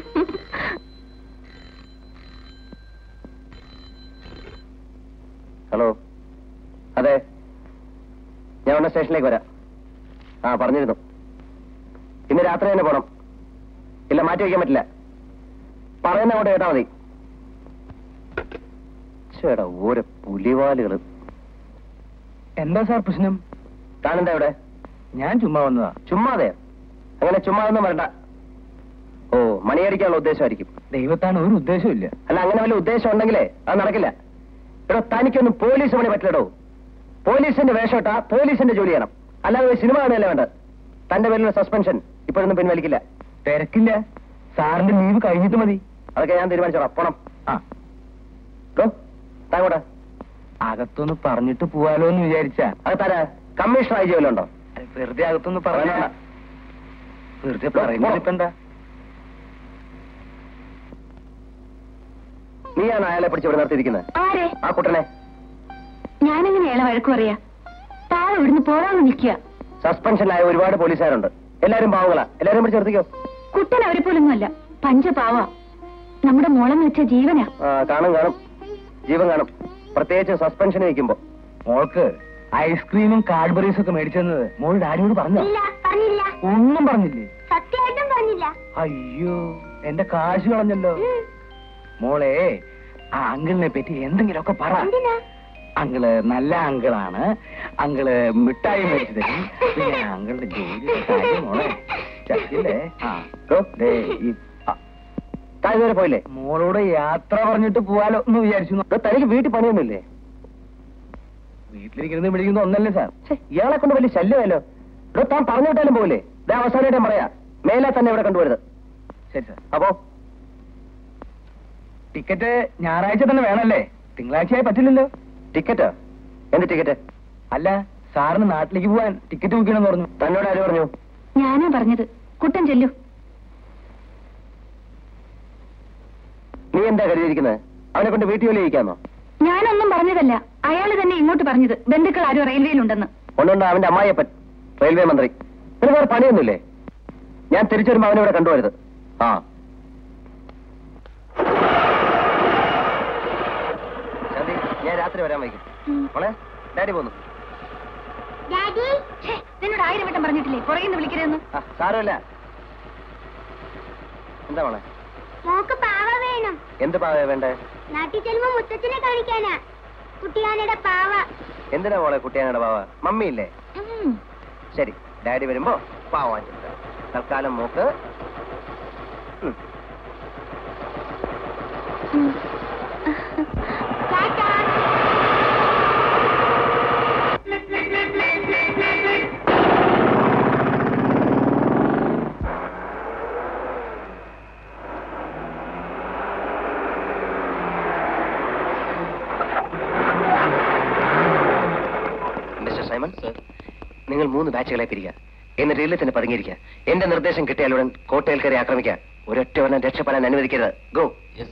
ഹലോ അതെ ഞാൻ ഉടനെ സ്റ്റേഷനിലേക്ക് വരാം ആ പറഞ്ഞിരുന്നു ഇന്ന് രാത്രി തന്നെ പോണം ഇല്ല മാറ്റി വയ്ക്കാൻ പറ്റില്ല പറയുന്ന അങ്ങോട്ട് കേട്ടാ മതി ചേടാ ഓരോ പുലിവാലുകള് എന്താ സാർ പ്രശ്നം താനെന്താ ഇവിടെ ഞാൻ ചുമ്മാ വന്നതാ ചുമ്മാതെ അങ്ങനെ ചുമ്മാ ഒന്നും വരണ്ട ഓ മണിയടിക്കാനുള്ള ഉദ്ദേശമായിരിക്കും ദൈവത്താണ് ഒരു ഉദ്ദേശമില്ല അല്ല അങ്ങനെ വല്ല ഉദ്ദേശം ഉണ്ടെങ്കിലേ അത് നടക്കില്ല എടോ തനിക്കൊന്നും പോലീസ് പണി പറ്റില്ലടോ പോലീസിന്റെ വേഷമിട്ടാ പോലീസിന്റെ ജോലി ചെയ്യണം അല്ലാതെ ഒരു സിനിമ കാണുകയല്ല വേണ്ട തന്റെ പേരിലുള്ള സസ്പെൻഷൻ ഇപ്പോഴൊന്നും പിൻവലിക്കില്ല തിരക്കില്ല സാറിന്റെ ലീവ് കഴിഞ്ഞിട്ട് മതി അതൊക്കെ ഞാൻ തീരുമാനിച്ചോളാം പോണം ആ ഗോ താങ്ങോട്ടെ അകത്തൊന്ന് പറഞ്ഞിട്ട് പോവാലോ എന്ന് വിചാരിച്ചാ അത് തരാ കമ്മീഷണർ ആയി ജോലിയുണ്ടോ വെറുതെ അകത്തൊന്ന് പറഞ്ഞ വേണ്ട. വെറുതെ പറയുന്നത് ഇപ്പൊ എന്താ നീയാണ് അയാളെ പിടിച്ച് ഇവിടെ നിർത്തിയിരിക്കുന്നത് ആരെ ആ കുട്ടനെ ഞാനെങ്ങനെ ഏളെ വഴക്കു പറയാ താഴെ ഇവിടുന്ന് പോരാന്ന് നിൽക്കുക സസ്പെൻഷനിലായ ഒരുപാട് പോലീസുകാരുണ്ട് എല്ലാരും പാവങ്ങളാ എല്ലാരും പിടിച്ച് നിർത്തിക്കോ കുട്ടൻ അവരെ പോലൊന്നുമല്ല പഞ്ചപാവ നമ്മുടെ മോളെന്ന് വെച്ച ജീവനാ ആ കാണും കാണും ജീവൻ കാണും പ്രത്യേകിച്ച് സസ്പെൻഷൻ വയ്ക്കുമ്പോ മോൾക്ക് ഐസ്ക്രീമും കാഡ്ബറീസും ഒക്കെ മേടിച്ചെന്നത് മോൾ ഡാഡിയോട് പറഞ്ഞോ ഇല്ല പറഞ്ഞില്ല ഒന്നും പറഞ്ഞില്ലേ സത്യമായിട്ടും പറഞ്ഞില്ല അയ്യോ എന്റെ കാശ് കളഞ്ഞല്ലോ മോളെ ആ അങ്കിളിനെ പറ്റി എന്തെങ്കിലുമൊക്കെ പറ എന്തിനാ അങ്കിള് നല്ല അങ്കിളാണ് അങ്കിള് മിഠായി മേടിച്ചു തരും പിന്നെ അങ്കിളുടെ ജോലി കാര്യം മോളെ ചത്തില്ലേ ആ ഓ, ദേ, ഈ ആ, താൻ ഇതുവരെ പോയില്ലേ മോളോട് യാത്ര പറഞ്ഞിട്ട് പോവാലോ എന്ന് വിചാരിച്ചു ദേ, തനിക്ക് വീട്ടിൽ പണിയൊന്നുമില്ലേ വീട്ടിലിരിക്കുന്നത് വിളിക്കുന്ന ഒന്നല്ലേ സാർ ഛെ, ഇയാളെ കൊണ്ട് വലിയ ശല്യമല്ലോ ഇവിടെ താൻ പറഞ്ഞു വിട്ടാലും പോകില്ലേ ദേ അവസാനമായിട്ട് ഞാൻ പറയാ മേലെ തന്നെ ഇവിടെ കണ്ടുവരുത് ശരി സാർ അപ്പോ ടിക്കറ്റ് ഞായറാഴ്ച തന്നെ വേണമല്ലേ തിങ്കളാഴ്ചയായി പറ്റില്ലല്ലോ ടിക്കറ്റ് എന്ത് ടിക്കറ്റ് അല്ല സാറിന് നാട്ടിലേക്ക് പോവാൻ ടിക്കറ്റ് ബുക്ക് ചെയ്യണമെന്ന് പറഞ്ഞു തന്നോട് ആര് പറഞ്ഞു ഞാനാ പറഞ്ഞത് കുട്ടൻ ചെല്ലു നീ എന്താ കരുതിയിരിക്കുന്നത് അവനെ കൊണ്ട് വീട്ടിൽ ജോലി ചെയ്യിക്കാന്നോ ഞാനൊന്നും പറഞ്ഞതല്ല അയാള് തന്നെ ഇങ്ങോട്ട് പറഞ്ഞത് ബന്ധുക്കൾ ആരും റെയിൽവേയിലുണ്ടെന്ന് ഒന്നുണ്ട് അവന്റെ അമ്മായിയപ്പൻ റെയിൽവേ മന്ത്രി പിന്നെ വേറെ പണിയൊന്നുമില്ലേ ഞാൻ തിരിച്ചു വരുമ്പോ അവനെ ഇവിടെ കണ്ടുവരുത് ആ ശാന്തി ഞാൻ രാത്രി വരാൻ വൈകും മോളെ ഡാഡി പോന്നു ഡാഡി ഛേ, നിന്നോട് ആയിരം വട്ടം പറഞ്ഞിട്ടില്ലേ പുറകിൽ നിന്ന് വിളിക്കരുതെന്ന് ആ സാരമില്ല എന്താ മോളെ മോക്ക് പാവ വേണം എന്ത് പാവ വേണ്ടേ നാട്ടിൽ ചെല്ലുമ്പോ മുത്തച്ഛനെ കാണിക്കാനാ കുട്ടിയാനയുടെ പാവ എന്തിനാ മോളെ കുട്ടിയാനയുടെ പാവ മമ്മിയില്ലേ ഉം. ശരി ഡാഡി വരുമ്പോ പാവ വാങ്ങിച്ചിട്ട് തരാം. തൽക്കാലം മോക്ക് ഉം. ടാറ്റാ മിസ്റ്റർ സൈമൺ നിങ്ങൾ മൂന്ന് ബാച്ചുകളെ പിരിക്കുക എന്നിട്ട് ഇതിൽ തന്നെ പതുങ്ങിയിരിക്കുക എന്റെ നിർദ്ദേശം കിട്ടിയാലുടൻ കോട്ടയിൽ കയറി ആക്രമിക്കുക ഒരൊറ്റവണ്ണം രക്ഷപ്പെടാൻ അനുവദിക്കരുത് ഗോ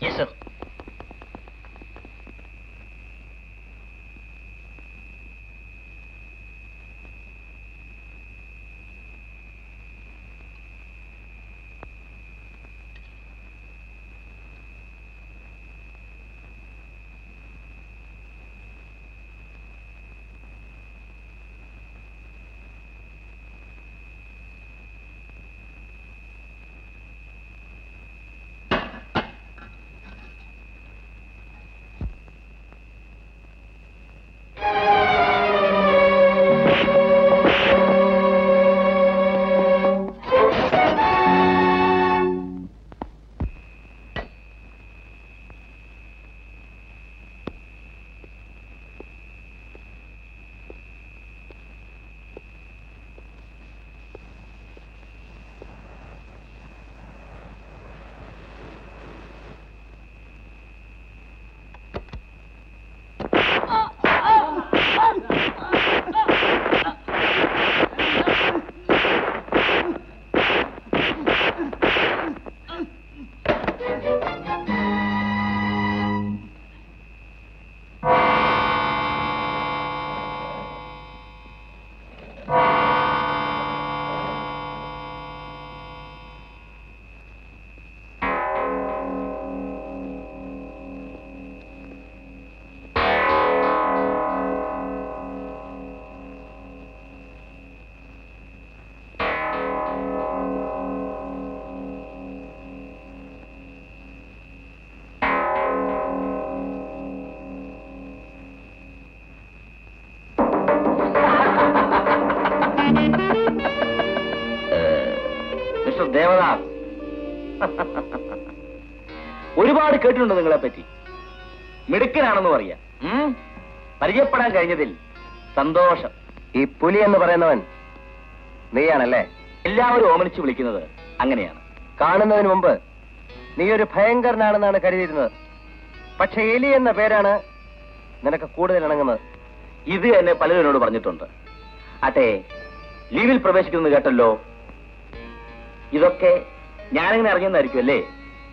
മിസ്റ്റർ ദേവദാസ് ഒരുപാട് കേട്ടിട്ടുണ്ട് നിങ്ങളെ പറ്റി മിടുക്കനാണെന്ന് പറയാം ഉം? പരിചയപ്പെടാൻ കഴിഞ്ഞതിൽ സന്തോഷം ഈ പുലി എന്ന് പറയുന്നവൻ നീയാണല്ലേ എല്ലാവരും ഓമനിച്ച് വിളിക്കുന്നത് അങ്ങനെയാണ് കാണുന്നതിന് മുമ്പ് നീ ഒരു ഭയങ്കരനാണെന്നാണ് കരുതിയിരുന്നത് പക്ഷെ എലി എന്ന പേരാണ് നിനക്ക് കൂടുതൽ ഇണങ്ങുന്നത് ഇത് എന്നെ പലരും എന്നോട് പറഞ്ഞിട്ടുണ്ട് അട്ടെ ലീവിൽ പ്രവേശിക്കുന്നത് കേട്ടല്ലോ ഇതൊക്കെ ഞാനിങ്ങനെ അറിഞ്ഞെന്നായിരിക്കും അല്ലേ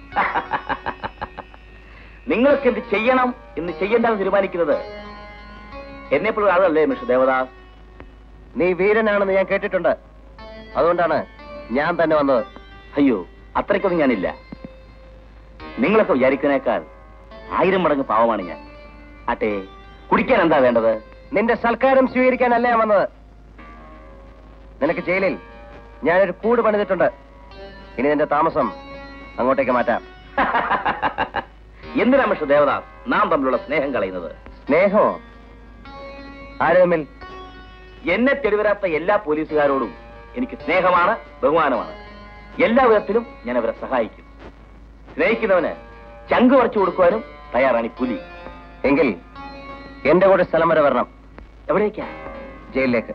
നിങ്ങൾക്ക് എന്ത് ചെയ്യണം എന്ന് ചെയ്യണ്ടെന്ന് തീരുമാനിക്കുന്നത് എന്നെപ്പോഴും ആളല്ലേ മിസ്റ്റർ ദേവദാസ് നീ വീരനാണെന്ന് ഞാൻ കേട്ടിട്ടുണ്ട് അതുകൊണ്ടാണ് ഞാൻ തന്നെ വന്നത് അയ്യോ അത്രയ്ക്കൊന്നും ഞാനില്ല നിങ്ങളൊക്കെ വിചാരിക്കുന്നേക്കാൾ ആയിരം മടങ്ങ് പാവമാണ് ഞാൻ ആട്ടെ കുടിക്കാൻ എന്താ വേണ്ടത് നിന്റെ സൽക്കാരം സ്വീകരിക്കാനല്ല ഞാൻ വന്നത് നിനക്ക് ജയിലിൽ ഞാനൊരു കൂട് പണിതിട്ടുണ്ട് ഇനി നിന്റെ താമസം അങ്ങോട്ടേക്ക് മാറ്റാം എന്തിനാ മിസ്റ്റർ ദേവദാസ് നാം തമ്മിലുള്ള സ്നേഹം കളയുന്നത് സ്നേഹമോ ആര് തമ്മിൽ എന്നെ തെളിവരാത്ത എല്ലാ പോലീസുകാരോടും എനിക്ക് സ്നേഹമാണ് ബഹുമാനമാണ് എല്ലാ വിധത്തിലും ഞാൻ അവരെ സഹായിക്കും സ്നേഹിക്കുന്നവന് ചങ്ക് വറച്ചു കൊടുക്കുവാനും തയ്യാറാണ് ഈ പുലി എങ്കിൽ എന്റെ കൂടെ സ്ഥലം വരെ വരണം എവിടേക്കാ ജയിലിലേക്ക്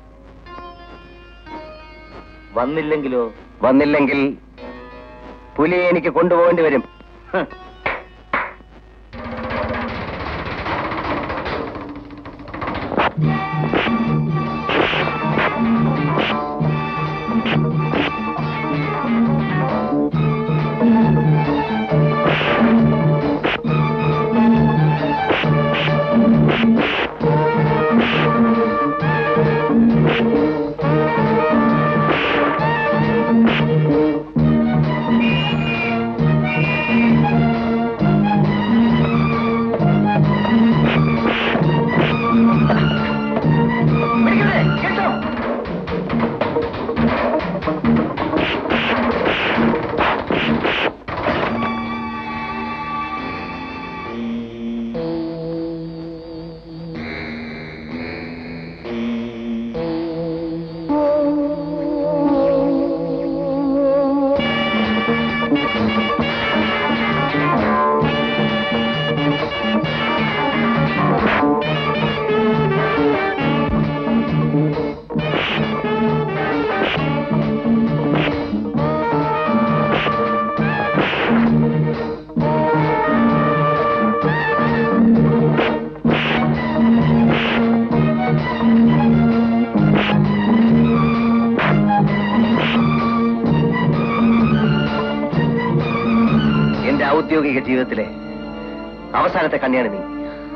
വന്നില്ലെങ്കിലോ വന്നില്ലെങ്കിൽ പുലിയെ എനിക്ക് കൊണ്ടുപോകേണ്ടി വരും എന്റെ ഔദ്യോഗിക ജീവിതത്തിലെ അവസാനത്തെ കണ്ണിയാണ് നീ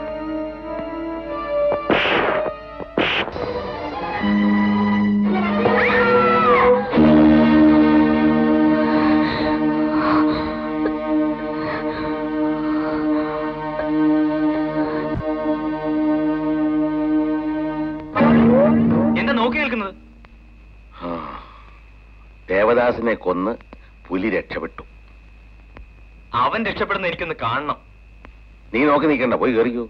എന്താ നോക്കി നിൽക്കുന്നത് ദേവദാസിനെ കൊന്ന് പുലി രക്ഷപ്പെട്ടു അവൻ രക്ഷപ്പെടുന്ന എനിക്കൊന്ന് കാണണം നീ നോക്കി നിൽക്കണ്ട പോയി കയറിക്കോ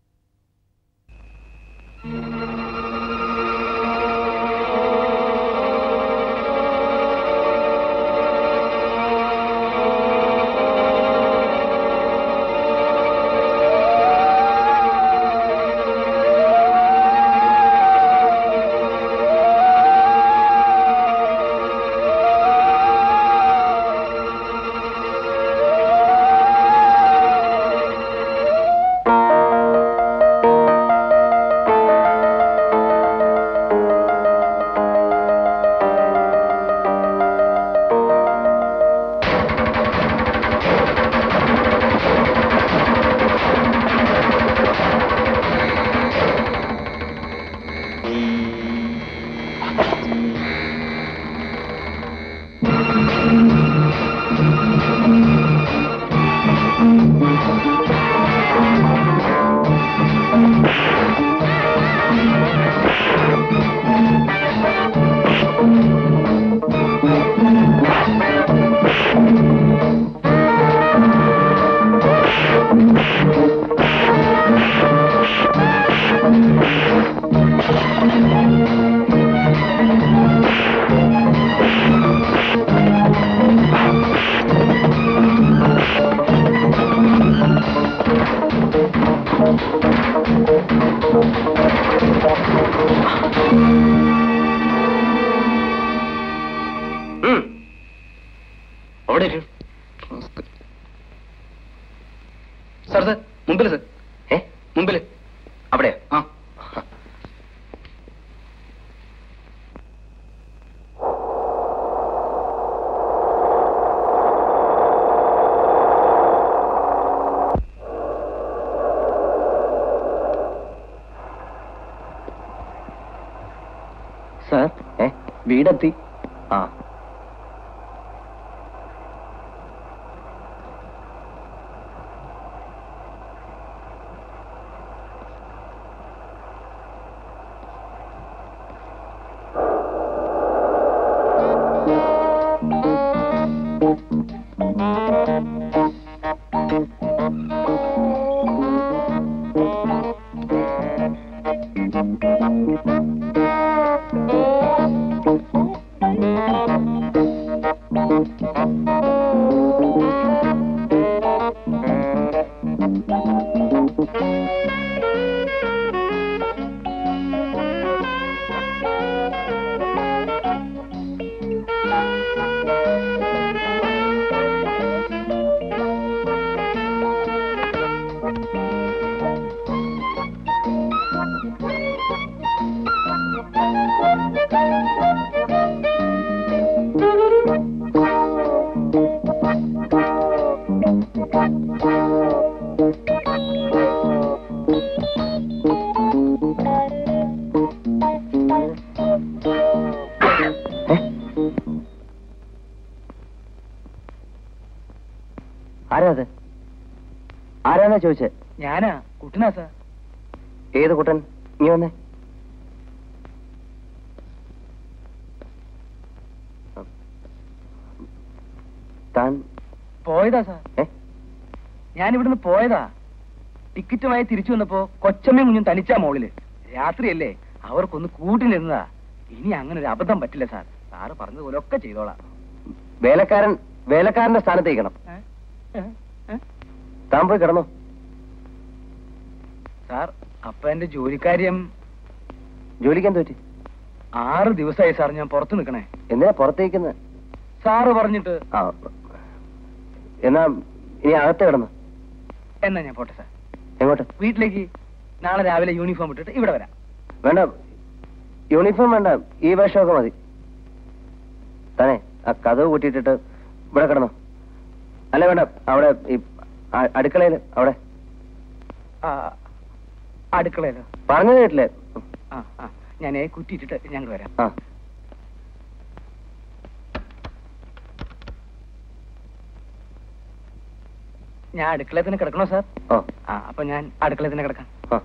അവിടെ ഇരു. സാർ സാർ മുമ്പില് സാർ ഏ മുമ്പില് അവിടെ ആ സാർ ഏ വീടെത്തി ആ ആരാ അത് ആരാന്നാ ചോദിച്ചേ ഞാനാ കുട്ടനാ സാർ ഏത് കുട്ടൻ നീ വന്നേ താൻ പോയതാ സാർ ഏ? ഞാൻ ഇവിടുന്ന് പോയതാ ടിക്കറ്റുമായി തിരിച്ചു വന്നപ്പോ കൊച്ചമ്മയും കുഞ്ഞും തനിച്ചാ മോളില് രാത്രിയല്ലേ അവർക്കൊന്ന് കൂട്ടിനിരുന്നതാ ഇനി അങ്ങനെ ഒരു അബദ്ധം പറ്റില്ല സാർ സാറ് പറഞ്ഞതുപോലെ ഒക്കെ ചെയ്തോളാം വേലക്കാരൻ വേലക്കാരന്റെ സ്ഥാനത്തേക്കണം താൻ പോയി കിടന്നോ സാർ അപ്പൊ എന്റെ ജോലിക്കാര്യം ജോലിക്കാൻ തോറ്റി ആറ് ദിവസമായി സാർ ഞാൻ പുറത്ത് നിൽക്കണേ എന്തിനാ പുറത്തേക്കുന്നത് സാറ് പറഞ്ഞിട്ട് ആ എന്നാ ഇനി അകത്ത് കിടന്നു എന്നാ ഞാൻ പോട്ടെ സാർ എങ്ങോട്ട് വീട്ടിലേക്ക് നാളെ രാവിലെ യൂണിഫോം ഇട്ടിട്ട് ഇവിടെ വരാം വേണ്ട യൂണിഫോം വേണ്ട ഈ വേഷമൊക്കെ മതി തന്നെ ആ കഥവ് കൂട്ടിയിട്ടിട്ട് ഇവിടെ കിടന്നോ അല്ല വേണ്ട അവിടെ ഈ അ- അടുക്കളയില് അവിടെ ആ, അടുക്കളയിലോ പറഞ്ഞു കേട്ടില്ലേ ആ ആ ഞാൻ കുറ്റിയിട്ടിട്ട് ഞങ്ങൾ വരാം ആ ഞാൻ അടുക്കളയിൽ തന്നെ കിടക്കണോ സാർ ഓ ആ അപ്പൊ ഞാൻ അടുക്കളയിൽ തന്നെ കിടക്കാം ആ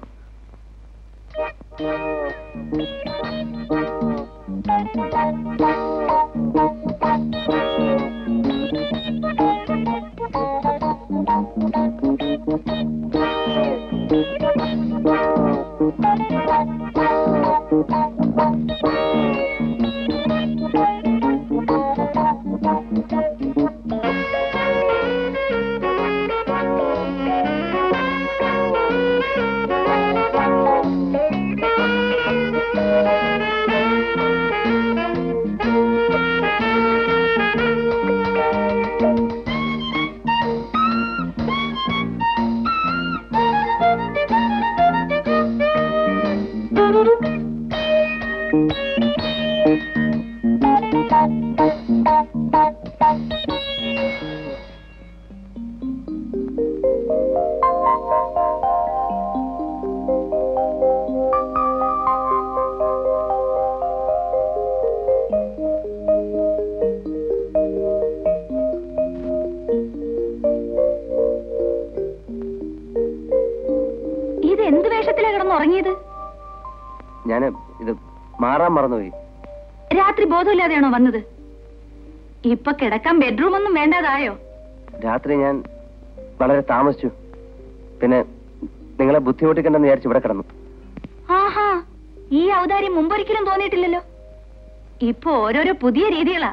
ഇത് എന്ത് വേഷത്തിലാ കിടന്നുറങ്ങിയത് ഞാൻ ഇത് മാറാൻ മറന്നുപോയി രാത്രി ബോധമില്ലാതെയാണോ വന്നത് ഇപ്പൊ കിടക്കാൻ ബെഡ്റൂം ഒന്നും വേണ്ടാതായോ രാത്രി ഞാൻ വളരെ താമസിച്ചു പിന്നെ നിങ്ങളെ ബുദ്ധിമുട്ടിക്കണ്ടെന്ന് വിചാരിച്ച് ഇവിടെ കിടന്നു ആഹാ ഈ ഔദാര്യം മുമ്പൊരിക്കലും തോന്നിയിട്ടില്ലല്ലോ ഇപ്പൊ ഓരോരോ പുതിയ രീതികളാ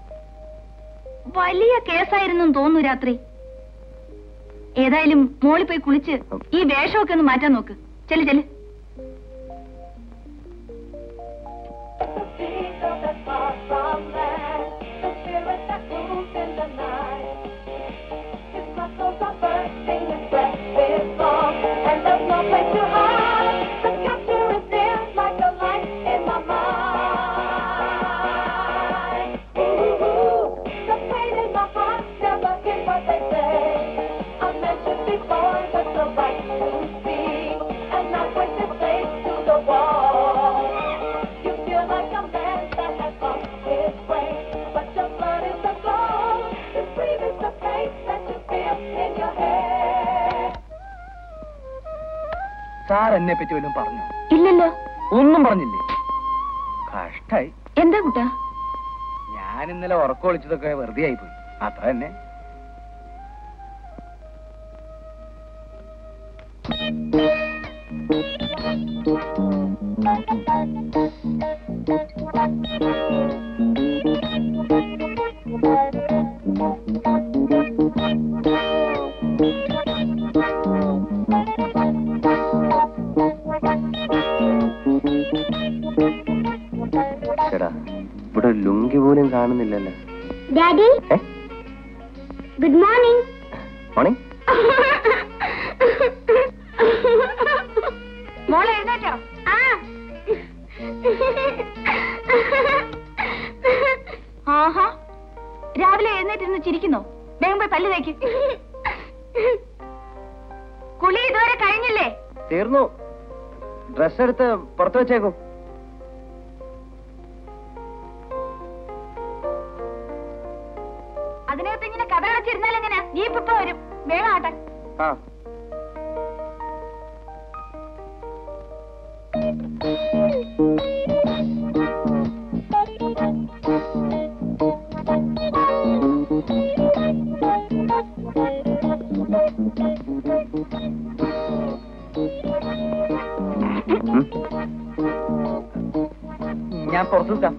വലിയ കേസായിരുന്നു തോന്നുന്നു രാത്രി ഏതായാലും മോളി പോയി കുളിച്ച് ഈ വേഷമൊക്കെ ഒന്ന് മാറ്റാൻ നോക്ക് ചെല് ചെല് സാർ എന്നെ പറ്റി വല്ലതും പറഞ്ഞു ഇല്ലല്ലോ ഒന്നും പറഞ്ഞില്ലേ കഷ്ടായി എന്താ കുട്ടാ ഞാൻ ഇന്നലെ ഉറക്കം ഒളിച്ചതൊക്കെ വെറുതെ ആയിപ്പോയി അത്ര തന്നെ ചേടാ ഇവിടെ ഒരു ലുങ്കി പോലും കാണുന്നില്ലല്ലോ ഡാഡി ഏ ഗുഡ് മോർണിംഗ് മോർണിംഗ് മോളെ എഴുന്നേറ്റോ ആ ആഹാ രാവിലെ എഴുന്നേറ്റിരുന്ന് ചിരിക്കുന്നോ വേഗം പോയി പല്ല് തേക്ക് കുളി ഇതുവരെ കഴിഞ്ഞില്ലേ തീർന്നു ഡ്രസ് എടുത്ത് പുറത്ത് വെച്ചേക്കും അതിനകത്ത് ഇങ്ങനെ കഥ അടച്ചിരുന്നാൽ എങ്ങനെ നീ ഇപ്പൊ ഇപ്പൊ വരും വേഗം ആട്ടെ ആ ഞാൻ പുറത്തു നിൽക്കാം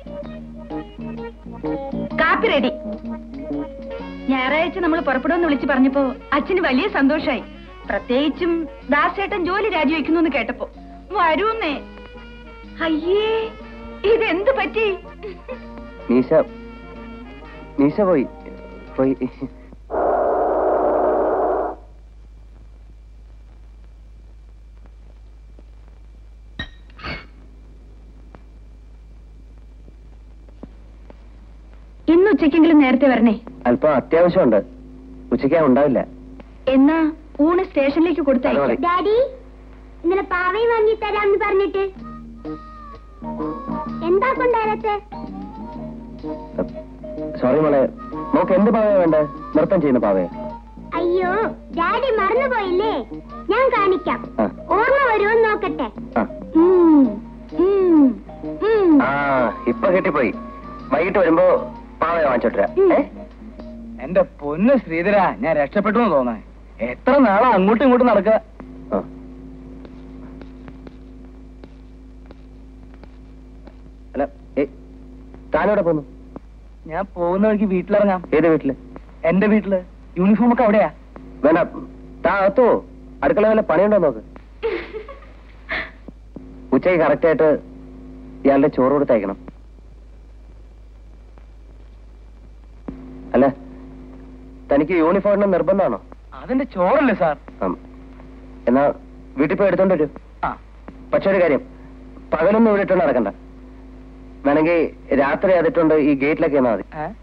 കാപ്പി റെഡി ഞായറാഴ്ച നമ്മൾ പുറപ്പെടുമെന്ന് വിളിച്ചു പറഞ്ഞപ്പോ അച്ഛന് വലിയ സന്തോഷായി പ്രത്യേകിച്ചും ദാസേട്ടൻ ജോലി രാജിവെക്കുന്നു എന്ന് കേട്ടപ്പോ വരൂന്നേ അയ്യേ ഇതെന്ത് പറ്റി മീശ മീശ പോയി പോയി ഇന്ന് ഉച്ചയ്ക്കെങ്കിലും നേരത്തെ വരണേ അല്പം അത്യാവശ്യമുണ്ട് ഉച്ചയ്ക്ക് ഉണ്ടാവില്ല എന്നാ ഊണ് സ്റ്റേഷനിലേക്ക് കൊടുത്തയക്കാം ഡാഡി ഇന്നലെ പാവയും വാങ്ങി തരാമെന്ന് പറഞ്ഞിട്ട് എന്താ കൊണ്ടാരത്തെ സോറി മോളെ മോക്ക് എന്ത് പാവയാ വേണ്ടേ നൃത്തം ചെയ്യുന്ന പാവയെ അയ്യോ ഡാഡി മറന്നുപോയില്ലേ ഞാൻ കാണിക്കാം ആ. ഓർമ്മ വരുമോ നോക്കട്ടെ ആ. ഉം, ഉം, ഉം. ആ ഇപ്പൊ കിട്ടിപ്പോയി വൈകിട്ട് വരുമ്പോ പാവയെ വാങ്ങിച്ചോട്ടരാ ഏ എന്റെ പൊന്ന് ശ്രീധര ഞാൻ രക്ഷപ്പെട്ടു എന്ന് തോന്നേ എത്ര നാളാ അങ്ങോട്ടും ഇങ്ങോട്ടും നടക്കുക ആ. അല്ല ഏ താനോടെ പോന്നു ഞാൻ പോകുന്ന വഴിക്ക് വീട്ടിലിറങ്ങാം ഏത് വീട്ടില് എന്റെ വീട്ടില് യൂണിഫോം ഒക്കെ അവിടെയാ വേണ്ട താ അകത്തോ അടുക്കള വല്ല പണിയുണ്ടോ നോക്ക് ഉച്ചയ്ക്ക് കറക്റ്റ് ആയിട്ട് ഇയാളുടെ ചോറ് കൊടുത്തയക്കണം അല്ല തനിക്ക് യൂണിഫോം ഇടണം നിർബന്ധമാണോ അതിന്റെ ചോറല്ലേ സാർ ആം. എന്നാ വീട്ടിൽ പോയി എടുത്തോണ്ട് വരൂ ആ. പക്ഷെ ഒരു കാര്യം പകലൊന്നും ഇവിടെ ഇട്ടോണ്ട് നടക്കണ്ട വേണമെങ്കിൽ രാത്രി അതിട്ടുണ്ട് ഈ ഗേറ്റിലൊക്കെ എന്നാ മതി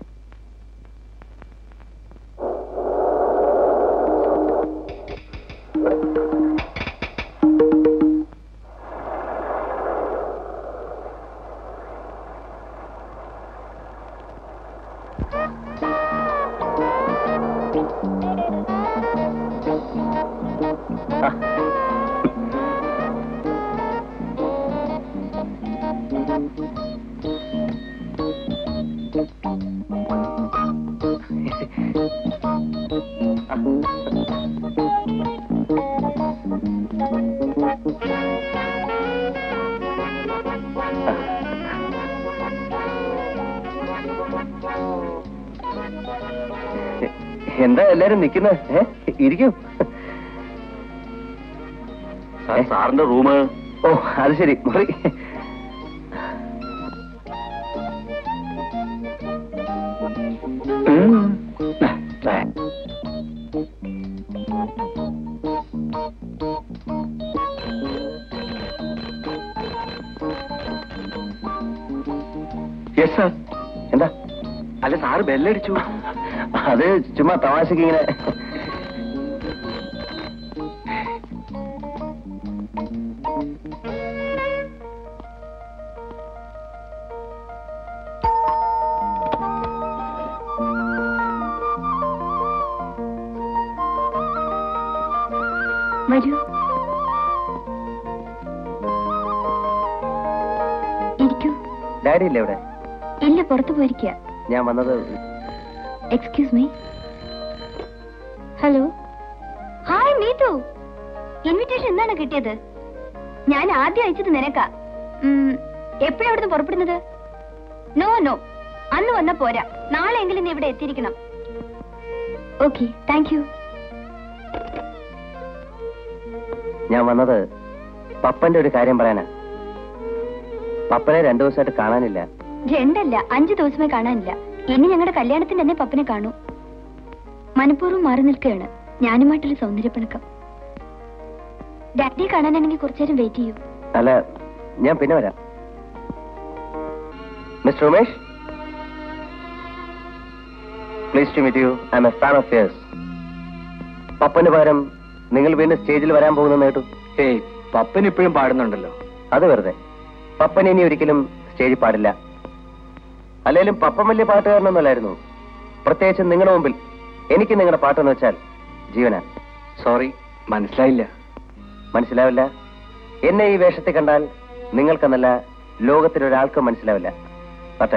എന്താ എല്ലാരും നിക്കുന്നത് ഏ ഇരിക്കൂ സാറിന്റെ റൂമ് ഓ അത് ശരി മുറി യെസ് സാർ എന്താ അല്ല സാറ് ബെല്ലടിച്ചു അത് ചുമ്മാ തമാശക്ക് ഇങ്ങനെ വരൂ ഇരിക്കൂ ഡാഡി ഇല്ലേ ഇവിടെ ഇല്ല പുറത്തു പോയിരിക്കുക ഞാൻ വന്നത് excuse me hello hi Meethu invitation എന്നാണ് കിട്ടിയത് ഞാൻ ആദ്യം അയച്ചത് നിനക്കാ എപ്പോഴാ അവിടുന്ന് പുറപ്പെടുന്നത് നോ നോ അന്ന് വന്ന പോരാ നാളെയെങ്കിലും നീ ഇവിടെ എത്തിയിരിക്കണം ഓക്കെ താങ്ക് യു ഞാൻ വന്നത് പപ്പന്റെ ഒരു കാര്യം പറയാനാ പപ്പനെ രണ്ടു ദിവസമായിട്ട് കാണാനില്ല രണ്ടല്ല അഞ്ചു ദിവസമേ കാണാനില്ല ഇനി ഞങ്ങളുടെ കല്യാണത്തിന് തന്നെ പപ്പനെ കാണൂ മനഃപൂർവ്വം മാറി നിൽക്കുകയാണ് ഞാനുമായിട്ടൊരു സൗന്ദര്യപ്പിണക്കം ഡാഡിയെ കാണാനാണെങ്കിൽ കുറച്ചേരം വെയിറ്റ് ചെയ്യൂ അല്ല ഞാൻ പിന്നെ വരാം Mr Umesh please to meet you I'm a fan of yours പപ്പന് പകരം നിങ്ങൾ വീണ്ടും സ്റ്റേജിൽ വരാൻ പോകുന്നെന്ന് കേട്ടു ഏയ് പപ്പൻ ഇപ്പോഴും പാടുന്നുണ്ടല്ലോ അത് വെറുതെ പപ്പൻ ഇനി ഒരിക്കലും സ്റ്റേജിൽ പാടില്ല അല്ലെങ്കിലും പപ്പൻ വലിയ പാട്ടുകാരനൊന്നുമല്ലായിരുന്നു പ്രത്യേകിച്ച് നിങ്ങളുടെ മുമ്പിൽ എനിക്ക് നിങ്ങളുടെ പാട്ടെന്ന് വെച്ചാൽ ജീവനാ സോറി മനസ്സിലായില്ല മനസ്സിലാവില്ല എന്നെ ഈ വേഷത്തിൽ കണ്ടാൽ നിങ്ങൾക്കെന്നല്ല ലോകത്തിലൊരാൾക്കും മനസ്സിലാവില്ല പറ്റേ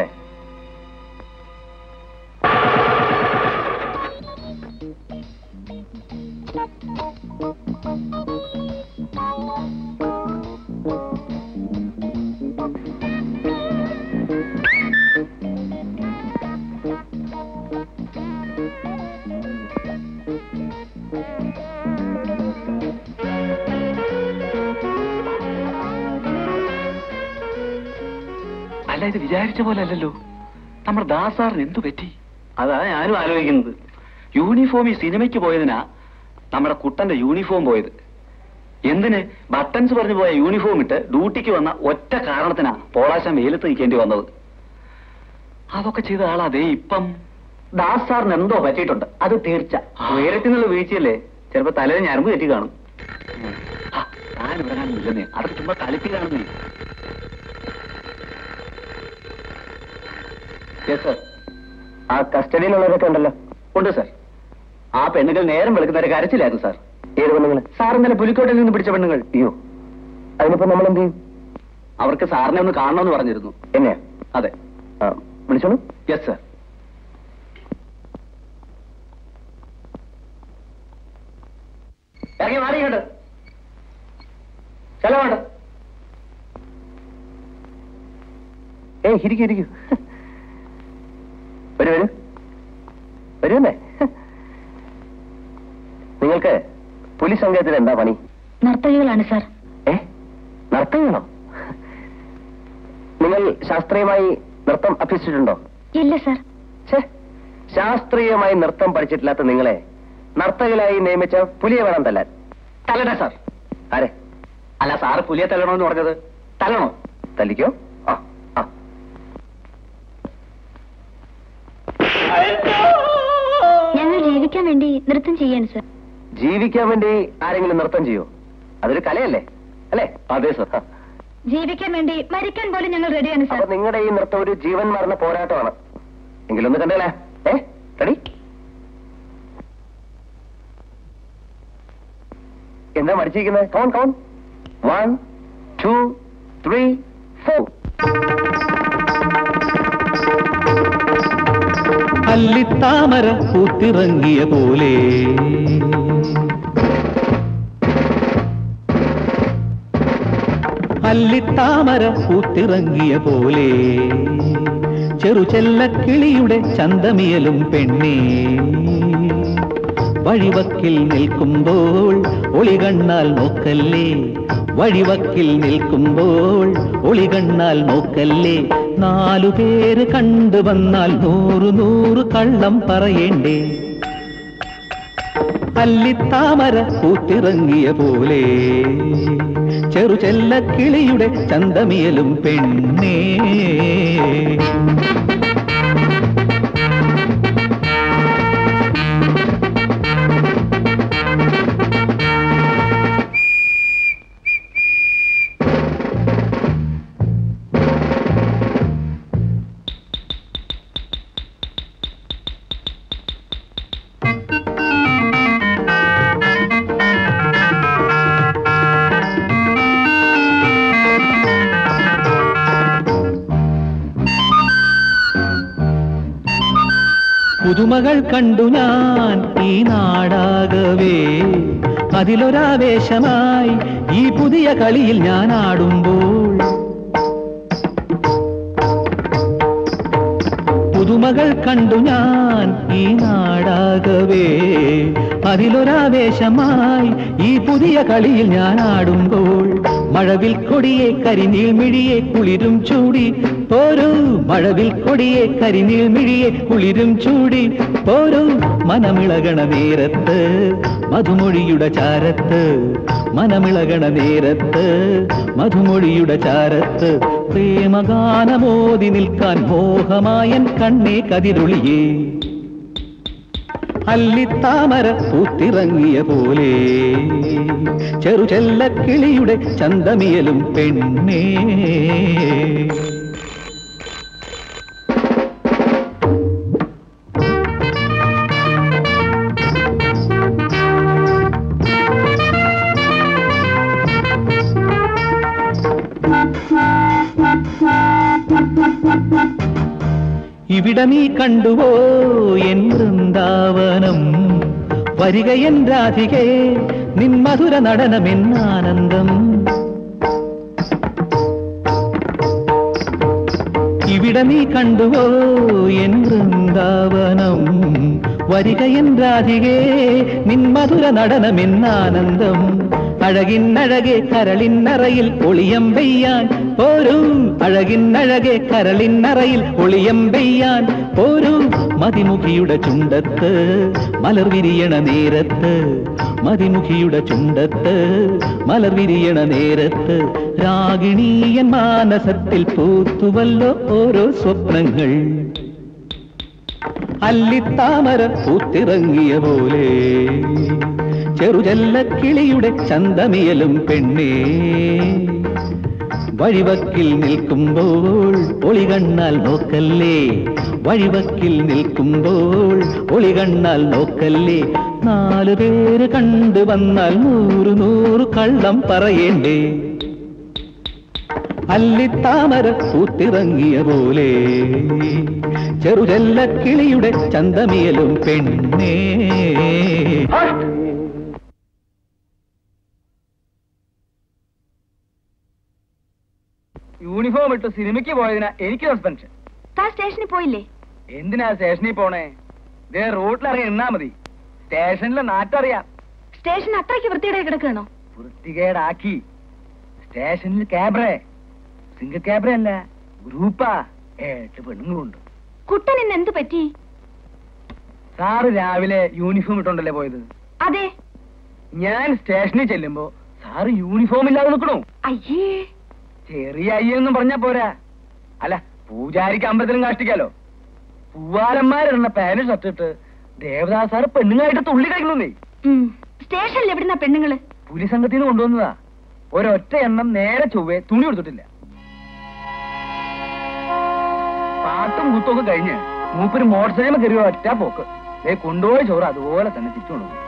അല്ല ഇത് വിചാരിച്ച പോലെ അല്ലല്ലോ നമ്മുടെ ദാസാറിന് എന്തു പറ്റി അതാ ഞാനും ആലോചിക്കുന്നത് യൂണിഫോം ഈ സിനിമയ്ക്ക് പോയതിനാ നമ്മുടെ കുട്ടന്റെ യൂണിഫോം പോയത് എന്തിന് ബട്ടൺസ് പറഞ്ഞു പോയ യൂണിഫോം ഇട്ട് ഡ്യൂട്ടിക്ക് വന്ന ഒറ്റ കാരണത്തിനാ പോളാശം വെയിലത്ത് നിൽക്കേണ്ടി വന്നത് അതൊക്കെ ചെയ്ത ആളാ ദേ ഇപ്പം ദാസ് സാറിന് എന്തോ പറ്റിയിട്ടുണ്ട് അത് തീർച്ച ഉയരത്തിനുള്ള വീഴ്ചയല്ലേ ചിലപ്പോ തലയിൽ ഞരമ്പ് തെറ്റി കാണും ആ, താനിവിടെ കാണുന്നില്ലെന്നേ അതൊക്കെ ചുമ്മാ കളിപ്പി കാണുന്നേ യെസ് സർ ആ കസ്റ്റഡിയിലുള്ളവരൊക്കെ ഉണ്ടല്ലോ ഉണ്ട് സാർ ആ പെണ്ണുങ്ങൾ നേരം വെളുക്കുന്നവരെ കരച്ചിലായിരുന്നു സാർ ഏത് പെണ്ണുങ്ങൾ സാർ ഇന്നലെ പുലിക്കോട്ടിൽ നിന്ന് പിടിച്ച പെണ്ണുങ്ങൾ അയ്യോ അതിനിപ്പോ നമ്മൾ എന്ത് ചെയ്യും അവർക്ക് സാറിനെ ഒന്ന് കാണണമെന്ന് പറഞ്ഞിരുന്നു എന്നെയാ അതെ ആ വിളിച്ചോളൂ യെസ് സാർ ഇറങ്ങി മാറിയുണ്ട് ചെലവുണ്ട് ഏ ഇരിക്കൂ ഇരിക്കൂ വരൂ വരൂ വരുന്നേ നിങ്ങൾക്ക് പോലീസ് സംഘത്തിൽ എന്താ പണി നർത്തകികളാണ് സാർ ഏ നർത്തകയാണോ നിങ്ങൾ ശാസ്ത്രീയമായി നൃത്തം അഭ്യസിച്ചിട്ടുണ്ടോ ഇല്ല സാർ ഛേ ശാസ്ത്രീയമായി നൃത്തം പഠിച്ചിട്ടില്ലാത്ത നിങ്ങളെ നർത്തകരായി നിയമിച്ച പുലിയെ വേണം തല്ലാൻ തല്ലണേ സാർ ആരെ അല്ല സാറ് പുലിയെ തല്ലണമെന്ന് പറഞ്ഞത് തല്ലണോ തല്ലിക്കോ ആ ആ ഞങ്ങൾ ജീവിക്കാൻ വേണ്ടി നൃത്തം ചെയ്യാണ് സാർ ജീവിക്കാൻ വേണ്ടി ആരെങ്കിലും നൃത്തം ചെയ്യോ അതൊരു കലയല്ലേ അല്ലേ അതെ സർ ജീവിക്കാൻ വേണ്ടി മരിക്കാൻ പോലും ഞങ്ങൾ റെഡിയാണ് അപ്പൊ നിങ്ങളുടെ ഈ നൃത്തം ഒരു ജീവൻ മരണ പോരാട്ടമാണ് എങ്കിലൊന്ന് കണ്ടേലേ ഏ റെഡി എന്താ മടിച്ചിരിക്കുന്നത് കൗൺ കൗൺ വൺ ടു ത്രീ ഫോർ അല്ലിത്താമര പൂത്തിറങ്ങിയ പോലെ അല്ലിത്താമര പൂത്തിറങ്ങിയ പോലെ ചെറുചെല്ലക്കിളിയുടെ ചന്തമിയലും പെണ്ണേ വഴിവക്കിൽ നിൽക്കുമ്പോൾ ഒളികണ്ണാൽ നോക്കല്ലേ വഴിവക്കിൽ നിൽക്കുമ്പോൾ ഒളികണ്ണാൽ നോക്കല്ലേ നാലു പേര് കണ്ടു വന്നാൽ നൂറ് നൂറ് കള്ളം പറയേണ്ടേ അല്ലിത്താമര പൂത്തിറങ്ങിയ പോലെ ചെറുചെല്ലക്കിളിയുടെ ചന്തമിയലും പെണ്ണേ പുതുമകൾ കണ്ടു ഞാൻ ഈ നാടാകവേ അതിലൊരാവേശമായി ഈ പുതിയ കളിയിൽ ഞാൻ ആടുമ്പോൾ പുതുമകൾ കണ്ടു ഞാൻ ഈ നാടാകവേ അതിലൊരാവേശമായി ഈ പുതിയ കളിയിൽ ഞാൻ ആടുമ്പോൾ മഴവിൽ കൊടിയെ കരിനീൾ മിഴിയെ കുളിരും ചൂടി പോരൂ മഴവിൽ കൊടിയെ കരിനീൾ മിഴിയെ കുളിരും ചൂടി പോരൂ മനമിളകണ നേരത്ത് മധുമൊഴിയുടെ ചാരത്ത് മനമിളകണ നേരത്ത് മധുമൊഴിയുടെ ചാരത്ത് പ്രേമഗാനമോതി നിൽക്കാൻ മോഹമായൻ കണ്ണേ കതിരൊളിയേ അല്ലിത്താമര പൂത്തിറങ്ങിയ പോലെ ചെറുചെല്ലക്കിളിയുടെ ചന്തമിയലും പെണ്ണേ ഇവിടെ നീ കണ്ടുവോ എൻ വൃന്ദാവനം വരിക എൻ രാധികേ നിൻ മധുര നടനമെന്നാനന്ദം ഇവിടെ നീ കണ്ടുവോ എൻ വൃന്ദാവനം വരിക എൻ രാധികേ നിൻ മധുര നടനമെന്നാനന്ദം അഴകിന്നഴകെ കരളിന്നറയിൽ ഒളിയം പെയ്യാൻ പോരൂ അഴകിന്നഴകെ കരളിന്നറയിൽ ഒളിയം പെയ്യാൻ പോരൂ മതിമുഖിയുടെ ചുണ്ടത്ത് മലർ വിരിയണ നേരത്ത് മതിമുഖിയുടെ ചുണ്ടത്ത് മലർ വിരിയണ നേരത്ത് രാഗിണീയൻ മാനസത്തിൽ പൂത്തുവല്ലോ ഓരോ സ്വപ്നങ്ങൾ അല്ലിത്താമര പൂത്തിറങ്ങിയ പോലെ ചെറുചെല്ലക്കിളിയുടെ ചന്തമിയലും പെണ്ണേ വഴിവക്കിൽ നിൽക്കുമ്പോൾ ഒളി കണ്ണാൽ നോക്കല്ലേ വഴിവക്കിൽ നിൽക്കുമ്പോൾ ഒളി കണ്ണാൽ നോക്കല്ലേ നാലു പേര് കണ്ടു വന്നാൽ നൂറ് നൂറ് കള്ളം പറയേണ്ടേ അല്ലിത്താമര പൂത്തിറങ്ങിയ പോലെ ചെറുചെല്ലക്കിളിയുടെ ചന്തമിയലും പെണ്ണേ യൂണിഫോം ഇട്ട് സിനിമയ്ക്ക് പോയതിനാ എനിക്ക് സസ്പെൻഷൻ താൻ സ്റ്റേഷനിൽ പോയില്ലേ എന്തിനാ സ്റ്റേഷനിൽ പോണേ ദേ റോട്ടിലിറങ്ങി നിന്നാ മതി സ്റ്റേഷനിലെ നാട്ടറിയാം സ്റ്റേഷൻ അത്രയ്ക്ക് വൃത്തിയുടെ കിടക്കണോ വൃത്തികേടാക്കി സ്റ്റേഷനിൽ ക്യാബ്രേ സിംഗിൾ ക്യാബ്രേ അല്ല ഗ്രൂപ്പാ ഏട്ട് പെണ്ണുങ്ങളുണ്ട് കുട്ടൻ ഇന്ന് എന്ത് പറ്റി സാറ് രാവിലെ യൂണിഫോം ഇട്ടോണ്ടല്ലേ പോയത് അതെ ഞാൻ സ്റ്റേഷനിൽ ചെല്ലുമ്പോ സാറ് യൂണിഫോം ഇല്ലാതെ നിൽക്കണു അയ്യേ ചെറിയ അയ്യെന്നും പറഞ്ഞാ പോരാ അല്ല പൂജാരിക്ക് അമ്പലത്തിലും കാഷ്ടിക്കാലോ പൂവാലന്മാരിടുന്ന പാന്റ് ഷർട്ട് ഇട്ട് ദേവദാസ് സാറ് പെണ്ണുങ്ങളായിട്ട് തുള്ളി കളിക്കണമെന്നേ ഉം. സ്റ്റേഷനിൽ എവിടുന്ന പെണ്ണുങ്ങള് പുലി സംഘത്തിൽ നിന്ന് കൊണ്ടുവന്നതാ ഒരൊറ്റ എണ്ണം നേരെ ചൊവ്വേ തുണി കൊടുത്തിട്ടില്ല പാട്ടും കുത്തും ഒക്കെ കഴിഞ്ഞ് മൂപ്പര് മോട്ടോർ സൈക്കിൾ കയറിയ ഒറ്റ പോക്ക് ദേ കൊണ്ടുപോയ ചോറ് അതുപോലെ തന്നെ തിരിച്ചു കൊണ്ടുപോകും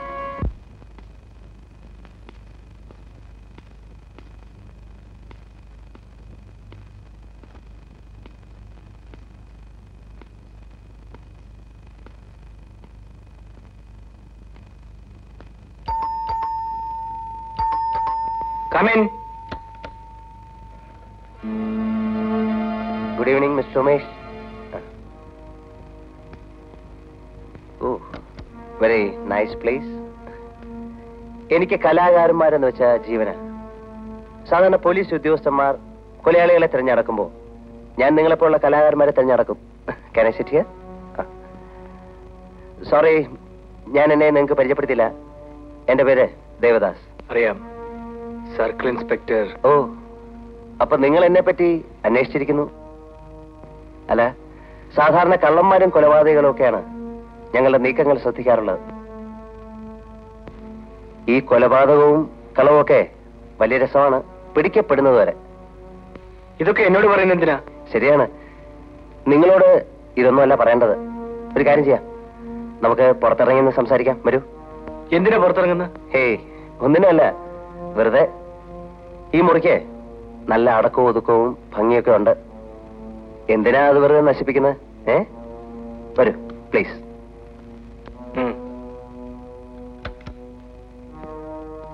come in good evening Mr Umesh oh very nice place എനിക്ക് കലാകാരന്മാരെന്ന് വെച്ച ജീവന സാധാരണ പോലീസ് ഉദ്യോഗസ്ഥന്മാർ കൊലയാളികളെ തിരഞ്ഞെടുക്കുമ്പോൾ ഞാൻ നിങ്ങളെപ്പോലുള്ള കലാകാരന്മാരെ തിരഞ്ഞെടുക്കും കനസിറ്റിയ സോറി ഞാൻ എന്നെ നിങ്ങൾക്ക് പരിചയപ്പെടുത്തില്ല എന്റെ പേര് ദേവദാസ് അറിയാം സർക്കിൾ ഇൻസ്പെക്ടർ ഓ അപ്പൊ നിങ്ങൾ എന്നെ പറ്റി അന്വേഷിച്ചിരിക്കുന്നു അല്ല സാധാരണ കള്ളന്മാരും കൊലപാതകങ്ങളും ഒക്കെയാണ് ഞങ്ങളുടെ നീക്കങ്ങൾ ശ്രദ്ധിക്കാറുള്ളത് ഈ കൊലപാതകവും കളവും ഒക്കെ വലിയ രസമാണ് പിടിക്കപ്പെടുന്നത് വരെ ഇതൊക്കെ എന്നോട് പറയുന്നത് എന്തിനാ ശരിയാണ് നിങ്ങളോട് ഇതൊന്നുമല്ല പറയേണ്ടത് ഒരു കാര്യം ചെയ്യാം നമുക്ക് പുറത്തിറങ്ങി നിന്ന് സംസാരിക്കാം വരൂ എന്തിനാ പുറത്തിറങ്ങുന്ന ഹേയ് ഒന്നിനുമല്ല വെറുതെ ഈ മുറിക്ക് നല്ല അടക്കവും ഒതുക്കവും ഭംഗിയൊക്കെ ഉണ്ട് എന്തിനാ അത് വെറുതെ നശിപ്പിക്കുന്നത് ഏ വരൂ പ്ലീസ്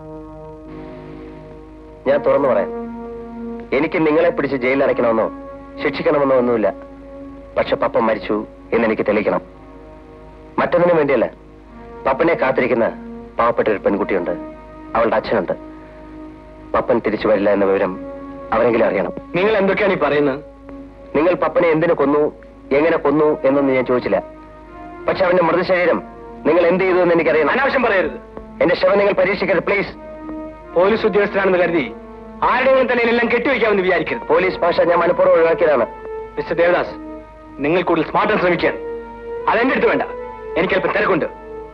ഞാൻ തുറന്നു പറയാം എനിക്ക് നിങ്ങളെ പിടിച്ച് ജയിലിൽ അടയ്ക്കണമെന്നോ ശിക്ഷിക്കണമെന്നോ ഒന്നുമില്ല പക്ഷെ പപ്പ മരിച്ചു എന്നെനിക്ക് തെളിയിക്കണം മറ്റൊന്നിനും വേണ്ടിയല്ല പപ്പനെ കാത്തിരിക്കുന്ന പാവപ്പെട്ട ഒരു പെൺകുട്ടിയുണ്ട് അവളുടെ അച്ഛനുണ്ട് പപ്പൻ തിരിച്ചു വരില്ല എന്ന വിവരം അവരെങ്കിലും അറിയണം നിങ്ങൾ എന്തൊക്കെയാണ് ഈ പറയുന്നത് നിങ്ങൾ പപ്പനെ എന്തിനു കൊന്നു എങ്ങനെ കൊന്നു എന്നൊന്നും ഞാൻ ചോദിച്ചില്ല പക്ഷെ അവന്റെ മൃതശരീരം നിങ്ങൾ എന്ത് ചെയ്തു എന്ന് എനിക്കറിയണം അനാവശ്യം പറയരുത് എന്റെ ശവം നിങ്ങൾ പരീക്ഷിക്കരുത് പ്ലീസ് പോലീസ് ഉദ്യോഗസ്ഥരാണെന്ന് കരുതി ആരുടെയും തന്നെ എല്ലാം കെട്ടിവെക്കാമെന്ന് വിചാരിക്കരുത് പോലീസ് ഭാഷ ഞാൻ മനഃപൂർവ്വം ഒഴിവാക്കിയതാണ് മിസ്റ്റർ ദേവദാസ് നിങ്ങൾ കൂടുതൽ സ്മാർട്ടാൻ ശ്രമിക്കാൻ അതെന്റെ അടുത്ത് വേണ്ട എനിക്ക് അല്പം തിരക്കുണ്ട്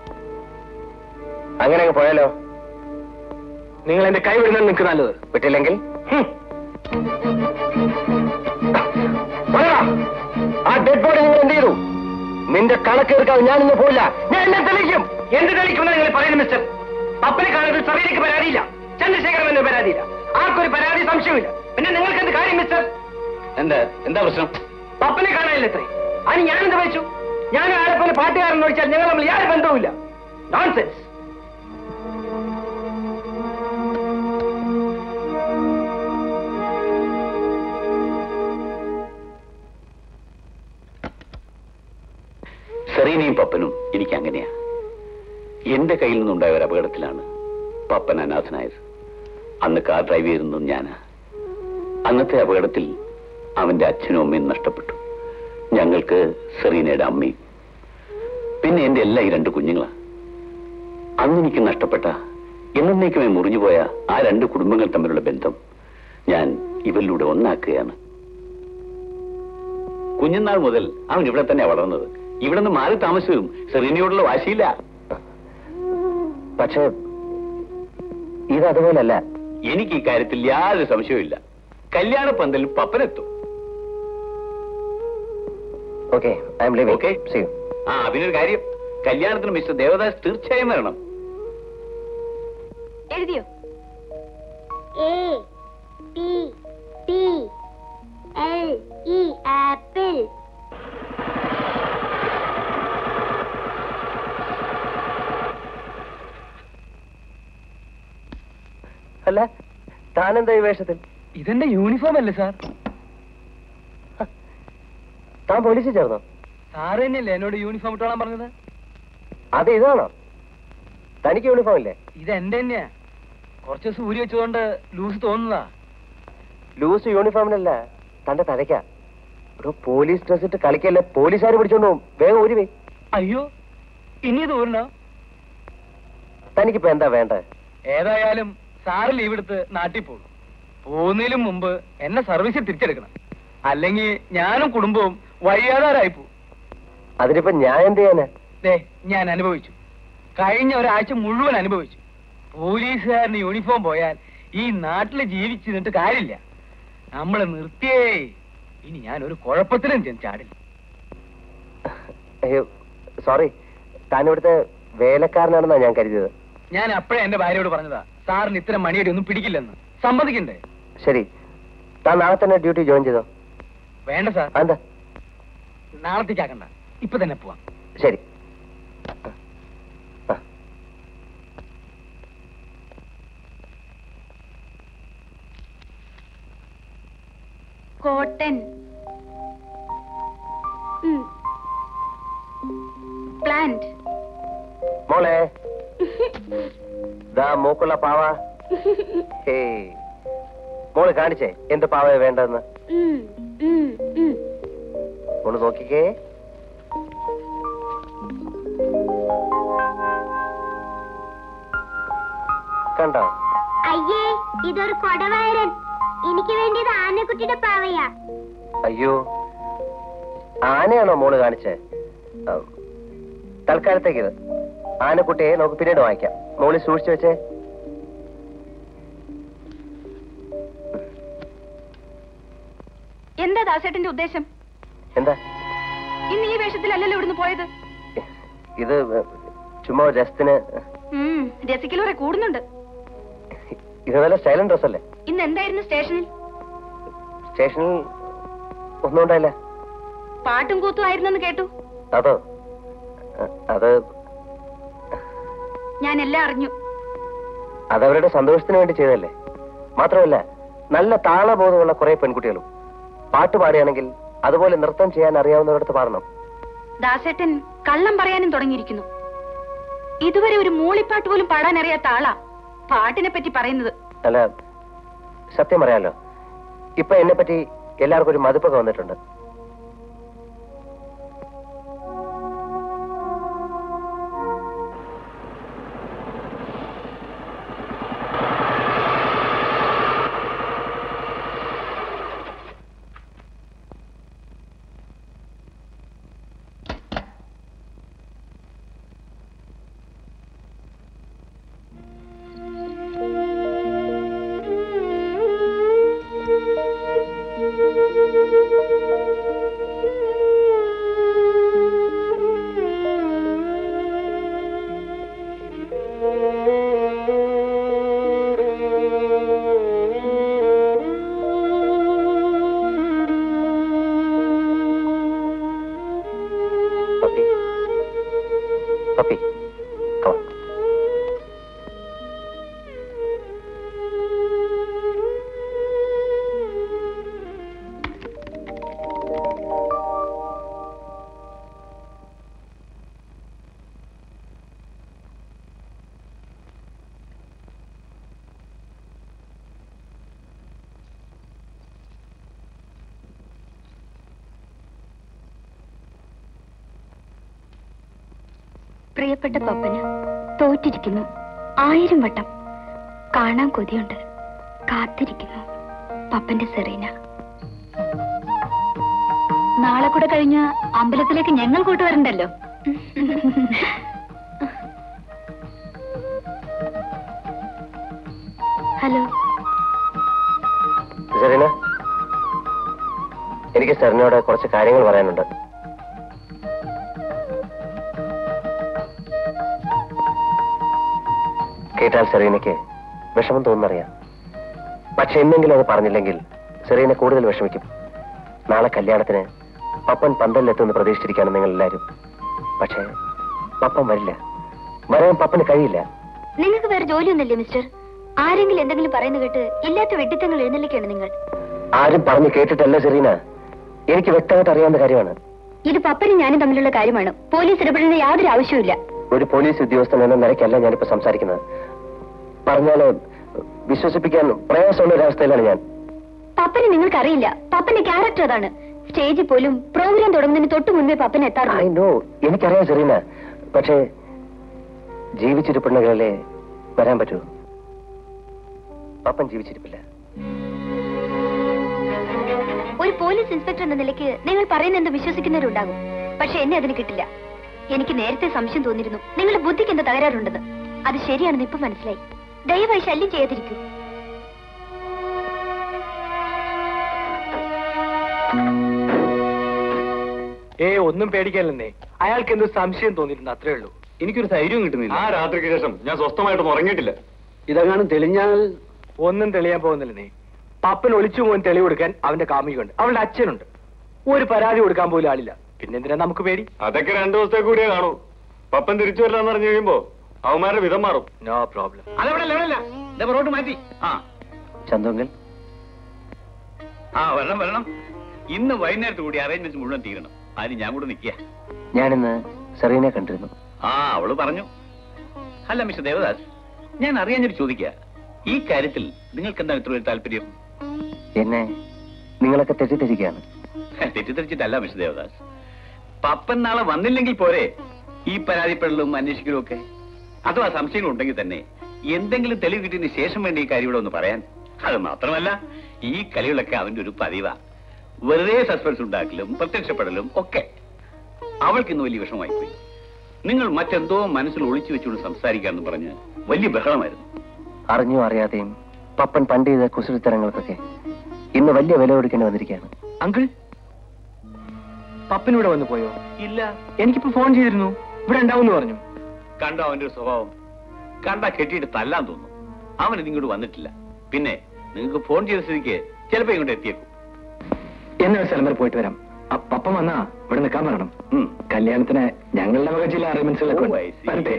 അങ്ങനെ അങ്ങ് പോയാലോ നിങ്ങൾ എന്റെ കൈ വിടുന്നത് നിങ്ങൾക്ക് നല്ലത് വിട്ടില്ലെങ്കിൽ ഹും. പറയടാ. ആ ഡെഡ് ബോഡി നിങ്ങൾ എന്ത് ചെയ്തു നിന്റെ കണക്ക് എടുക്കാതെ ഞാൻ ഇന്ന് പോയില്ല ഞാൻ എന്നെ തെളിയിക്കും എന്ത് തെളിയിക്കുമെന്ന് നിങ്ങൾ പറയുന്നു മിസ്റ്റർ പപ്പനെ കാണുന്നത് സഭയിലേക്ക് പരാതിയില്ല ചന്ദ്രശേഖരൻ എന്ന പരാതിയില്ല ആർക്കൊരു പരാതി സംശയമില്ല പിന്നെ നിങ്ങൾക്ക് എന്ത് കാര്യം മിസ്റ്റർ എന്താ എന്താ പ്രശ്നം പപ്പനെ കാണാനില്ല എത്രേ അതിന് ഞാൻ എന്ത് വെച്ചു ഞാൻ ആരെപ്പോലെ പാട്ടുകാരൻ എന്ന് വെച്ചാൽ ഞങ്ങൾ തമ്മിൽ യാതൊരു ബന്ധവുമില്ല നോൺസെൻസ് സെറീനയും പപ്പനും എനിക്ക് അങ്ങനെയാ എന്റെ കയ്യിൽ നിന്നുണ്ടായ ഒരു അപകടത്തിലാണ് പപ്പൻ അനാഥനായത് അന്ന് കാർ ഡ്രൈവ് ചെയ്തിരുന്നത് ഞാനാ അന്നത്തെ അപകടത്തിൽ അവന്റെ അച്ഛനും അമ്മയും നഷ്ടപ്പെട്ടു ഞങ്ങൾക്ക് സെറീനയുടെ അമ്മയും പിന്നെ എന്റെ എല്ലാ ഈ രണ്ട് കുഞ്ഞുങ്ങളാ അന്ന് എനിക്ക് നഷ്ടപ്പെട്ട എന്നേക്കുമായി മുറിഞ്ഞുപോയ ആ രണ്ട് കുടുംബങ്ങൾ തമ്മിലുള്ള ബന്ധം ഞാൻ ഇവരിലൂടെ ഒന്നാക്കുകയാണ് കുഞ്ഞുനാൾ മുതൽ അവൻ ഇവിടെ തന്നെ വളർന്നത് ഇവിടെ നിന്ന് മാറി താമസിച്ചതും സെറീനയോടുള്ള വാശിയില്ല പക്ഷേ ഇത് അതുപോലല്ല എനിക്ക് ഈ കാര്യത്തിൽ യാതൊരു സംശയവുമില്ല കല്യാണ പന്തലിൽ പപ്പനെത്തും okay I'm living Okay. See ആ അതിനൊരു കാര്യം കല്യാണത്തിന് മിസ്റ്റർ ദേവദാസ് തീർച്ചയായും വരണം എഴുതിയോ A P P L E apple അല്ല താനെന്താ ഈ വേഷത്തിൽ ഇതെന്റെ യൂണിഫോം അല്ലേ സാർ താൻ പോലീസിൽ ചേർന്നോ സാറ് തന്നെയല്ലേ എന്നോട് യൂണിഫോം ഇട്ടോളാൻ പറഞ്ഞത് അത് ഇതാണോ തനിക്ക് യൂണിഫോം ഇല്ലേ ഇത് എന്റെ തന്നെയാ കുറച്ച് ദിവസം ഊരി വെച്ചതുകൊണ്ട് ലൂസ് തോന്നുന്നതാ ലൂസ് യൂണിഫോമിനല്ല തന്റെ തലയ്ക്ക ഒരു പോലീസ് ഡ്രസ് ഇട്ട് കളിക്കല്ലേ പോലീസുകാർ പിടിച്ചോണ്ട് പോകും വേഗം ഊരി വേ അയ്യോ ഇനി ഇത് ഊരണോ തനിക്കിപ്പോ എന്താ വേണ്ടത് ഏതായാലും സാറ് ലീവ് എടുത്ത് നാട്ടിൽ പോകും പോകുന്നതിലും മുമ്പ് എന്നെ സർവീസിൽ തിരിച്ചെടുക്കണം അല്ലെങ്കിൽ ഞാനും കുടുംബവും വഴിയാതാരായി പോകും അതിനിപ്പോ ഞാൻ എന്ത് ചെയ്യാനാ ദേ ഞാൻ അനുഭവിച്ചു കഴിഞ്ഞ ഒരാഴ്ച മുഴുവൻ അനുഭവിച്ചു പോലീസുകാരന് യൂണിഫോം പോയാൽ ഈ നാട്ടിൽ ജീവിച്ചു നിന്നിട്ട് കാര്യമില്ല നമ്മളെ നിർത്തിയേ ഇനി ഞാൻ ഒരു കുഴപ്പത്തിലും ചെന്ന് ചാടില്ല അയ്യോ സോറി താൻ ഇവിടുത്തെ വേലക്കാരനാണെന്നാ ഞാൻ കരുതിയത് ഞാൻ അപ്പഴേ എന്റെ ഭാര്യയോട് പറഞ്ഞതാ സാറിന് ഇത്തരം മണിയടി ഒന്നും പിടിക്കില്ലെന്ന് സമ്മതിക്കണ്ടേ ശരി താൻ നാളെ തന്നെ ഡ്യൂട്ടി ജോയിൻ ചെയ്തോ വേണ്ട സാർ എന്താ നാളത്തേക്കാക്കണ്ട ഇപ്പൊ തന്നെ പോവാം ശരി കോട്ടൺ പ്ലാന്റ് മോളെ ദാ മൂക്കുള്ള പാവ ഹേയ് മോള് കാണിച്ചേ എന്ത് പാവ വേണ്ടതെന്ന് മോള് നോക്കിക്കേ കണ്ടോ അയ്യേ ഇതൊരു കൊടവയറൻ എനിക്ക് വേണ്ടിയത് ആനക്കുട്ടിയുടെ പാവയാ അയ്യോ ആനയാണോ മോള് കാണിച്ചേ ആ, തൽക്കാലത്തേക്ക് ഇത് ആനക്കുട്ടിയെ നമുക്ക് പിന്നീട് വാങ്ങിക്കാം മോള് സൂക്ഷിച്ചു വെച്ചേ എന്താ ദാസേട്ടന്റെ ഉദ്ദേശം എന്താ ഇന്ന് ഈ വേഷത്തിലല്ലല്ലോ ഇവിടുന്ന് പോയത് ഇത് ചുമ്മാ ഒരു രസത്തിന് ഉം, രസിക്കലൂറെ കൂടുന്നുണ്ട് ഇത് നല്ല സ്റ്റൈലൻ ഡ്രസ് അല്ലേ ഇന്ന് എന്തായിരുന്നു സ്റ്റേഷനിൽ സ്റ്റേഷനിൽ ഒന്നും ഉണ്ടായില്ല പാട്ടും കൂത്തും ആയിരുന്നെന്ന് കേട്ടു അതോ അ, അത് ഞാൻ എല്ലാം അറിഞ്ഞു അതവരുടെ സന്തോഷത്തിന് വേണ്ടി ചെയ്തല്ലേ മാത്രമല്ല നല്ല താളബോധമുള്ള കുറെ പെൺകുട്ടികളും പാട്ട് പാടുകയാണെങ്കിൽ അതുപോലെ നൃത്തം ചെയ്യാൻ അറിയാവുന്നവരടുത്ത് പാടണം ദാസേട്ടൻ കള്ളം പറയാനും തുടങ്ങിയിരിക്കുന്നു ഇതുവരെ ഒരു മൂളിപ്പാട്ട് പോലും പാടാൻ അറിയാത്ത ആളാ പാട്ടിനെ പറ്റി പറയുന്നത് അല്ല സത്യം പറയാലോ ഇപ്പൊ എന്നെ പറ്റി എല്ലാവർക്കും ഒരു മതിപ്പൊക്കെ വന്നിട്ടുണ്ട് പപ്പി പപ്പി come on. പ്രിയപ്പെട്ട പപ്പന് തോറ്റിരിക്കുന്നു ആയിരം വട്ടം കാണാൻ കൊതിയുണ്ട് കാത്തിരിക്കുന്നു പപ്പന്റെ സെറീന നാളെ കൂടെ കഴിഞ്ഞ അമ്പലത്തിലേക്ക് ഞങ്ങൾ കൂട്ടുവരണ്ടല്ലോ ഹലോ സെറീന എനിക്ക് സെറിനോട് കുറച്ച് കാര്യങ്ങൾ പറയാനുണ്ട് കേട്ടാൽ സെറീനയ്ക്ക് വിഷമം തോന്നുന്നറിയാം പക്ഷെ എന്നെങ്കിലും അത് പറഞ്ഞില്ലെങ്കിൽ സെറീന കൂടുതൽ വിഷമിക്കും നാളെ കല്യാണത്തിന് പപ്പൻ പന്തലിലെത്തുമെന്ന് പ്രതീക്ഷിച്ചിരിക്കാണ് നിങ്ങൾ എല്ലാവരും പക്ഷേ പപ്പൻ വരില്ല വരാൻ പപ്പന് കഴിയില്ല നിങ്ങൾക്ക് വേറെ ജോലിയൊന്നുമില്ലേ മിസ്റ്റർ ആരെങ്കിലും എന്തെങ്കിലും പറയുന്ന കേട്ട് ഇല്ലാത്ത വെട്ടിത്തങ്ങൾ എഴുന്നള്ളിക്കാണ് നിങ്ങൾ ആരും പറഞ്ഞു കേട്ടിട്ടല്ല സെറീന എനിക്ക് വ്യക്തമായിട്ട് അറിയാവുന്ന കാര്യമാണ് ഇത് പപ്പനും ഞാനും തമ്മിലുള്ള കാര്യമാണ് പോലീസ് ഇടപെടേണ്ട യാതൊരു ആവശ്യവുമില്ല ഒരു പോലീസ് ഉദ്യോഗസ്ഥൻ എന്ന നിലയ്ക്കല്ല ഞാനിപ്പോ സംസാരിക്കുന്നത് പറഞ്ഞാല് വിശ്വസിപ്പിക്കാൻ പ്രയാസമുള്ള ഒരവസ്ഥയിലാണ് ഞാൻ പപ്പനെ നിങ്ങൾക്ക് അറിയില്ല പപ്പന്റെ ക്യാരക്ടർ അതാണ് സ്റ്റേജിൽ പോലും പ്രോഗ്രാം തുടങ്ങുന്നതിന് തൊട്ട് മുൻപേ പപ്പൻ ഐ എത്താറുണ്ട് നോ എനിക്കറിയാം സെറീന പക്ഷേ ജീവിച്ചിരിപ്പുണ്ടെങ്കിലല്ലേ വരാൻ പറ്റൂ പപ്പൻ ജീവിച്ചിരിപ്പില്ല ഒരു പോലീസ് ഇൻസ്പെക്ടർ എന്ന നിലയ്ക്ക് നിങ്ങൾ പറയുന്ന എന്ത് വിശ്വസിക്കുന്നവരുണ്ടാകും പക്ഷെ എന്നെ അതിന് കിട്ടില്ല എനിക്ക് നേരത്തെ സംശയം തോന്നിയിരുന്നു നിങ്ങളുടെ ബുദ്ധിക്ക് എന്താ തകരാറുണ്ടെന്ന് അത് ശരിയാണെന്ന് ഇപ്പൊ മനസ്സിലായി ദയവായി ശല്യം ചെയ്യാതിരിക്കൂ ഏ ഒന്നും പേടിക്കാനില്ലെന്നേ അയാൾക്ക് എന്തോ സംശയം തോന്നിയിരുന്നു അത്രേ ഉള്ളൂ എനിക്കൊരു ധൈര്യം കിട്ടുന്നില്ല ആ രാത്രിക്ക് ശേഷം ഞാൻ സ്വസ്ഥമായിട്ടൊന്നും ഉറങ്ങിയിട്ടില്ല ഇതെങ്ങാനും തെളിഞ്ഞാൽ ഒന്നും തെളിയാൻ പോകുന്നില്ലെന്നേ പപ്പൻ ഒളിച്ചു പോകാൻ തെളിവ് കൊടുക്കാൻ അവന്റെ കാമുകയുണ്ട് അവളുടെ അച്ഛനുണ്ട് ഒരു പരാതി കൊടുക്കാൻ പോലും ആളില്ല പിന്നെന്തിനാ നമുക്ക് പേടി അതൊക്കെ രണ്ടു ദിവസത്തെ കൂടിയേ കാണൂ പപ്പൻ തിരിച്ചു വരില്ലെന്ന് അറിഞ്ഞു കഴിയുമ്പോ അവന്മാരുടെ വിധം മാറും നോ പ്രോബ്ലം അതവിടെ ലെവലല്ല റോഡ് മാറ്റി ആ ചന്തുങ്കൽ ആ വരണം വരണം ഇന്ന് വൈകുന്നേരത്ത് കൂടി അറേഞ്ച്മെന്റ് മുഴുവൻ തീരണം അതിന് ഞാൻ കൂടെ നിൽക്കുക ഞാനിന്ന് സെറീനെ കണ്ടിരുന്നു ആ അവള് പറഞ്ഞു അല്ല മിസ്റ്റർ ദേവദാസ് ഞാൻ അറിയാഞ്ഞൊരു ചോദിക്കുക ഈ കാര്യത്തിൽ നിങ്ങൾക്ക് എന്താണ് ഇത്ര ഒരു താല്പര്യം എന്നെ നിങ്ങളൊക്കെ തെറ്റിദ്ധരിക്കുകയാണ് തെറ്റിദ്ധരിച്ചിട്ടല്ല മിസ്റ്റർ ദേവദാസ് പപ്പൻ നാളെ വന്നില്ലെങ്കിൽ പോരെ ഈ പരാതിപ്പെടലും അന്വേഷിക്കലും ഒക്കെ അഥവാ സംശയങ്ങൾ ഉണ്ടെങ്കിൽ തന്നെ എന്തെങ്കിലും തെളിവ് കിട്ടിയതിന് ശേഷം വേണ്ടി ഈ കാര്യം ഇവിടെ ഒന്ന് പറയാൻ അത് മാത്രമല്ല ഈ കളികളൊക്കെ അവന്റെ ഒരു പതിവാ വെറുതെ സസ്പെൻസ് ഉണ്ടാക്കലും പ്രത്യക്ഷപ്പെടലും ഒക്കെ അവൾക്ക് ഇന്ന് വലിയ വിഷമമായി പോയി നിങ്ങൾ മറ്റെന്തോ മനസ്സിൽ ഒളിച്ചു വെച്ചുകൊണ്ട് സംസാരിക്കാന്ന് പറഞ്ഞ് വലിയ ബഹളമായിരുന്നു അറിഞ്ഞോ അറിയാതെയും പപ്പൻ പണ്ട് ചെയ്ത കുസൃത്തരങ്ങൾക്കൊക്കെ ഇന്ന് വലിയ വില കൊടുക്കേണ്ടി വന്നിരിക്കുകയാണ് അങ്കിൾ പപ്പൻ ഇവിടെ വന്നു പോയോ ഇല്ല എനിക്കിപ്പോ ഫോൺ ചെയ്തിരുന്നു ഇവിടെ ഉണ്ടാവും പറഞ്ഞു കണ്ടോ അവന്റെ ഒരു സ്വഭാവം കണ്ടാ കെട്ടിയിട്ട് തല്ലാൻ തോന്നും അവൻ ഇതിങ്ങോട്ട് വന്നിട്ടില്ല പിന്നെ നിങ്ങൾക്ക് ഫോൺ ചെയ്ത സ്ഥിതിക്ക് ചിലപ്പോ ഇങ്ങോട്ട് എത്തിയേക്കും എന്നെ ഒരു സ്ഥലം വരെ പോയിട്ട് വരാം ആ പപ്പൻ വന്നാ ഇവിടെ നിൽക്കാൻ പറയണം ഉം. കല്യാണത്തിന് ഞങ്ങളുടെ വക ചില അറേഞ്ച്മെന്റ്സുകളൊക്കെ ഓ, ഉണ്ട്. I see. വരട്ടെ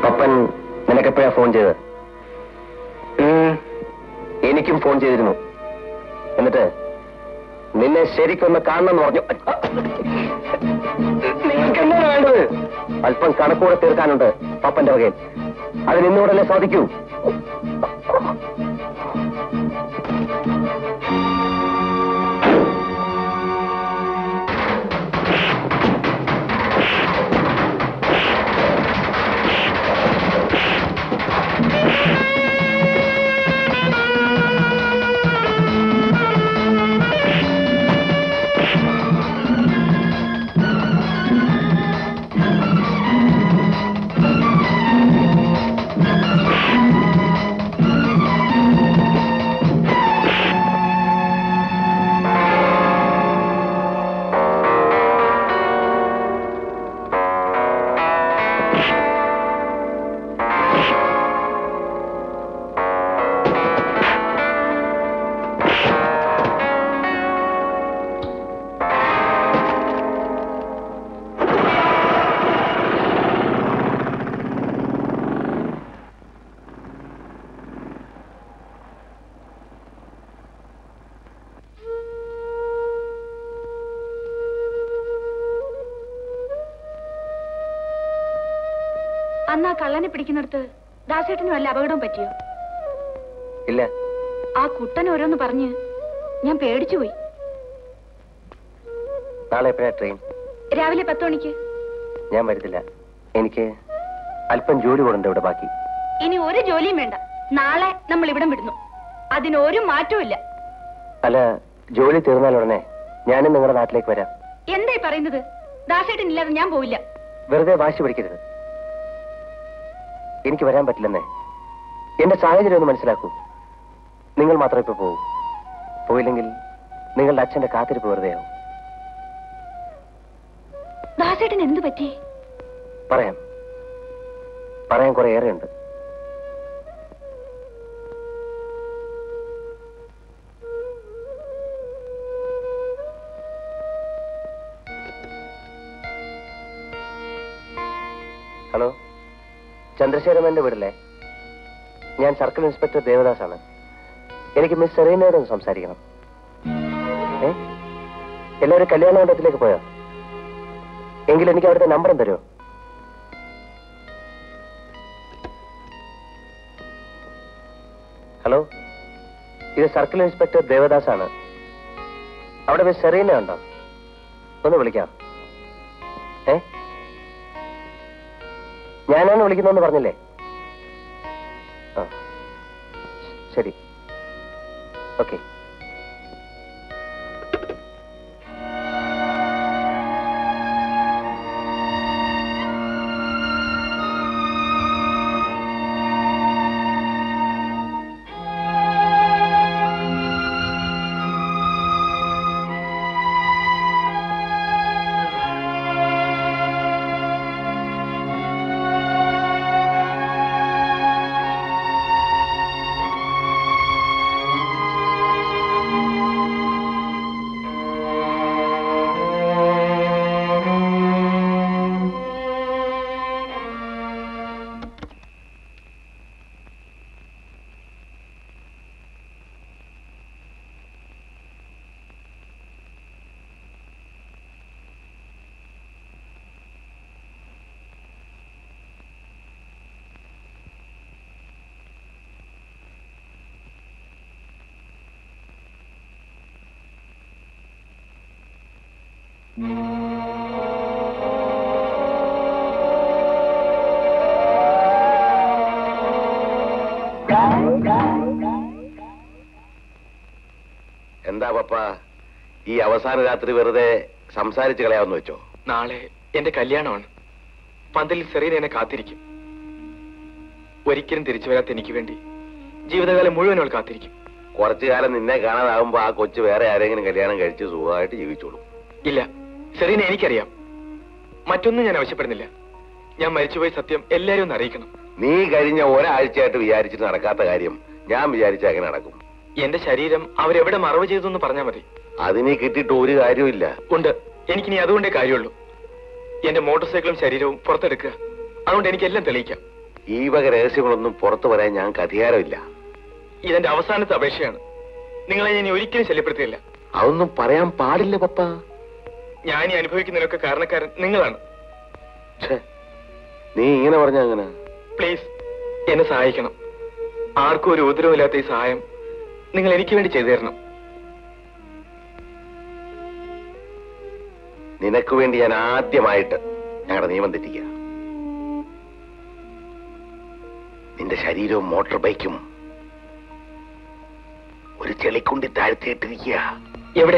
പപ്പൻ നിനക്കെപ്പോഴാ ഫോൺ ചെയ്തത് ഉം, എനിക്കും ഫോൺ ചെയ്തിരുന്നു എന്നിട്ട് നിന്നെ ശരിക്കൊന്ന് കാണണമെന്ന് പറഞ്ഞു നിങ്ങൾക്ക് എന്താണ് വേണ്ടത് അല്പം കണക്കൂടെ തീർക്കാനുണ്ട് പപ്പന്റെ വകയിൽ അതിന് ഇന്നുകൂടല്ലേ സാധിക്കൂ അന്ന് ആ കള്ളനെ പിടിക്കുന്നിടത്ത് ദാസേട്ടനും വല്ല അപകടവും പറ്റിയോ ഇല്ല ആ കുട്ടൻ ഓരോന്ന് പറഞ്ഞ് ഞാൻ പേടിച്ചുപോയി നാളെ എപ്പോഴാ ട്രെയിൻ രാവിലെ പത്ത് മണിക്ക് ഞാൻ വരുന്നില്ല എനിക്ക് അല്പം ജോലി കൊടുണ്ട് ഇവിടെ ബാക്കി ഇനി ഒരു ജോലിയും വേണ്ട നാളെ നമ്മൾ ഇവിടം വിടുന്നു അതിനൊരു മാറ്റവും ഇല്ല അല്ല ജോലി തീർന്നാൽ ഉടനെ ഞാനും നിങ്ങളുടെ നാട്ടിലേക്ക് വരാം എന്തായി പറയുന്നത് ദാസേട്ടൻ ഇല്ലാതെ ഞാൻ പോവില്ല വെറുതെ വാശി പിടിക്കരുത് എനിക്ക് വരാൻ പറ്റില്ലെന്നേ എന്റെ സാഹചര്യം ഒന്ന് മനസ്സിലാക്കൂ നിങ്ങൾ മാത്രം ഇപ്പൊ പോകൂ പോയില്ലെങ്കിൽ നിങ്ങളുടെ അച്ഛന്റെ കാത്തിരിപ്പ് വെറുതെയാവും ദാസേട്ടൻ എന്തു പറ്റി പറയാം പറയാൻ കുറെ ഏറെയുണ്ട് ഹലോ ചന്ദ്രശേഖരമന്റെ വീടല്ലേ ഞാൻ സർക്കിൾ ഇൻസ്പെക്ടർ ദേവദാസ് ആണ് എനിക്ക് മിസ് സെറീനയോട് ഒന്ന് സംസാരിക്കണം ഏ എല്ലാവരും കല്യാണ മണ്ഡപത്തിലേക്ക് പോയോ എങ്കിൽ എനിക്ക് അവിടുത്തെ നമ്പറും തരുമോ ഹലോ ഇത് സർക്കിൾ ഇൻസ്പെക്ടർ ദേവദാസ് ആണ് അവിടെ മിസ് സെറീന ഉണ്ടോ ഒന്ന് വിളിക്കാം ഏ ഞാനാണ് വിളിക്കുന്നതെന്ന് പറഞ്ഞില്ലേ ആ ശരി ഓക്കെ എന്താ പപ്പ ഈ അവസാന രാത്രി വെറുതെ സംസാരിച്ച് കളയാമെന്ന് വെച്ചോ നാളെ എന്റെ കല്യാണമാണ് പന്തലിൽ സെറീന എന്നെ കാത്തിരിക്കും ഒരിക്കലും തിരിച്ചു വരാത്ത എനിക്ക് വേണ്ടി ജീവിതകാലം മുഴുവൻ അവൾ കാത്തിരിക്കും കുറച്ചു കാലം നിന്നെ കാണാതാകുമ്പോ ആ കൊച്ചു വേറെ ആരെങ്കിലും കല്യാണം കഴിച്ച് സുഖമായിട്ട് ജീവിച്ചോളൂ ഇല്ല സെറീന എനിക്കറിയാം മറ്റൊന്നും ഞാൻ ആവശ്യപ്പെടുന്നില്ല ഞാൻ മരിച്ചുപോയ സത്യം എല്ലാരും ഒന്ന് അറിയിക്കണം നീ കഴിഞ്ഞ ഒരാഴ്ചയായിട്ട് വിചാരിച്ചിട്ട് നടക്കാത്ത കാര്യം ഞാൻ വിചാരിച്ച എങ്ങനെ നടക്കും എന്റെ ശരീരം അവരെവിടെ മറവ് ചെയ്തു എന്ന് പറഞ്ഞാൽ മതി അതിനി കിട്ടിയിട്ട് ഒരു കാര്യമില്ല ഉണ്ട് എനിക്കിനി അതുകൊണ്ടേ കാര്യമുള്ളൂ എന്റെ മോട്ടോർ സൈക്കിളും ശരീരവും പുറത്തെടുക്കുക അതുകൊണ്ട് എനിക്കെല്ലാം തെളിയിക്കാം ഈ വക രഹസ്യങ്ങളൊന്നും പുറത്തു പറയാൻ ഞങ്ങൾക്ക് അധികാരമില്ല ഇതെന്റെ അവസാനത്തെ അപേക്ഷയാണ് നിങ്ങളെ ഞാൻ ഇനി ഒരിക്കലും ശല്യപ്പെടുത്തിയില്ല അതൊന്നും പറയാൻ പാടില്ല പപ്പ ഞാൻ ഈ അനുഭവിക്കുന്നതിനൊക്കെ കാരണക്കാരൻ നിങ്ങളാണ് ഛേ, നീ ഇങ്ങനെ പറഞ്ഞ അങ്ങനെ പ്ലീസ് എന്നെ സഹായിക്കണം ആർക്കും ഒരു ഉപദ്രവമില്ലാത്ത ഈ സഹായം നിങ്ങൾ എനിക്ക് വേണ്ടി ചെയ്തു തരണം നിനക്ക് വേണ്ടി ഞാൻ ആദ്യമായിട്ട് ഞങ്ങളുടെ നിയമം തെറ്റിക്കുക നിന്റെ ശരീരവും മോട്ടോർ ബൈക്കും ഒരു ചെളിക്കുണ്ടി താഴ്ത്തിയിട്ടിരിക്കുക എവിടെ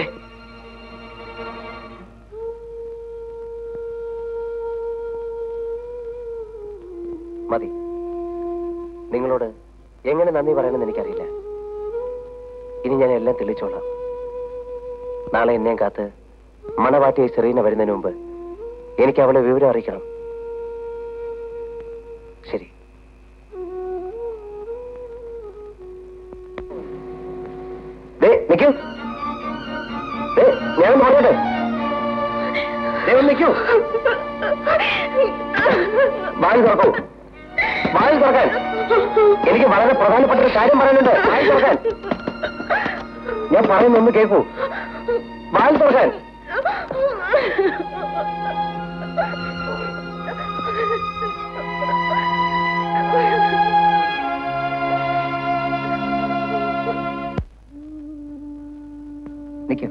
മതി നിങ്ങളോട് എങ്ങനെ നന്ദി പറയണമെന്ന് എനിക്കറിയില്ല ഇനി ഞാൻ എല്ലാം തെളിച്ചോളാം നാളെ എന്നെയും കാത്ത് മണവാറ്റിയെ സെറീന വരുന്നതിന് മുമ്പ് എനിക്ക് അവളെ വിവരം അറിയിക്കണം ശരി ദേ, നിക്കൂ ദേ, ഞാൻ പറഞ്ഞോട്ടെ ദേ, ഒന്ന് നിക്കൂ വായി തുറക്കൂ വായി തുറക്കാൻ എനിക്ക് വളരെ പ്രധാനപ്പെട്ട ഒരു കാര്യം പറയാനുണ്ട് വായി തുറക്കാൻ ഞാൻ പറയുന്നൊന്ന് കേൾക്കൂ വായി തുറക്കാൻ നിൽക്കൂ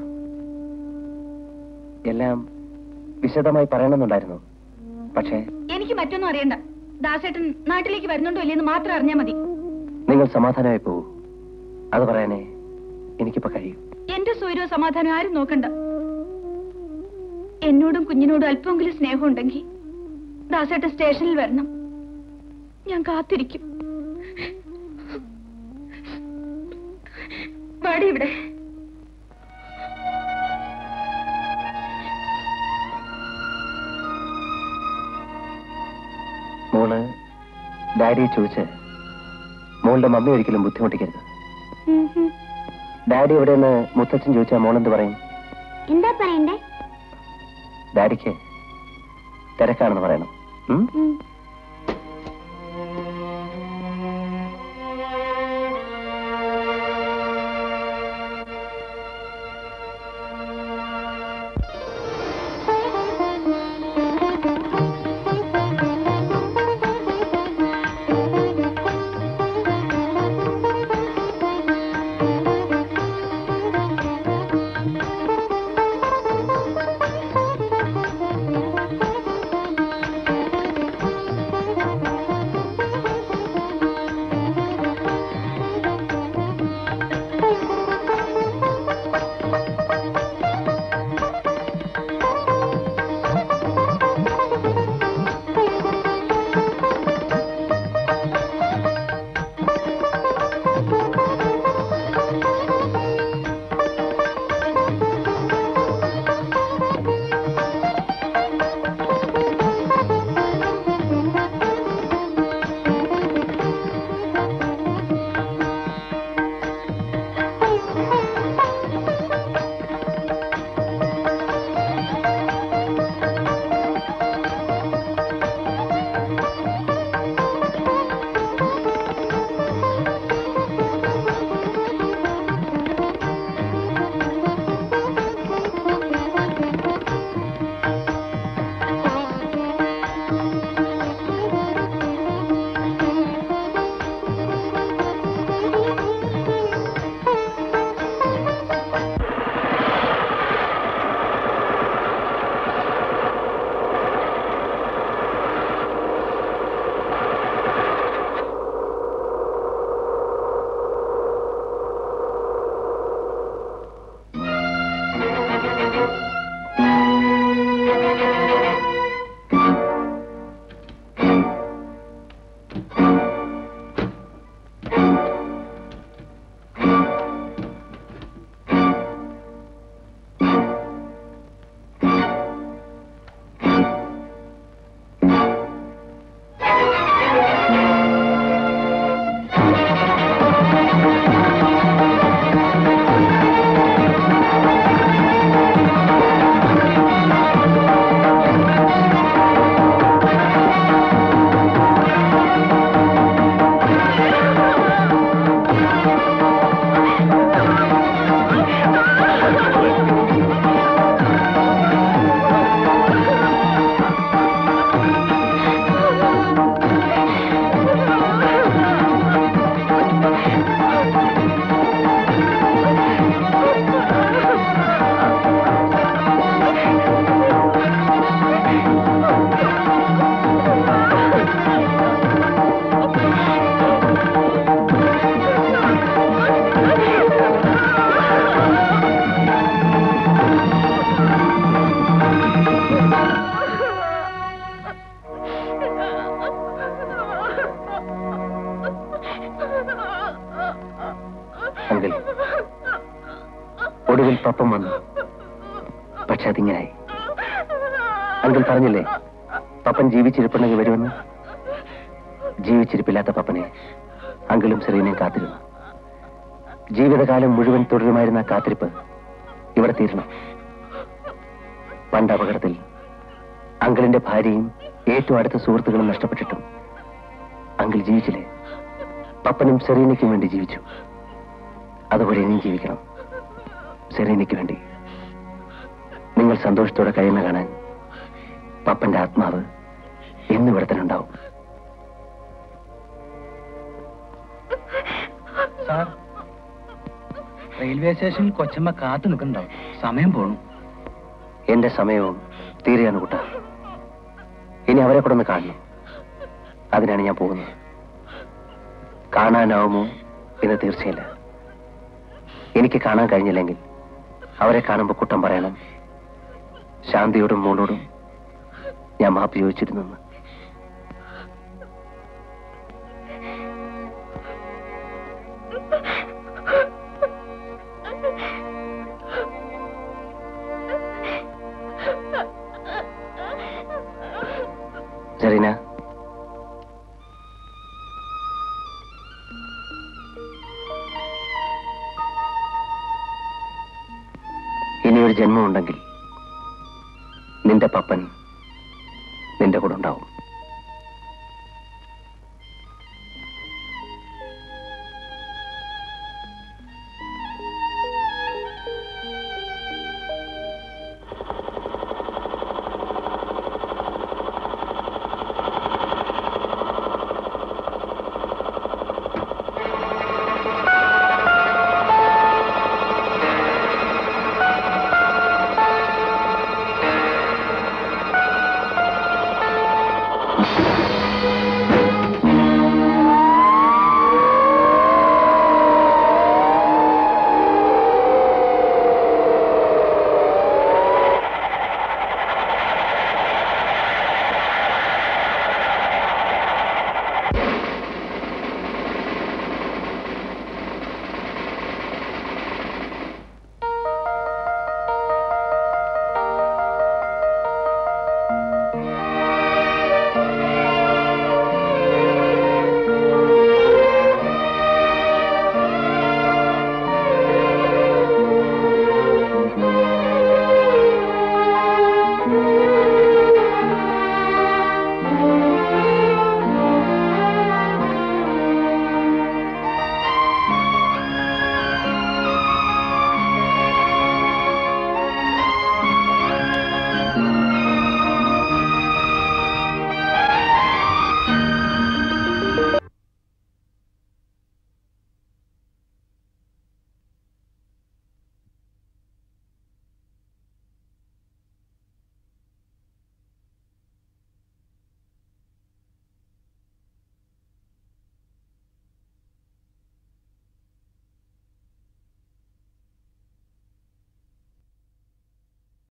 എല്ലാം വിശദമായി പറയണമെന്നുണ്ടായിരുന്നു പക്ഷേ എനിക്ക് മറ്റൊന്നും അറിയണ്ട ദാസേട്ടൻ നാട്ടിലേക്ക് വരുന്നുണ്ടോ ഇല്ലെന്ന് മാത്രം അറിഞ്ഞാ മതി നിങ്ങൾ സമാധാനമായി പോകൂ അത് പറയാനേ എനിക്കിപ്പോ കഴിയും എന്റെ സ്വൈരവും സമാധാനം ആരും നോക്കണ്ട എന്നോടും കുഞ്ഞിനോടും അല്പമെങ്കിലും സ്നേഹമുണ്ടെങ്കിൽ ദാസേട്ടൻ സ്റ്റേഷനിൽ വരണം ഞാൻ കാത്തിരിക്കും പാടി ഇവിടെ മോള് ഡാഡിയെ ചോദിച്ച് മോളുടെ മമ്മി ഒരിക്കലും ബുദ്ധിമുട്ടിക്കരുത് ഡാഡി എവിടെയെന്ന് മുത്തച്ഛൻ ചോദിച്ചാൽ മോളെന്ത് പറയും എന്താ പറയണ്ടേ ഡാഡിക്ക് തിരക്കാണെന്ന് പറയണം ഉം? പപ്പം വന്നു പക്ഷെ അതിങ്ങനായി അങ്കിൾ പറഞ്ഞില്ലേ പപ്പൻ ജീവിച്ചിരിപ്പുണ്ടെങ്കിൽ വരുമെന്ന് ജീവിച്ചിരിപ്പില്ലാത്ത പപ്പനെ അങ്കിളും സെറീനയും കാത്തിരുന്നു ജീവിതകാലം മുഴുവൻ തുടരുമായിരുന്ന ആ കാത്തിരിപ്പ് ഇവിടെ തീരണം പണ്ട് അപകടത്തിൽ അങ്കിളിന്റെ ഭാര്യയും ഏറ്റവും അടുത്ത സുഹൃത്തുക്കളും നഷ്ടപ്പെട്ടിട്ടും അങ്കിൾ ജീവിച്ചില്ലേ പപ്പനും സെറീനയ്ക്കും വേണ്ടി ജീവിച്ചു അതുപോലെ ഇനിയും ജീവിക്കണം സെറീനയ്ക്ക് വേണ്ടി നിങ്ങൾ സന്തോഷത്തോടെ കഴിയുന്ന കാണാൻ പപ്പന്റെ ആത്മാവ് ഇന്ന് ഇവിടെ തന്നെ ഉണ്ടാവും സാർ റെയിൽവേ സ്റ്റേഷനിൽ കൊച്ചമ്മ കാത്തു നിൽക്കുന്നുണ്ടാവും സമയം പോണു എന്റെ സമയവും തീരെയാണ് കുട്ട ഇനി അവരെ കൂടെ ഒന്ന് കാണണം അതിനാണ് ഞാൻ പോകുന്നത് കാണാനാവുമോ എന്ന് തീർച്ചയില്ല എനിക്ക് കാണാൻ കഴിഞ്ഞില്ലെങ്കിൽ അവരെ കാണുമ്പോൾ കുട്ടം പറയണം ശാന്തിയോടും മോളോടും ഞാൻ മാപ്പ് ചോദിച്ചിരുന്നു സെറീന ഇനി ഒരു ജന്മമുണ്ടെങ്കിൽ നിന്റെ പപ്പൻ നിന്റെ കൂടെ ഉണ്ടാവും